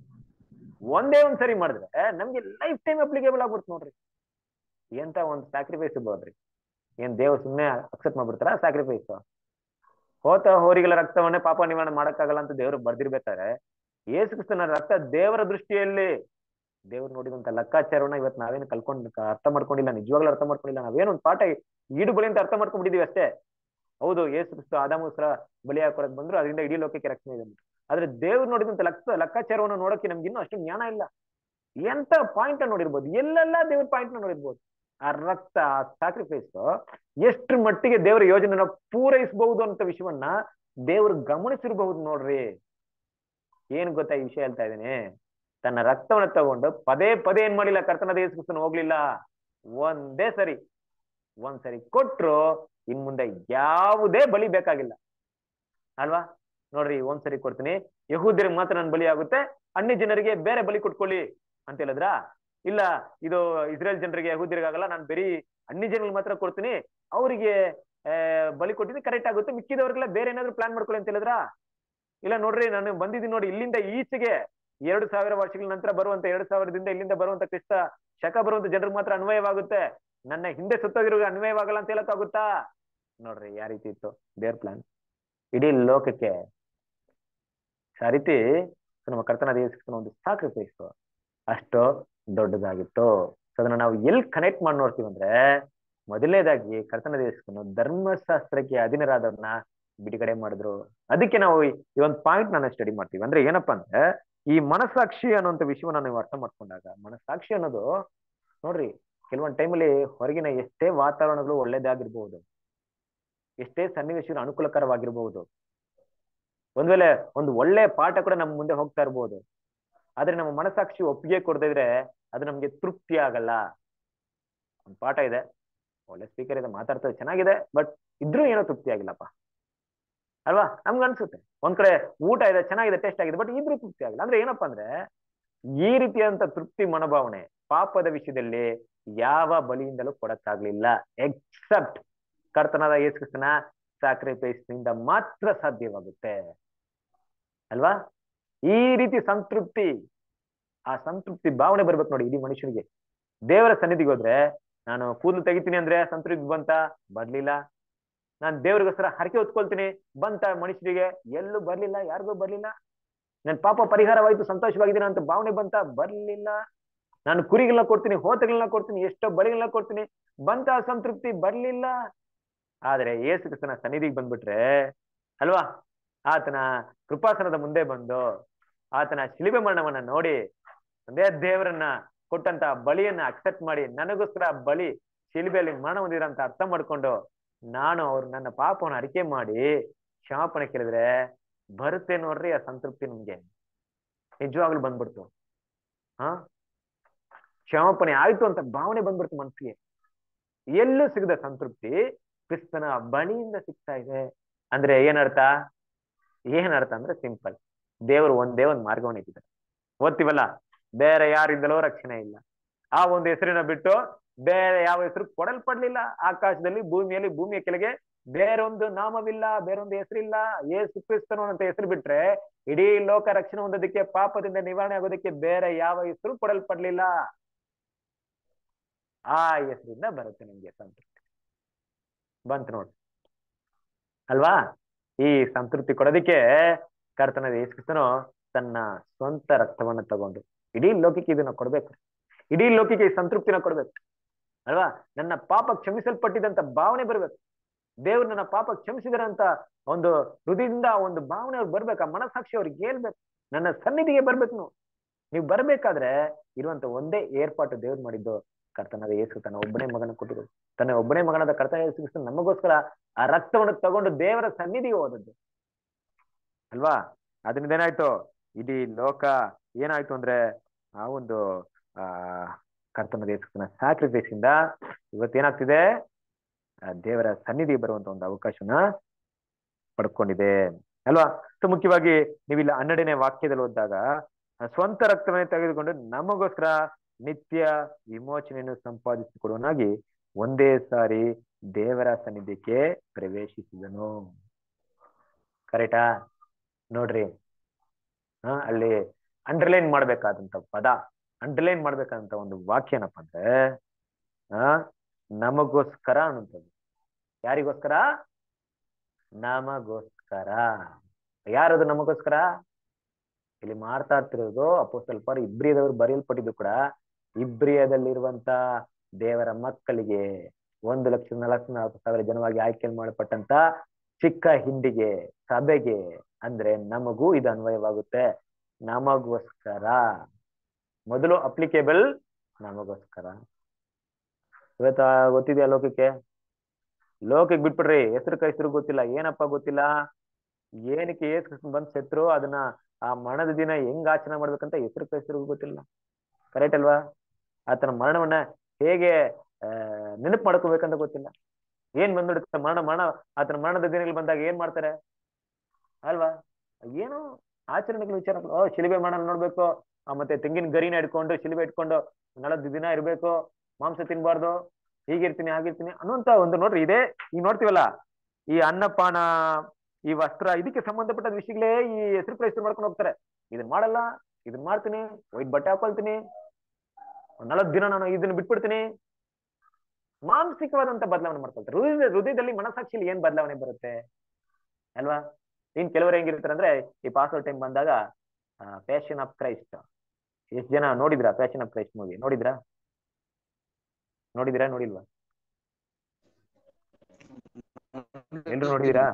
ಒಂದೇ ಒಂದ್ ಸರಿ ಮಾಡಿದ್ರೆ ನಮ್ಗೆ ಲೈಫ್ ಟೈಮ್ ಅಪ್ಲಿಕೇಬಲ್ ಆಗ್ಬಿಡ್ತು ನೋಡ್ರಿ ಎಂತ ಒಂದ್ ಸ್ಯಾಕ್ರಿಫೈಸ್ ಇರ್ಬೋದ್ರಿ ಏನ್ ದೇವ್ರು ಸುಮ್ನೆ ಅಕ್ಸೆಪ್ಟ್ ಮಾಡ್ಬಿಡ್ತಾರ ಸ್ಯಾಕ್ರಿಫೈಸ್ ಹೋತ ಹೋರಿಗಳ ರಕ್ತವನ್ನೇ ಪಾಪ ನಿವಾರಣೆ ಮಾಡಕ್ಕಾಗಲ್ಲ ಅಂತ ದೇವ್ರು ಬರ್ದಿರ್ಬೇಕಾದ್ರೆ ಯೇಸು ಕ್ರಿಸ್ತನ ರಕ್ತ ದೇವರ ದೃಷ್ಟಿಯಲ್ಲಿ ದೇವ್ರು ನೋಡಿದಂತ ಲೆಕ್ಕಾಚಾರವನ್ನ ಇವತ್ತು ನಾವೇನು ಕಲ್ಕೊಂಡ್ ಅರ್ಥ ಮಾಡ್ಕೊಂಡಿಲ್ಲ ನಿಜವಾಗ್ಲೂ ಅರ್ಥ ಮಾಡ್ಕೊಂಡಿಲ್ಲ ನಾವೇನೋ ಒಂದು ಪಾಠ ಈಡು ಬಳಿ ಅಂತ ಅರ್ಥ ಮಾಡ್ಕೊಂಡ್ಬಿಟ್ಟಿದೀವಿ ಅಷ್ಟೇ ಹೌದು ಯೇಸು ಕ್ರಿಸ್ತ ಆದಾಮೋಸ್ಕರ ಬಲಿ ಹಾಕೊಳಕ್ ಬಂದ್ರು ಅದರಿಂದ ಇಡೀ ಲೋಕಕ್ಕೆ ರಕ್ಷಣೆ ಇದೆ ಆದ್ರೆ ದೇವ್ರು ನೋಡಿದಂತ ಲೆಕ್ಕ ಲೆಕ್ಕಾಚಾರವನ್ನು ನೋಡಕ್ಕೆ ನಮ್ಗೆ ಇನ್ನೂ ಅಷ್ಟು ಜ್ಞಾನ ಇಲ್ಲ ಎಂತ ಪಾಯಿಂಟ್ ನೋಡಿರ್ಬೋದು ಎಲ್ಲೆಲ್ಲ ದೇವ್ರ ಪಾಯಿಂಟ್ ನೋಡಿರ್ಬೋದು ಆ ರಕ್ತ ಆ ಸ್ಯಾಕ್ರಿಫೈಸ್ ಎಷ್ಟು ಮಟ್ಟಿಗೆ ದೇವರ ಯೋಜನೆನ ಪೂರೈಸಬಹುದು ಅಂತ ವಿಷಯವನ್ನ ದೇವ್ರು ಗಮನಿಸಿರ್ಬಹುದು ನೋಡ್ರಿ ಏನ್ ಗೊತ್ತಾ ಈ ವಿಷಯ ಹೇಳ್ತಾ ಇದ್ದೀನಿ ತನ್ನ ರಕ್ತವನ್ನ ತಗೊಂಡು ಪದೇ ಪದೇ ಏನ್ ಮಾಡಿಲ್ಲ ಕರ್ತನ ದೇವಸ್ಕೃಷ್ಣ ಹೋಗ್ಲಿಲ್ಲ ಒಂದೇ ಸರಿ ಒಂದ್ ಸರಿ ಕೊಟ್ರು ಇನ್ ಮುಂದೆ ಯಾವುದೇ ಬಲಿ ಬೇಕಾಗಿಲ್ಲ ಅಲ್ವಾ ನೋಡ್ರಿ ಒಂದ್ ಸರಿ ಕೊಡ್ತೀನಿ ಯಹೂದ್ಯರಿಗೆ ಮಾತ್ರ ನನ್ ಬಲಿ ಆಗುತ್ತೆ ಅನ್ಯ ಜನರಿಗೆ ಬೇರೆ ಬಲಿ ಕೊಟ್ಕೊಳ್ಳಿ ಅಂತ ಹೇಳಿದ್ರ ಇಲ್ಲ ಇದು ಇಸ್ರೇಲ್ ಜನರಿಗೆ ಯಹೂದ್ಯರಿಗೆ ಆಗಲ್ಲ ನಾನು ಬರೀ ಅನ್ಯ ಜನರಿಗೆ ಮಾತ್ರ ಕೊಡ್ತೀನಿ ಅವರಿಗೆ ಬಲಿ ಕೊಟ್ಟಿದ್ದು ಕರೆಕ್ಟ್ ಆಗುತ್ತೆ ಮಿಕ್ಕಿದವ್ರಿಗೆಲ್ಲ ಬೇರೆ ಏನಾದ್ರು ಪ್ಲಾನ್ ಮಾಡ್ಕೊಳ್ಳಿ ಅಂತ ಹೇಳಿದ್ರ ಇಲ್ಲ ನೋಡ್ರಿ ನಾನು ಬಂದಿದ್ದೀನಿ ನೋಡಿ ಇಲ್ಲಿಂದ ಈಚೆಗೆ ಎರಡು ಸಾವಿರ ವರ್ಷಗಳ ನಂತರ ಬರುವಂತ ಎರಡು ಸಾವಿರದಿಂದ ಇಲ್ಲಿಂದ ಬರುವಂತ ಕ್ರಿಸ್ತ ಶಕ ಬರುವಂತ ಜನರಿಗೆ ಮಾತ್ರ ಅನ್ವಯವಾಗುತ್ತೆ ನನ್ನ ಹಿಂದೆ ಸುತ್ತೋಗಿರೋ ಅನ್ವಯವಾಗಲ್ಲ ಅಂತ ಹೇಳಕ್ಕಾಗುತ್ತಾ ನೋಡ್ರಿ ಯಾವ ರೀತಿ ಇತ್ತು ದೇವ್ರ ಪ್ಲಾನ್ ಇಡೀ ಲೋಕಕ್ಕೆ ಆ ರೀತಿ ನಮ್ಮ ಕರ್ತನ ದೇವಸ್ಥಾನ ಒಂದು ಸಾಕ್ರಿಫೈಸ್ ಅಷ್ಟು ದೊಡ್ಡದಾಗಿತ್ತು ಸೊ ಅದನ್ನ ನಾವು ಎಲ್ಲಿ ಕನೆಕ್ಟ್ ಮಾಡಿ ನೋಡ್ತೀವಿ ಅಂದ್ರೆ ಮೊದಲನೇದಾಗಿ ಕರ್ತನ ದೇವಸ್ಥಾನ ಧರ್ಮಶಾಸ್ತ್ರಕ್ಕೆ ಅಧೀನರಾದವ್ರನ್ನ ಬಿಡುಗಡೆ ಮಾಡಿದ್ರು ಅದಕ್ಕೆ ನಾವು ಈ ಒಂದು ಪಾಯಿಂಟ್ ನಾನು ಸ್ಟಡಿ ಮಾಡ್ತೀವಿ ಅಂದ್ರೆ ಏನಪ್ಪಾ ಅಂದ್ರೆ ಈ ಮನಸ್ಸಾಕ್ಷಿ ಅನ್ನುವಂಥ ವಿಷಯವನ್ನ ನೀವು ಅರ್ಥ ಮಾಡ್ಕೊಂಡಾಗ ಮನಸ್ಸಾಕ್ಷಿ ಅನ್ನೋದು ನೋಡ್ರಿ ಕೆಲವೊಂದು ಟೈಮಲ್ಲಿ ಹೊರಗಿನ ಎಷ್ಟೇ ವಾತಾವರಣಗಳು ಒಳ್ಳೇದಾಗಿರ್ಬಹುದು ಎಷ್ಟೇ ಸನ್ನಿವೇಶಗಳು ಅನುಕೂಲಕರವಾಗಿರ್ಬಹುದು ಒಂದ್ ವೇಳೆ ಒಂದು ಒಳ್ಳೆ ಪಾಠ ಕೂಡ ನಮ್ಮ ಮುಂದೆ ಹೋಗ್ತಾ ಇರ್ಬೋದು ಆದ್ರೆ ನಮ್ಮ ಮನಸ್ಸಾಕ್ಷಿ ಒಪ್ಪಿಗೆ ಕೊಡದೇ ಇದ್ರೆ ಅದು ನಮ್ಗೆ ತೃಪ್ತಿ ಆಗಲ್ಲ ಒಂದ್ ಪಾಠ ಇದೆ ಒಳ್ಳೆ ಸ್ಪೀಕರ್ ಇದೆ ಮಾತಾಡ್ತಾರೆ ಚೆನ್ನಾಗಿದೆ ಬಟ್ ಇದ್ರೂ ಏನೋ ತೃಪ್ತಿ ಆಗಿಲ್ಲಪ್ಪ ಅಲ್ವಾ ನಮ್ಗೆ ಅನ್ಸುತ್ತೆ ಒಂದ್ ಕಡೆ ಊಟ ಇದೆ ಚೆನ್ನಾಗಿದೆ ಟೇಸ್ಟ್ ಆಗಿದೆ ಬಟ್ ಇದ್ರೂ ತೃಪ್ತಿ ಆಗಿಲ್ಲ ಅಂದ್ರೆ ಏನಪ್ಪಾ ಅಂದ್ರೆ ಈ ರೀತಿಯಾದಂತ ತೃಪ್ತಿ ಮನೋಭಾವನೆ ಪಾಪದ ವಿಷಯದಲ್ಲಿ ಯಾವ ಬಲಿಯಿಂದಲೂ ಕೊಡಕ್ಕಾಗ್ಲಿಲ್ಲ ಎಕ್ಸೆಪ್ಟ್ ಕರ್ತನಾದ ಯೇಸುಕ್ರಿಸ್ತನ ಸ್ಯಾಕ್ರಿಫೈಸ್ ನಿಂದ ಮಾತ್ರ ಸಾಧ್ಯವಾಗುತ್ತೆ ಅಲ್ವಾ ಈ ರೀತಿ ಸಂತೃಪ್ತಿ ಆ ಸಂತೃಪ್ತಿ ಭಾವನೆ ಬರ್ಬೇಕು ನೋಡಿ ಇಡೀ ಮನುಷ್ಯನಿಗೆ ದೇವರ ಸನ್ನಿಧಿಗೆ ಹೋದ್ರೆ ನಾನು ಕೂದಲು ತೆಗಿತೀನಿ ಅಂದ್ರೆ ಸಂತೃಪ್ತಿ ಬಂತ ಬರ್ಲಿಲ್ಲ ನಾನು ದೇವ್ರಿಗೋಸ್ಕರ ಹರಕೆ ಹೊತ್ಕೊಳ್ತೀನಿ ಬಂತ ಮನುಷ್ಯರಿಗೆ ಎಲ್ಲೂ ಬರ್ಲಿಲ್ಲ ಯಾರಿಗೂ ಬರ್ಲಿಲ್ಲ ನನ್ ಪಾಪ ಪರಿಹಾರವಾಯ್ತು ಸಂತೋಷವಾಗಿದ್ದೀನಿ ಅಂತ ಭಾವನೆ ಬಂತ ಬರ್ಲಿಲ್ಲ ನಾನು ಕುರಿಗಳನ್ನ ಕೊಡ್ತೀನಿ ಹೋತಗಳನ್ನ ಕೊಡ್ತೀನಿ ಎಷ್ಟೋ ಬಳಿಗಳನ್ನ ಕೊಡ್ತೀನಿ ಬಂತ ಸಂತೃಪ್ತಿ ಬರ್ಲಿಲ್ಲ ಆದ್ರೆ ಏಸು ಕ್ರಿಸ್ತನ ಸನ್ನಿಧಿಗೆ ಬಂದ್ಬಿಟ್ರೆ ಅಲ್ವಾ ಆತನ ಕೃಪಾಸನದ ಮುಂದೆ ಬಂದು ಆತನ ಶಿಲಿಬೆ ಮರಣವನ್ನ ನೋಡಿ ಒಂದೇ ದೇವರನ್ನ ಕೊಟ್ಟಂತ ಬಲಿಯನ್ನ ಅಕ್ಸೆಪ್ಟ್ ಮಾಡಿ ನನಗೋಸ್ಕರ ಬಲಿ ಶಿಲ್ಬೆಯಲ್ಲಿ ಮರಣ ಹೊಂದಿರ ಅಂತ ಅರ್ಥ ಮಾಡ್ಕೊಂಡು ನಾನು ಅವ್ರು ನನ್ನ ಪಾಪವನ್ನು ಅರಿಕೆ ಮಾಡಿ ಕ್ಷಮಾಪಣೆ ಕೇಳಿದ್ರೆ ಬರುತ್ತೆ ನೋಡ್ರಿ ಆ ಸಂತೃಪ್ತಿ ನಿಮ್ಗೆ ನಿಜವಾಗ್ಲೂ ಬಂದ್ಬಿಡ್ತು ಹಾ ಕ್ಷಮಾಪಣೆ ಆಯ್ತು ಅಂತ ಭಾವನೆ ಬಂದ್ಬಿಡ್ತು ಮನಸ್ಸಿಗೆ ಎಲ್ಲೂ ಸಿಗದ ಸಂತೃಪ್ತಿ ಕ್ರಿಸ್ತನ ಬಳಿಯಿಂದ ಸಿಗ್ತಾ ಇದೆ ಅಂದ್ರೆ ಏನರ್ಥ ಏನರ್ಥ ಅಂದ್ರೆ ಸಿಂಪಲ್ ದೇವರು ಒಂದೇ ಒಂದು ಮಾರ್ಗವನ್ನು ಇಟ್ಟಿದ್ದಾರೆ ಓದ್ತೀವಲ್ಲ ಬೇರೆ ಯಾರಿಂದಲೂ ರಕ್ಷಣೆ ಇಲ್ಲ ಆ ಒಂದು ಹೆಸರಿನ ಬಿಟ್ಟು ಬೇರೆ ಯಾವ ಹೆಸರು ಕೊಡಲ್ಪಡ್ಲಿಲ್ಲ ಆಕಾಶದಲ್ಲಿ ಭೂಮಿಯಲ್ಲಿ ಭೂಮಿಯ ಕೆಳಗೆ ಬೇರೊಂದು ನಾಮವಿಲ್ಲ ಬೇರೊಂದು ಹೆಸರಿಲ್ಲ ಏಸು ಕ್ರಿಸ್ತನು ಅಂತ ಹೆಸರು ಬಿಟ್ರೆ ಇಡೀ ಲೋಕ ರಕ್ಷಣೆ ಹೊಂದೋದಕ್ಕೆ ಪಾಪದಿಂದ ನಿವಾರಣೆ ಆಗೋದಕ್ಕೆ ಬೇರೆ ಯಾವ ಹೆಸರು ಕೊಡಲ್ಪಡ್ಲಿಲ್ಲ ಆ ಹೆಸರಿಂದ ಬರುತ್ತೆ ನಿಮ್ಗೆ ಸಂತೃಪ್ತಿ ಬಂತು ನೋಡಿ ಅಲ್ವಾ ಈ ಸಂತೃಪ್ತಿ ಕೊಡೋದಕ್ಕೆ ಕರ್ತನಾದ ಯೇಸು ಕ್ರಿಸ್ತನು ತನ್ನ ಸ್ವಂತ ರಕ್ತವನ್ನ ತಗೊಂಡು ಇಡೀ ಲೋಕಕ್ಕೆ ಇದನ್ನ ಕೊಡ್ಬೇಕು ಇಡೀ ಲೋಕಕ್ಕೆ ಈ ಸಂತೃಪ್ತಿನ ಕೊಡ್ಬೇಕು ಅಲ್ವಾ ನನ್ನ ಪಾಪ ಕ್ಷಮಿಸಲ್ಪಟ್ಟಿದಂತ ಭಾವನೆ ಬರ್ಬೇಕು ದೇವ್ರು ನನ್ನ ಪಾಪ ಕ್ಷಮಿಸಿದಾರಂತ ಒಂದು ಹೃದಯದಿಂದ ಒಂದು ಭಾವನೆ ಅವ್ರಿಗೆ ಬರ್ಬೇಕು ಆ ಮನಸ್ಸಾಕ್ಷಿ ಅವ್ರಿಗೆ ಹೇಳ್ಬೇಕು ನನ್ನ ಸನ್ನಿಧಿಗೆ ಬರ್ಬೇಕು ನೀವು ನೀವು ಬರ್ಬೇಕಾದ್ರೆ ಇರುವಂತ ಒಂದೇ ಏರ್ಪಾಟು ದೇವ್ರು ಮಾಡಿದ್ದು ಕರ್ತನಾದ ಯೇಸು ತನ್ನ ಒಬ್ಬನೇ ಮಗನ ಕೊಟ್ಟಿರೋದು ತನ್ನ ಒಬ್ಬನೇ ಮಗನಾದ ಕರ್ತನ ಯೇಸು ಕ್ರಿಸ್ತ ನಮಗೋಸ್ಕರ ಆ ರಕ್ತವನ್ನು ತಗೊಂಡು ದೇವರ ಸನ್ನಿಧಿಗೆ ಹೋದದ್ದು ಅಲ್ವಾ ಅದರಿಂದ ಏನಾಯ್ತು ಇಡೀ ಲೋಕ ಏನಾಯ್ತು ಅಂದ್ರೆ ಆ ಒಂದು ಆ ಕರ್ತನ ಯೇಸುಕ್ರಿಸ್ತನ ಸ್ಯಾಕ್ರಿಫೈಸ್ ಇಂದ ಇವತ್ತೇನಾಗ್ತಿದೆ ಆ ದೇವರ ಸನ್ನಿಧಿಗೆ ಬರುವಂತ ಒಂದು ಅವಕಾಶನ ಪಡ್ಕೊಂಡಿದೆ ಅಲ್ವಾ ಸೊ ಮುಖ್ಯವಾಗಿ ನೀವಿಲ್ಲ ಹನ್ನೆರಡನೇ ವಾಕ್ಯದಲ್ಲಿ ಓದಿದಾಗ ಆ ಸ್ವಂತ ರಕ್ತವನ್ನೇ ತೆಗೆದುಕೊಂಡು ನಮಗೋಸ್ಕರ ನಿತ್ಯ ವಿಮೋಚನೆಯನ್ನು ಸಂಪಾದಿಸಿಕೊಡುವನಾಗಿ ಒಂದೇ ಸಾರಿ ದೇವರ ಸನ್ನಿಧಿಗೆ ಪ್ರವೇಶಿಸಿದನು ಕರೆಕ್ಟಾ ನೋಡ್ರಿ ಹಾ ಅಲ್ಲಿ ಅಂಡರ್ಲೈನ್ ಮಾಡ್ಬೇಕಾದಂತ ಪದ ಅಂಡರ್ಲೈನ್ ಮಾಡ್ಬೇಕಾದಂತ ಒಂದು ವಾಕ್ಯ ಏನಪ್ಪ ಅಂದ್ರೆ ಆ ನಮಗೋಸ್ಕರ ಅನ್ನುವಂಥದ್ದು ಯಾರಿಗೋಸ್ಕರ ನಮಗೋಸ್ಕರ ಯಾರದು ನಮಗೋಸ್ಕರ ಇಲ್ಲಿ ಮಾಡ್ತಾ ಇರ್ತಿರೋದು ಅಪೋ ಸ್ವಲ್ಪ ಇಬ್ರಿಯದವರು ಬರೆಯಲ್ಪಟ್ಟಿದ್ದು ಕೂಡ ಇಬ್ರಿಯದಲ್ಲಿರುವಂತ ದೇವರ ಮಕ್ಕಳಿಗೆ ಒಂದು ಲಕ್ಷ ನಲವತ್ತು ನಾಲ್ಕು ಸಾವಿರ ಜನವಾಗಿ ಆಯ್ಕೆ ಮಾಡಲ್ಪಟ್ಟಂತ ಚಿಕ್ಕ ಹಿಂಡಿಗೆ ಸಭೆಗೆ ಅಂದ್ರೆ ನಮಗೂ ಇದು ಅನ್ವಯವಾಗುತ್ತೆ ನಮಗೋಸ್ಕರ ಮೊದಲು ಅಪ್ಲಿಕೇಬಲ್ ನಮಗೋಸ್ಕರ ಇವತ್ತ ಗೊತ್ತಿದೆಯಾ ಲೋಕಕ್ಕೆ ಲೋಕಕ್ಕೆ ಬಿಟ್ಬಿಡ್ರಿ ಹೆಸರು ಹೆಸರು ಗೊತ್ತಿಲ್ಲ ಏನಪ್ಪ ಗೊತ್ತಿಲ್ಲ ಏನಕ್ಕೆ ಏಸ್ ಬಂದ್ ಸೆತ್ರು ಅದನ್ನ ಆ ಮರಣದ ದಿನ ಹೆಂಗ್ ಆಚರಣೆ ಮಾಡ್ಬೇಕಂತ ಹೆಸರು ಹೆಸರು ಗೊತ್ತಿಲ್ಲ ಕರೆಕ್ಟ್ ಅಲ್ವಾ ಆತನ ಮರಣವನ್ನ ಹೇಗೆ ಆ ನೆನಪು ಮಾಡ್ಕೋಬೇಕಂತ ಗೊತ್ತಿಲ್ಲ ಏನ್ ಬಂದ್ಬಿಡುತ್ತೆ ಮರಣ ಮರಣ ಆತನ ಮರಣದ ದಿನಗಳು ಬಂದಾಗ ಏನ್ ಮಾಡ್ತಾರೆ ಅಲ್ವಾ ಏನು ಆಚರಣೆಗಳ ವಿಚಾರ ಓ ಶಿಲಿಬೆ ಮರಣ ನೋಡ್ಬೇಕು ಆ ಮತ್ತೆ ತೆಂಗಿನ ಗರಿನ ಇಟ್ಕೊಂಡು ಶಿಲಿಬೆ ಇಟ್ಕೊಂಡು ನಲವತ್ತು ದಿನ ಇರ್ಬೇಕು ಮಾಂಸ ತಿನ್ಬಾರ್ದು ಹೀಗಿರ್ತೀನಿ ಹಾಗಿರ್ತೀನಿ ಅನ್ನುವಂತ ಒಂದು ನೋಡ್ರಿ ಇದೇ ಈಗ ನೋಡ್ತೀವಲ್ಲ ಈ ಅನ್ನಪಾನ ಈ ವಸ್ತ್ರ ಇದಕ್ಕೆ ಸಂಬಂಧಪಟ್ಟ ವಿಷಯಗಳೇ ಈ ಹೆಸರು ಪ್ರಯತ್ನ ಮಾಡ್ಕೊಂಡು ಹೋಗ್ತಾರೆ ಇದನ್ ಮಾಡಲ್ಲ ಇದನ್ ಮಾಡ್ತೀನಿ ವೈಟ್ ಬಟ್ಟೆ ಹಾಕೊಳ್ತೀನಿ ನಲವತ್ತು ದಿನ ನಾನು ಇದನ್ನ ಬಿಟ್ಬಿಡ್ತೀನಿ ಮಾನಸಿಕವಾದಂತ ಬದಲಾವಣೆ ಮಾಡ್ಕೊಳ್ತಾರೆ ಹೃದಯ ಹೃದಯದಲ್ಲಿ ಮನಸ್ಸಾಕ್ಷಿಲಿ ಏನ್ ಬದಲಾವಣೆ ಬರುತ್ತೆ ಅಲ್ವಾ ಇನ್ ಕೆಲವರು ಹೆಂಗಿರ್ತಾರೆ ಅಂದ್ರೆ ಈ ಪಾಸ್ವರ್ಡ್ ಟೈಮ್ ಬಂದಾಗ ಪ್ಯಾಷನ್ ಆಫ್ ಕ್ರೈಸ್ಟ್ ಎಷ್ಟ್ ಜನ ನೋಡಿದ್ರಾ ಪ್ಯಾಷನ್ ಆಫ್ ಕ್ರೈಸ್ಟ್ ಮೂವಿ ನೋಡಿದ್ರಾ ನೋಡಿದಿರಾ ನೋಡಿಲ್ವಾ ಎಲ್ರು ನೋಡಿದಿರಾ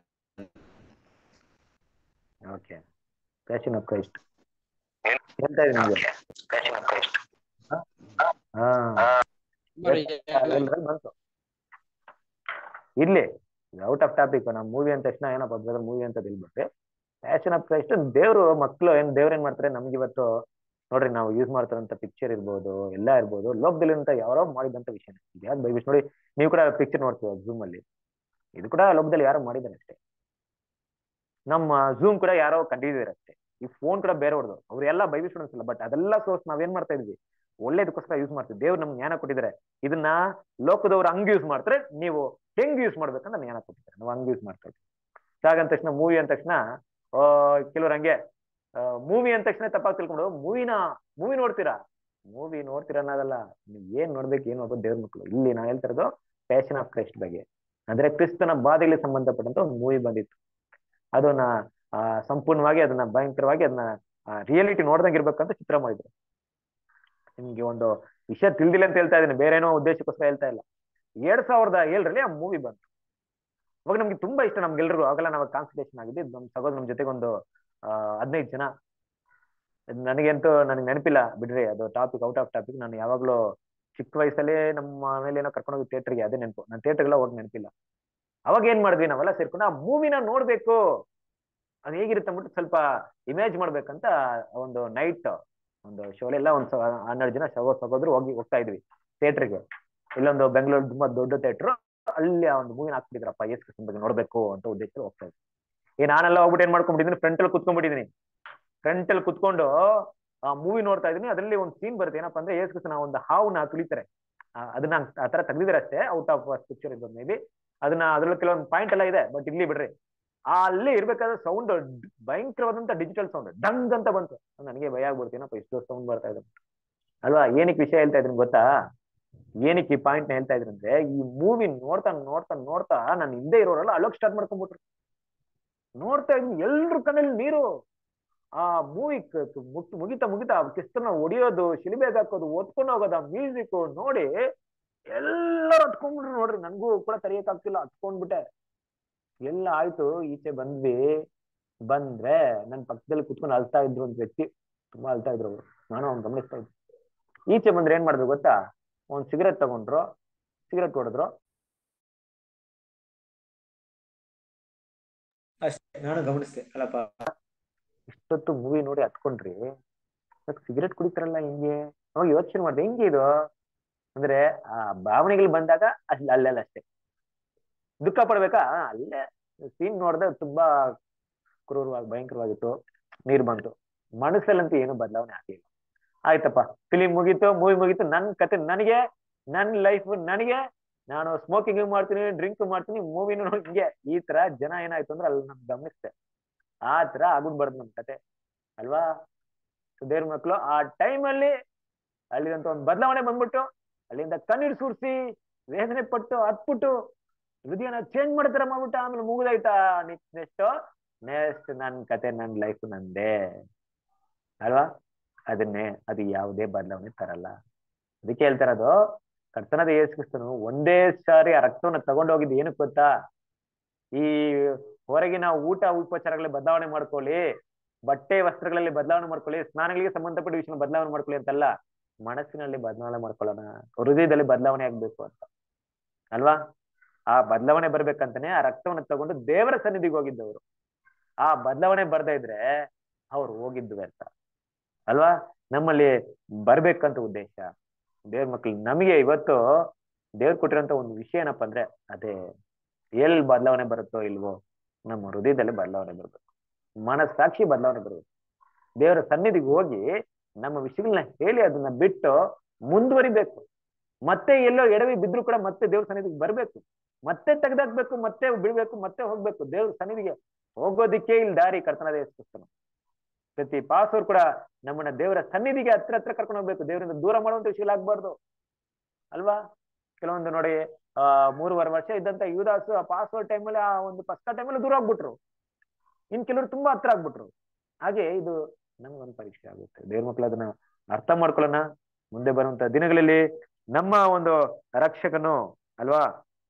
ಓಕೆ ಪ್ಯಾಷನ್ ಆಫ್ ಕ್ರೈಸ್ಟ್ ಹೇಳ್ತಾ ಇದೆ ನಿಮ್ಗೆ ಹಾ ಎಲ್ರಲ್ಲಿ ಬಂತು ಇರ್ಲಿ ಔಟ್ ಆಫ್ ಟಾಪಿಕ್ ನಾವು ಮೂವಿ ಅಂದ ತಕ್ಷಣ ಏನಪ್ಪ ಬ್ರದರ್ ಮೂವಿ ಅಂತ ತಿಳ್ಬಿಟ್ರೆ ಪ್ಯಾಷನ್ ಆಫ್ ಕ್ರೈಸ್ಟ್ ದೇವ್ರು ಮಕ್ಕಳು ಏನ್ ದೇವ್ರ ಏನ್ ಮಾಡ್ತಾರೆ ನಮ್ಗೆ ಇವತ್ತು ನೋಡ್ರಿ ನಾವು ಯೂಸ್ ಮಾಡ್ತಾರಂತ ಪಿಕ್ಚರ್ ಇರ್ಬೋದು ಎಲ್ಲ ಇರ್ಬೋದು ಲೋಕದಲ್ಲಿಂತ ಯಾರೋ ಮಾಡಿದಂತ ವಿಷಯ ಯಾವ್ದು ಬೈಬಿಟ್ ನೋಡಿ ನೀವು ಕೂಡ ಪಿಕ್ಚರ್ ನೋಡ್ತೀವಿ ಜೂಮ್ ಅಲ್ಲಿ ಇದು ಕೂಡ ಲೋಕದಲ್ಲಿ ಯಾರೋ ಮಾಡಿದಾರೆ ಅಷ್ಟೇ ನಮ್ಮ ಜೂಮ್ ಕೂಡ ಯಾರೋ ಕಂಡಿದ್ದಾರೆ ಅಷ್ಟೇ ಈ ಫೋನ್ ಕೂಡ ಬೇರೆಯವ್ರದ್ದು ಅವ್ರೆಲ್ಲ ಬೈಬಲ್ ಸ್ಟೂಡೆಂಟ್ಸ್ ಅಲ್ಲ ಬಟ್ ಅದೆಲ್ಲ ಸೋರ್ಸ್ ನಾವೇನ್ ಮಾಡ್ತಾ ಇದ್ವಿ ಒಳ್ಳೇದಕ್ಕೋಸ್ಕರ ಯೂಸ್ ಮಾಡ್ತೀವಿ ದೇವ್ರು ನಮ್ಗೆ ಜ್ಞಾನ ಕೊಟ್ಟಿದ್ದಾರೆ ಇದನ್ನ ಲೋಕದವ್ರು ಹಂಗ್ ಯೂಸ್ ಮಾಡ್ತಾರೆ ನೀವು ಹೆಂಗ್ ಯೂಸ್ ಮಾಡ್ಬೇಕಂತ ಜ್ಞಾನ ಕೊಟ್ಟಿದ್ದಾರೆ ನಾವು ಹಂಗ್ ಯೂಸ್ ಮಾಡ್ತಾ ಇದ್ವಿ ಹಾಗಂದ ತಕ್ಷಣ ಮೂವಿ ಅಂದ ತಕ್ಷಣ ಆ ಕೆಲವ್ರು ಹಂಗೆ ಮೂವಿ ಅಂದ ತಕ್ಷಣ ತಪ್ಪಾಗಿ ತಿಳ್ಕೊಂಡು ಮೂವಿನ ಮೂವಿ ನೋಡ್ತೀರಾ ಮೂವಿ ನೋಡ್ತೀರಾ ಅನ್ನೋದಲ್ಲ ನೀವು ಏನ್ ನೋಡ್ಬೇಕು ಏನ್ ನೋಡ್ಬೋದು ದೇವ್ರ ಮಕ್ಕಳು ಇಲ್ಲಿ ನಾನು ಹೇಳ್ತಾ ಇರೋದು ಪ್ಯಾಷನ್ ಆಫ್ ಕ್ರೈಸ್ಟ್ ಬಗ್ಗೆ ಅಂದ್ರೆ ಕ್ರಿಸ್ತನ ಬಾಧೆಗಳಿಗೆ ಸಂಬಂಧಪಟ್ಟಂತ ಒಂದು ಮೂವಿ ಬಂದಿತ್ತು ಅದನ್ನ ಆ, ಸಂಪೂರ್ಣವಾಗಿ ಅದನ್ನ ಭಯಂಕರವಾಗಿ ಅದನ್ನ ರಿಯಾಲಿಟಿ ನೋಡ್ದಂಗೆ ಇರ್ಬೇಕಂತ ಚಿತ್ರ ಮಾಡಿದ್ರು ನಿಮ್ಗೆ ಒಂದು ವಿಷಯ ತಿಳಿದಿಲ್ಲ ಅಂತ ಹೇಳ್ತಾ ಇದೀನಿ ಬೇರೆ ಏನೋ ಉದ್ದೇಶಕ್ಕೋಸ್ಕರ ಹೇಳ್ತಾ ಇಲ್ಲ ಎರಡ್ ಸಾವಿರದ ಏಳರಲ್ಲಿ ಆ ಮೂವಿ ಬಂತು ಅವಾಗ ನಮ್ಗೆ ತುಂಬಾ ಇಷ್ಟ ನಮ್ಗೆಲ್ರಿಗೂ ಆಗಲ್ಲ ನಾವು ಕಾನ್ಸಂಟ್ರೇಷನ್ ಆಗಿದೆ ನಮ್ ಸಗೋದ್ ನಮ್ ಜೊತೆಗೆ ಒಂದು ಆ ಹದಿನೈದು ಜನ ನನಗಂತೂ ನನಗೆ ನೆನಪಿಲ್ಲ ಬಿಡ್ರಿ ಅದು ಟಾಪಿಕ್ ಔಟ್ ಆಫ್ ಟಾಪಿಕ್ ನಾನು ಯಾವಾಗ್ಲೂ ಚಿಕ್ಕ ವಯಸ್ಸಲ್ಲೇ ನಮ್ಮ ಮನೇಲಿ ಏನೋ ಕರ್ಕೊಂಡು ಹೋಗಿ ಥಿಯೇಟರ್ಗೆ ಅದೇ ನೆನಪು ನಾನು ಥಿಯೇಟರ್ಗೆಲ್ಲ ಹೋಗಿ ನೆನಪಿಲ್ಲ ಅವಾಗ ಏನ್ ಮಾಡಿದ್ವಿ ನಾವೆಲ್ಲ ಸೇರ್ಕೊಂಡು ಆ ಮೂವಿನ ನೋಡ್ಬೇಕು ಅದು ಹೇಗಿರುತ್ತೆ ಅಂದ್ಬಿಟ್ಟು ಸ್ವಲ್ಪ ಇಮೇಜ್ ಮಾಡ್ಬೇಕಂತ ಒಂದು ನೈಟ್ ಒಂದು ಶೋಲೆಲ್ಲ ಒಂದ್ ಸ- ಹನ್ನೆರಡು ಜನ ಸಗೋ ಸಗೋದ್ರು ಹೋಗಿ ಹೋಗ್ತಾ ಇದ್ವಿ ಥಿಯೇಟರ್ಗೆ ಇಲ್ಲೊಂದು ಬೆಂಗಳೂರು ತುಂಬಾ ದೊಡ್ಡ ಥಿಯೇಟರ್ ಅಲ್ಲಿ ಆ ಒಂದು ಮೂವಿನ ಹಾಕ್ಬಿಟ್ಟಿದ್ರಪ್ಪ ಎಸ್ ಕೃಷ್ಣ ಬಗ್ಗೆ ನೋಡ್ಬೇಕು ಅಂತ ಉದ್ದೇಶ ಹೋಗ್ತಾ ಇದ್ವಿ ಏ ನಾನೆಲ್ಲ ಹೋಗ್ಬಿಟ್ಟು ಏನ್ ಮಾಡ್ಕೊಂಡ್ಬಿಟ್ಟಿದ್ದೀನಿ ಫ್ರಂಟ್ ಅಲ್ಲಿ ಕುತ್ಕೊಂಡ್ಬಿಟ್ಟಿದೀನಿ ಫ್ರಂಟ್ ಅಲ್ಲಿ ಕುತ್ಕೊಂಡು ಆ ಮೂವಿ ನೋಡ್ತಾ ಇದೀನಿ ಅದರಲ್ಲಿ ಒಂದು ಸೀನ್ ಬರುತ್ತೆ ಏನಪ್ಪಾ ಅಂದ್ರೆ ಏಸ್ ಕೃಷ್ಣ ಒಂದು ಹಾವುನ ತುಳಿತಾರೆ ಆ, ಅದನ್ನ ಆ ತರ ತೆಗ್ದಿದ್ದಾರೆ ಅಷ್ಟೇ ಔಟ್ ಆಫ್ ಪಿಕ್ಚರ್ ಇದ್ದು ಮೇ ಬಿ ಅದನ್ನ ಅದ್ರಲ್ಲಿ ಕೆಲವೊಂದು ಪಾಯಿಂಟ್ ಎಲ್ಲ ಇದೆ ಬಟ್ ಇಲ್ಲಿ ಬಿಡ್ರಿ ಆ ಅಲ್ಲೇ ಇರ್ಬೇಕಾದ್ರೆ ಸೌಂಡ್ ಭಯಂಕರವಾದಂತ ಡಿಜಿಟಲ್ ಸೌಂಡ್ ಡಂಗ್ ಅಂತ ಬಂತು ನನಗೆ ಭಯ ಆಗ್ಬಿಡ್ತೀನಪ್ಪ ಇಷ್ಟು ಸೌಂಡ್ ಬರ್ತಾ ಇದೆ ಅಲ್ವಾ ಏನಕ್ಕೆ ವಿಷಯ ಹೇಳ್ತಾ ಇದ್ದೀನಿ ಗೊತ್ತಾ ಏನಕ್ಕೆ ಈ ಪಾಯಿಂಟ್ ನ ಹೇಳ್ತಾ ಇದ್ದೀನಿ ಅಂದ್ರೆ ಈ ಮೂವಿ ನೋಡ್ತಾ ನೋಡ್ತಾ ನೋಡ್ತಾ ನಾನು ಹಿಂದೆ ಇರೋರೆಲ್ಲ ಅಳೋಕ್ ಸ್ಟಾರ್ಟ್ ಮಾಡ್ಕೊಂಡ್ಬಿಟ್ರು ನೋಡ್ತಾ ಇದ್ದೀನಿ ಎಲ್ರ ಕಣ್ಣಲ್ಲಿ ನೀರು ಆ ಮೂವಿ ಮುಗಿತಾ ಮುಗಿತಾ ಕಿಸ್ತನ ಹೊಡಿಯೋದು ಶಿಲಿಬೆಗ್ ಹಾಕೋದು ಒತ್ಕೊಂಡು ಹೋಗೋದು ಆ ಮ್ಯೂಸಿಕ್ ನೋಡಿ ಎಲ್ಲರೂ ಹತ್ಕೊಂಡ್ಬಿಟ್ರು ನೋಡ್ರಿ ನನ್ಗೂ ಕೂಡ ತರೆಯಕ್ ಆಗ್ತಿಲ್ಲ ಹತ್ಕೊಂಡ್ಬಿಟ್ಟೆ ಎಲ್ಲ ಆಯ್ತು ಈಚೆ ಬಂದ್ವಿ ಬಂದ್ರೆ ನನ್ ಪಕ್ಕದಲ್ಲಿ ಕುತ್ಕೊಂಡು ಅಳ್ತಾ ಇದ್ರು ಒಂದ್ ವ್ಯಕ್ತಿ ತುಂಬಾ ಅಳ್ತಾ ಇದ್ರು ಅವ್ರು ನಾನು ಅವ್ನ್ ಗಮನಿಸ್ತಾ ಇದ್ದೆ ಈಚೆ ಬಂದ್ರೆ ಏನ್ ಮಾಡಿದ್ರು ಗೊತ್ತಾ ಒಂದ್ ಸಿಗರೆಟ್ ತಗೊಂಡ್ರು ಸಿಗರೆಟ್ ಹೊಡೆದ್ರು ಅಷ್ಟೇ ನಾನು ಗಮನಿಸ್ದೆ ಅಲ್ಲಪ್ಪ ಇಷ್ಟೊತ್ತು ಮೂವಿ ನೋಡಿ ಹತ್ಕೊಂಡ್ರಿ ಸಿಗರೆಟ್ ಕುಡಿತಾರಲ್ಲ ಹಿಂಗೆ ಅವಾಗ ಯೋಚನೆ ಮಾಡ್ದೆ ಹೆಂಗೆ ಇದು ಅಂದ್ರೆ ಆ ಭಾವನೆಗಳು ಬಂದಾಗ ಅಷ್ಟ್ ಅಲ್ಲೆಲ್ಲ ಅಷ್ಟೇ ದುಃಖ ಪಡ್ಬೇಕಾ ಆ, ಅಲ್ಲೇ ಸೀನ್ ನೋಡ್ದೆ ತುಂಬಾ ಕ್ರೂರವಾಗಿ ಭಯಂಕರವಾಗಿತ್ತು ನೀರ್ ಬಂತು ಮನಸ್ಸಲ್ಲಂತೂ ಏನು ಬದಲಾವಣೆ ಆಗಿಲ್ಲ ಆಯ್ತಪ್ಪ ಫಿಲಿಂ ಮುಗೀತು ಮೂವಿ ಮುಗೀತು ನನ್ ಕತೆ ನನಗೆ ನನ್ ಲೈಫ್ ನನಗೆ ನಾನು ಸ್ಮೋಕಿಂಗ್ ಮಾಡ್ತೀನಿ ಡ್ರಿಂಕ್ ಮಾಡ್ತೀನಿ ಮೂವಿನೂ ಹಿಂಗೆ ಈ ತರ ಜನ ಏನಾಯ್ತು ಅಂದ್ರೆ ಅಲ್ಲಿ ನನ್ ಗಮನಿಸ್ದೆ ಆ ತರ ಆಗ್ಬಿಡ್ಬಾರ್ದು ನಮ್ ಕತೆ ಅಲ್ವಾ ದೇವ್ರ ಮಕ್ಳು ಆ ಟೈಮಲ್ಲಿ ಅಲ್ಲಿದಂತ ಒಂದು ಬದಲಾವಣೆ ಬಂದ್ಬಿಟ್ಟು ಅಲ್ಲಿಂದ ಕಣ್ಣೀರ್ ಸುರ್ಸಿ ವೇದನೆ ಪಟ್ಟು ಹತ್ಬಿಟ್ಟು ಹೃದಯನ ಚೇಂಜ್ ಮಾಡ್ತಾರ ಮಾಡ್ಬಿಟ್ಟು ಆಮೇಲೆ ಮುಗಿದಾಯ್ತಾ ನೆಕ್ಸ್ಟ್ ನೆಕ್ಸ್ಟ್ ನನ್ ಕತೆ ನನ್ ಲೈಫ್ ನಂದೇ ಅಲ್ವಾ ಅದನ್ನೇ ಅದು ಯಾವುದೇ ಬದಲಾವಣೆ ತರಲ್ಲ ಅದಕ್ಕೆ ಹೇಳ್ತಾರದು ಕರ್ತನದ ಯೇಸು ಕ್ರಿಸ್ತನು ಒಂದೇ ಸಾರಿ ಆ ರಕ್ತವನ್ನ ತಗೊಂಡೋಗಿದ್ದು ಏನಕ್ಕೆ ಗೊತ್ತಾ ಈ ಹೊರಗಿನ ಊಟ ಉಪಚಾರಗಳಲ್ಲಿ ಬದಲಾವಣೆ ಮಾಡ್ಕೊಳ್ಳಿ ಬಟ್ಟೆ ವಸ್ತ್ರಗಳಲ್ಲಿ ಬದಲಾವಣೆ ಮಾಡ್ಕೊಳ್ಳಿ ಸ್ನಾನಗಳಿಗೆ ಸಂಬಂಧಪಟ್ಟ ವಿಷಯ ಬದಲಾವಣೆ ಮಾಡ್ಕೊಳ್ಳಿ ಅಂತಲ್ಲ ಮನಸ್ಸಿನಲ್ಲಿ ಬದಲಾವಣೆ ಮಾಡ್ಕೊಳ್ಳೋಣ ಹೃದಯದಲ್ಲಿ ಬದಲಾವಣೆ ಆಗ್ಬೇಕು ಅಂತ ಅಲ್ವಾ ಆ ಬದಲಾವಣೆ ಬರ್ಬೇಕಂತಾನೆ ಆ ರಕ್ತವನ್ನ ತಗೊಂಡು ದೇವರ ಸನ್ನಿಧಿಗೆ ಹೋಗಿದ್ದವರು ಆ ಬದಲಾವಣೆ ಬರ್ದೇ ಇದ್ರೆ ಅವ್ರು ಹೋಗಿದ್ದು ವ್ಯರ್ಥ ಅಲ್ವಾ ನಮ್ಮಲ್ಲಿ ಬರ್ಬೇಕಂತ ಉದ್ದೇಶ ದೇವ್ರ ಮಕ್ಳು ನಮಗೆ ಇವತ್ತು ದೇವ್ರು ಕೊಟ್ಟಿರೋಂತ ಒಂದು ವಿಷಯ ಏನಪ್ಪಾ ಅಂದ್ರೆ ಅದೇ ಎಲ್ಲಿ ಬದಲಾವಣೆ ಬರುತ್ತೋ ಇಲ್ವೋ ನಮ್ಮ ಹೃದಯದಲ್ಲಿ ಬದಲಾವಣೆ ಬರ್ಬೇಕು ಮನಸ್ಸಾಕ್ಷಿ ಬದಲಾವಣೆ ಬರ್ಬೇಕು ದೇವರ ಸನ್ನಿಧಿಗೆ ಹೋಗಿ ನಮ್ಮ ವಿಷಯಗಳನ್ನ ಹೇಳಿ ಅದನ್ನ ಬಿಟ್ಟು ಮುಂದುವರಿಬೇಕು ಮತ್ತೆ ಎಲ್ಲೋ ಎಡವಿ ಬಿದ್ರು ಕೂಡ ಮತ್ತೆ ದೇವ್ರ ಸನ್ನಿಧಿಗೆ ಬರ್ಬೇಕು ಮತ್ತೆ ತೆಗೆದಾಕ್ಬೇಕು ಮತ್ತೆ ಬಿಡ್ಬೇಕು ಮತ್ತೆ ಹೋಗ್ಬೇಕು ದೇವ್ರ ಸನ್ನಿಧಿಗೆ ಹೋಗೋದಿಕ್ಕೆ ಇಲ್ಲಿ ದಾರಿ ಕರ್ತನಾದ ಯೇಸುಕ್ರಿಸ್ತನು ಪ್ರತಿ ಪಾಸವ್ರು ಕೂಡ ನಮ್ಮನ್ನ ದೇವರ ಸನ್ನಿಧಿಗೆ ಹತ್ರ ಹತ್ರ ಕರ್ಕೊಂಡು ಹೋಗ್ಬೇಕು ದೇವರಿಂದ ದೂರ ಮಾಡುವಂತ ವಿಷಯ ಆಗ್ಬಾರ್ದು ಅಲ್ವಾ ಕೆಲವೊಂದು ನೋಡಿ ಆ ಮೂರುವರೆ ವರ್ಷ ಇದ್ದಂತ ಯುವದಾಸು ಆ ಪಾಸ್ವರ್ಡ್ ಟೈಮಲ್ಲಿ ಆ ಒಂದು ಪಸ್ಕ ಟೈಮಲ್ಲಿ ದೂರ ಆಗ್ಬಿಟ್ರು ಇನ್ ಕೆಲವರು ತುಂಬಾ ಹತ್ರ ಆಗ್ಬಿಟ್ರು ಹಾಗೆ ಇದು ನಮ್ಗೊಂದು ಪರೀಕ್ಷೆ ಆಗುತ್ತೆ ದೇವ್ರ ಮಕ್ಳು ಅದನ್ನ ಅರ್ಥ ಮಾಡ್ಕೊಳ್ಳೋಣ ಮುಂದೆ ಬರುವಂತ ದಿನಗಳಲ್ಲಿ ನಮ್ಮ ಒಂದು ರಕ್ಷಕನು ಅಲ್ವಾ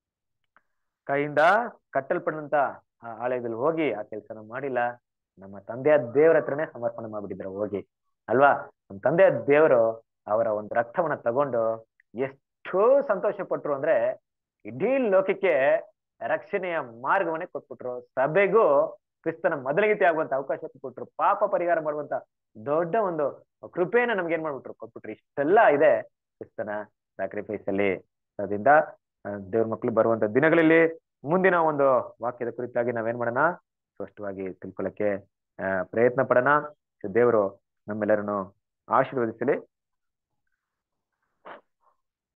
ಕೈಯಿಂದ ಕಟ್ಟಲ್ಪಟ್ಟಂತ ಆ ಆಲಯದಲ್ಲಿ ಹೋಗಿ ಆ ಕೆಲಸನ ಮಾಡಿಲ್ಲ ನಮ್ಮ ತಂದೆಯ ದೇವರ ಹತ್ರನೇ ಸಮರ್ಪಣೆ ಮಾಡ್ಬಿಟ್ಟಿದ್ರು ಹೋಗಿ ಅಲ್ವಾ ನಮ್ಮ ತಂದೆಯ ದೇವರು ಅವರ ಒಂದು ರಕ್ತವನ್ನ ತಗೊಂಡು ಎಷ್ಟು ಸಂತೋಷ ಪಟ್ರು ಅಂದ್ರೆ ಇಡೀ ಲೋಕಕ್ಕೆ ರಕ್ಷಣೆಯ ಮಾರ್ಗವನ್ನೇ ಕೊಟ್ಬಿಟ್ರು ಸಭೆಗೂ ಕ್ರಿಸ್ತನ ಮೊದಲಿಗೆ ಆಗುವಂತ ಅವಕಾಶ ಕೊಟ್ರು ಪಾಪ ಪರಿಹಾರ ಮಾಡುವಂತ ದೊಡ್ಡ ಒಂದು ಕೃಪೆಯನ್ನ ನಮ್ಗೆ ಏನ್ ಮಾಡ್ಬಿಟ್ರು ಕೊಟ್ಬಿಟ್ರು ಇಷ್ಟೆಲ್ಲ ಇದೆ ಕ್ರಿಸ್ತನ ಸ್ಯಾಕ್ರಿಫೈಸ್ ಅಲ್ಲಿ ಅದರಿಂದ ಆ, ದೇವ್ರ ಮಕ್ಳು ಬರುವಂತ ದಿನಗಳಲ್ಲಿ ಮುಂದಿನ ಒಂದು ವಾಕ್ಯದ ಕುರಿತಾಗಿ ನಾವೇನ್ ಮಾಡೋಣ ಸ್ಪಷ್ಟವಾಗಿ ತಿಳ್ಕೊಳ್ಳಕ್ಕೆ ಆ, ಪ್ರಯತ್ನ ಪಡೋಣ ದೇವರು ನಮ್ಮೆಲ್ಲರನ್ನು ಆಶೀರ್ವದಿಸಲಿ